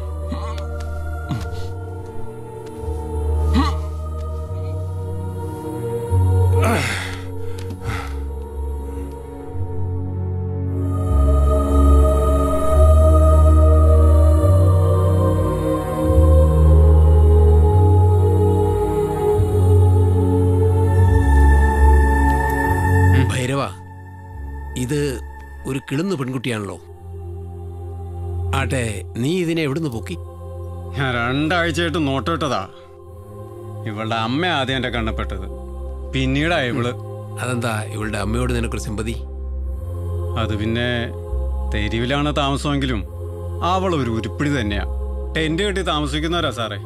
ഭൈരവ ഇത് ഒരു കിളുന്നു പെൺകുട്ടിയാണല്ലോ ആട്ടെ നീ ഇതിനെ എവിടുന്ന് പൊക്കി ഞാൻ രണ്ടാഴ്ചയായിട്ട് നോട്ടിട്ടതാ ഇവളുടെ അമ്മ ആദ്യം എന്റെ കണ്ണപ്പെട്ടത് പിന്നീടാ ഇവള് അതെന്താ ഇവളുടെ അമ്മയോട് നിനക്കൊരു സിമ്പതി അത് പിന്നെ തെരുവിലാണ് താമസമെങ്കിലും അവൾ ഒരു ഉരുപ്പിടി തന്നെയാ ടെന്റ് കെട്ടി താമസിക്കുന്നവരാ സാറേ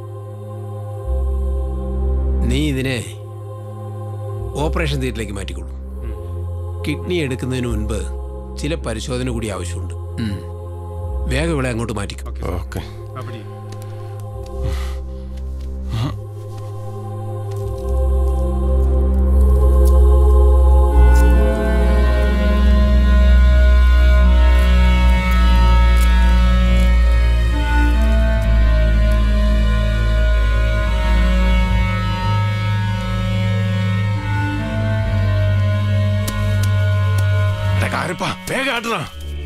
നീ ഇതിനെ ഓപ്പറേഷൻ തിയേറ്ററിലേക്ക് മാറ്റിക്കൊള്ളൂ കിഡ്നി എടുക്കുന്നതിന് മുൻപ് ചില പരിശോധന കൂടി ആവശ്യമുണ്ട് ഉം. വേഗം ഇവിടെ അങ്ങോട്ട് മാറ്റിക്കും ഓക്കെ അപ്പടി ആട്ടപ്പാ വേഗം ആട്ടണ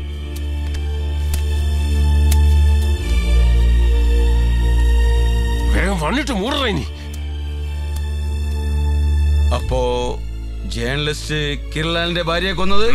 വേഗം വന്നിട്ട് മൂടറ ഇനി അപ്പോ ജേർണലിസ്റ്റ് കിരലാലിന്റെ ഭാര്യയെ കൊന്നത്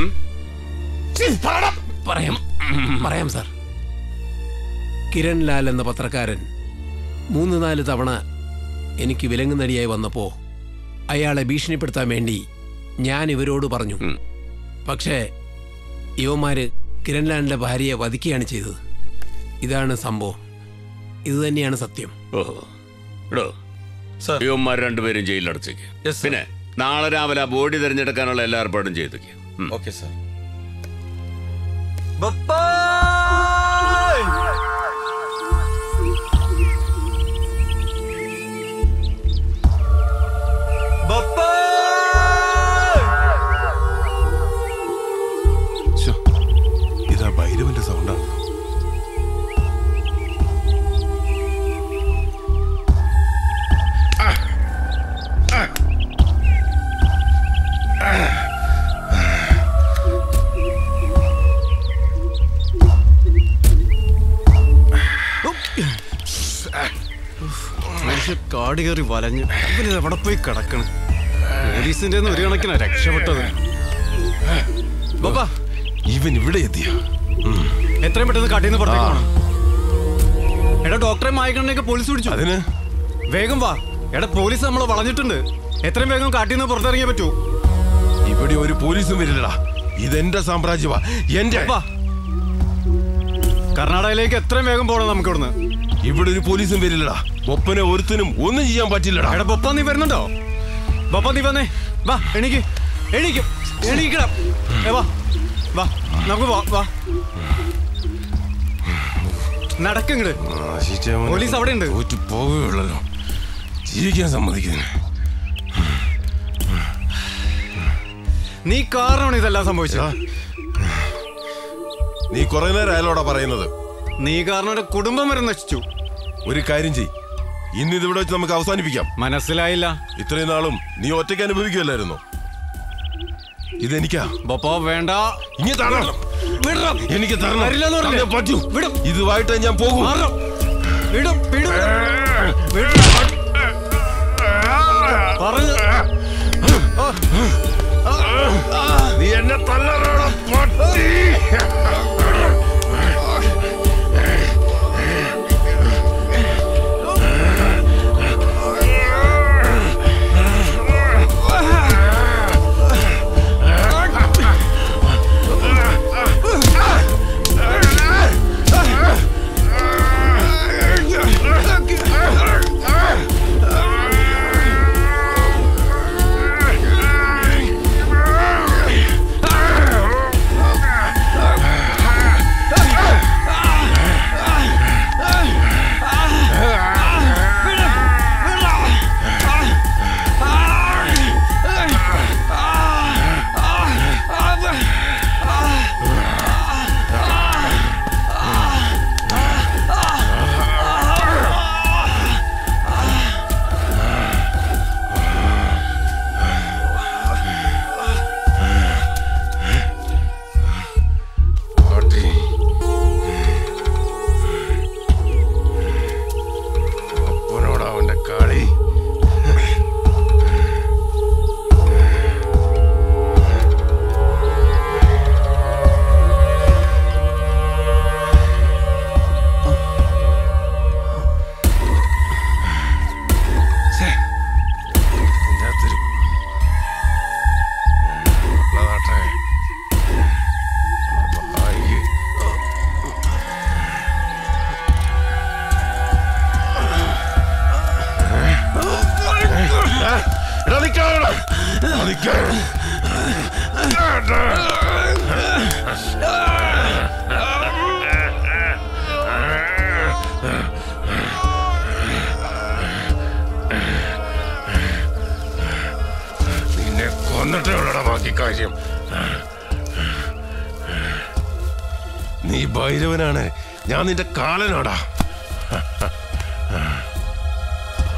പറയാം പറയാം സാർ കിരൺ ലാൽ എന്ന പത്രക്കാരൻ മൂന്ന് നാല് തവണ എനിക്ക് വിലങ്ങുന്നടിയായി വന്നപ്പോ അയാളെ ഭീഷണിപ്പെടുത്താൻ വേണ്ടി ഞാൻ ഇവരോട് പറഞ്ഞു പക്ഷേ ഇവന്മാര് കിരൺലാലിന്റെ ഭാര്യയെ വധിക്കുകയാണ് ചെയ്തത് ഇതാണ് സംഭവം ഇത് തന്നെയാണ് സത്യം ഓഹോ എടോ ഇവന്മാർ രണ്ടുപേരും ജയിലിലടച്ചേക്ക് പിന്നെ നാളെ രാവിലെ ആ ബോഡി തിരഞ്ഞെടുക്കാനുള്ള എല്ലാ ഏർപ്പാടും ചെയ്തേക്ക് ഓക്കെ സാർ ശ്ശോ, ഇതാ ഭൈരവന്റെ സൗണ്ടാണ് മനുഷ്യ കാട് കയറി വലഞ്ഞ് ഇവനിത് എവിടെ പോയി കിടക്കണം പോലീസിന്റെ ഒരു കണക്കിനാ രക്ഷപ്പെട്ടത് ബാബാ ഇവൻ ഇവിടെ എത്തിയ എത്രയും പെട്ടെന്ന് കാട്ടിൽ നിന്ന് പുറത്തേക്ക് പോണം എടാ ഡോക്ടറെ മായിക്കണ്ടെങ്കിൽ പോലീസ് പിടിച്ചു അതിന് വേഗം വാ എടാ പോലീസ് നമ്മളെ വളഞ്ഞിട്ടുണ്ട് എത്രയും വേഗം കാട്ടിൽ നിന്ന് പുറത്തിറങ്ങിയേ പറ്റൂ ഇവിടെ ഒരു പോലീസും വരില്ലടാ ഇതെന്റെ സാമ്രാജ്യമാ എന്റെ കർണാടകയിലേക്ക് എത്രയും വേഗം പോകണം നമുക്ക് ഇവിടുന്ന് ഇവിടെ ഒരു പോലീസും വരില്ലടാ ഒപ്പനെ ഒരുത്തിനും ഒന്നും ചെയ്യാൻ പറ്റില്ലടാ എടാ ബൊപ്പ നീ വരുന്നുണ്ടോ ബൊപ്പ നീ വന്നേ വാ എണീക്ക് എണീക്കും എണീക്കണം ഏ വാ വാ നമുക്ക് വാ വാ നടക്കങ്ങട് പോലീസ് അവിടെ ഉണ്ട് തോറ്റു പോവുകയുള്ളല്ലോ ജീവിക്കാൻ സമ്മതിക്കുന്നില്ല നീ കാരണമാണ് ഇതെല്ലാം സംഭവിച്ചത് നീ കുറെ നേരം അയാളോടാ പറയുന്നത് നീ കാരണം ഒരു കുടുംബം വരെ നശിച്ചു ഒരു കാര്യം ചെയ് ഇന്ന് ഇതിവിടെ വെച്ച് നമുക്ക് അവസാനിപ്പിക്കാം മനസ്സിലായില്ല ഇത്രയും നാളും നീ ഒറ്റയ്ക്ക് അനുഭവിക്കുമല്ലായിരുന്നു ഇതെനിക്കാ ബൊപ്പ വേണ്ട ഇങ്ങനെ തരണം എനിക്ക് തരണം തരില്ലെന്ന് പറഞ്ഞില്ലേ? തന്നേ പറ്റൂ വിടും. ഇതുമായിട്ട് ഞാൻ പോകും മാറും. വിടും വിടും വിടും. പറഞ്ഞു നീ എന്നെ തല്ലറോടാ പട്ടി അപ്പനോടാ അവന്റെ കളി ഛേ, ഇതിനകത്തൊരു ഉള്ളതാട്ടെ. ഭാഗ്യം. എടാ നിക്കാടാ നിക്കാൻ നിന്നെ കൊന്നിട്ടേ ഉള്ളടാ ബാക്കി കാര്യം നീ ഭൈരവനാണ് ഞാൻ നിന്റെ കാലനാടാ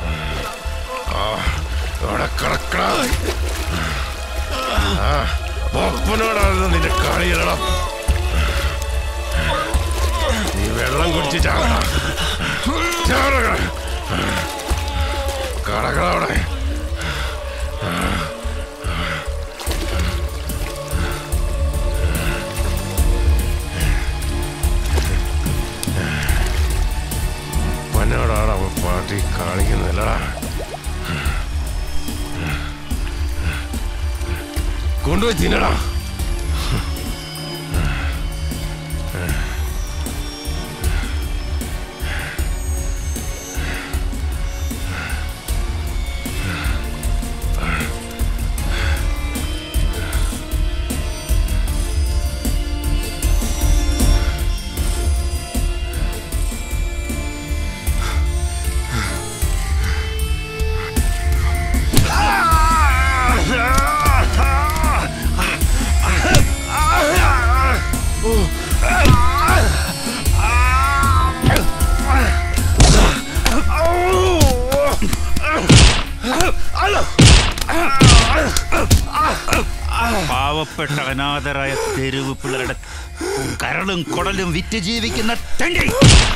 ആ അവിടെ കിടക്കടാ ആ, ഒപ്പനോടാണ് നിന്റെ കളിയല്ലടാ നീ വെള്ളം കുടിച്ച് ചാകടാ ചാകടാ കടകള അവിടെ ഒപ്പനോടാണ് അവൻ പാട്ടി കാണിക്കുന്നില്ലടാ കൊണ്ടുപോയി തിന്നടാ പാവപ്പെട്ട അനാഥരായ തെരുവ് പിള്ളേരുടെ കരളും കുടലും വിറ്റ് ജീവിക്കുന്ന തെണ്ടി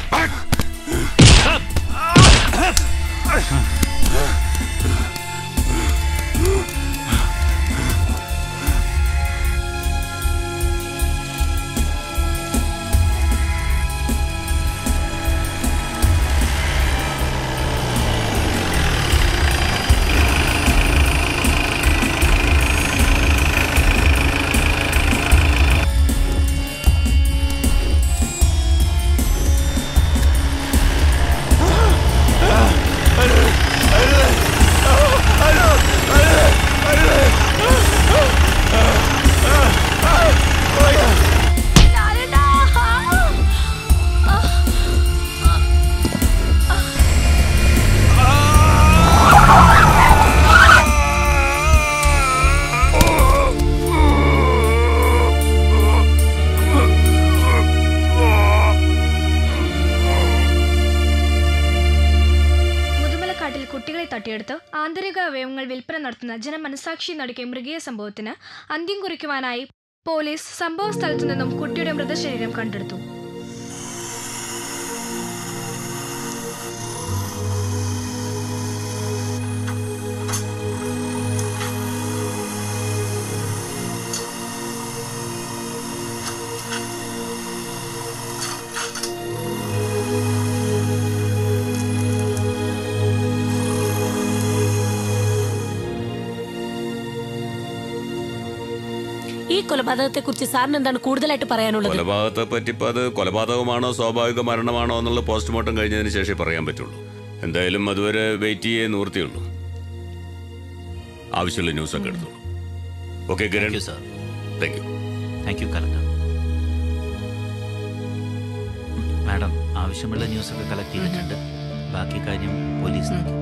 മുതുമലക്കാട്ടിൽ കുട്ടികളെ തട്ടിയെടുത്ത് ആന്തരിക അവയവങ്ങൾ വിൽപ്പന നടത്തുന്ന ജനമനസാക്ഷി നടുക്കിയ മൃഗീയ സംഭവത്തിന് അന്ത്യം കുറിക്കുവാനായി പോലീസ് സംഭവ സ്ഥലത്തു നിന്നും കുട്ടിയുടെ മൃതശരീരം കണ്ടെടുത്തു ഈ കൊലപാതകത്തെ കുറിച്ച് സാറിന് എന്താണ് കൂടുതലായിട്ട് പറയാനുള്ളത് കൊലപാതകത്തെ പറ്റി ഇപ്പൊ അത് കൊലപാതകമാണോ സ്വാഭാവിക മരണമാണോ എന്നുള്ള പോസ്റ്റ്മോർട്ടം കഴിഞ്ഞതിന് ശേഷമേ പറയാൻ പറ്റുള്ളൂ എന്തായാലും അതുവരെ വെയിറ്റ് ചെയ്യേ നിവൃത്തിയുള്ളൂ ആവശ്യമുള്ള ന്യൂസ് ഒക്കെ എടുത്തോളൂ okay Kiran sir thank you thank you collector madam ആവശ്യമുള്ള ന്യൂസൊക്കെ കളക്ട് ചെയ്തിട്ടുണ്ട് ബാക്കി കാര്യം പോലീസ് നോക്കിക്കോളും.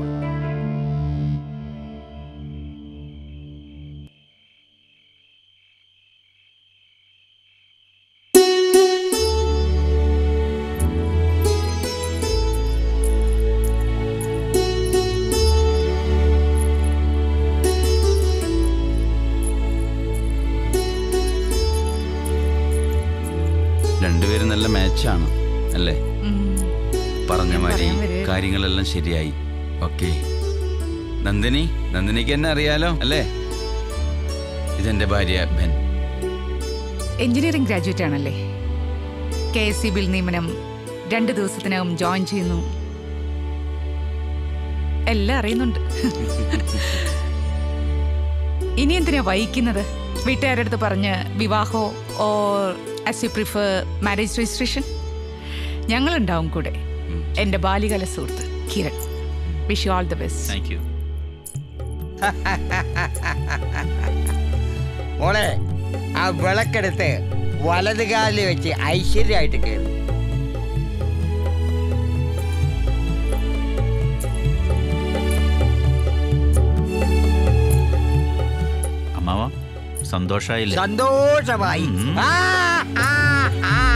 രണ്ടുപേരും നല്ല മാച്ചാണ് അല്ലേ പറഞ്ഞ മാതിരി കാര്യങ്ങളെല്ലാം ശരിയായി ഓക്കെ നന്ദിനി നന്ദിനിക്ക് എന്നെ അറിയാലോ അല്ലേ ഇതെന്റെ ഭാര്യ ബെൻ എഞ്ചിനീയറിംഗ് ഗ്രാജുവേറ്റ് ആണല്ലേ കെ എസ് സി ബിൽ നിയമനം രണ്ട് ദിവസത്തിനകം ജോയിൻ ചെയ്യുന്നു എല്ലാം അറിയുന്നുണ്ട് ഇനി എന്തിനാ വഹിക്കുന്നത് വീട്ടുകാരുടെ അടുത്ത് പറഞ്ഞ് വിവാഹോ or as you prefer marriage registration ഞങ്ങളുണ്ടാവും കൂടെ എൻ്റെ ബാല്യകാല സുഹൃത്ത് Kiran wish you all the best thank you മോളെ ആ വിളക്കെടുത്ത് വലത് കാലിൽ വെച്ച് ഐശ്വര്യമായിട്ട് കയറി അമ്മാവ സന്തോഷായില്ലേ സന്തോഷമായി ആ, ആ, ആ.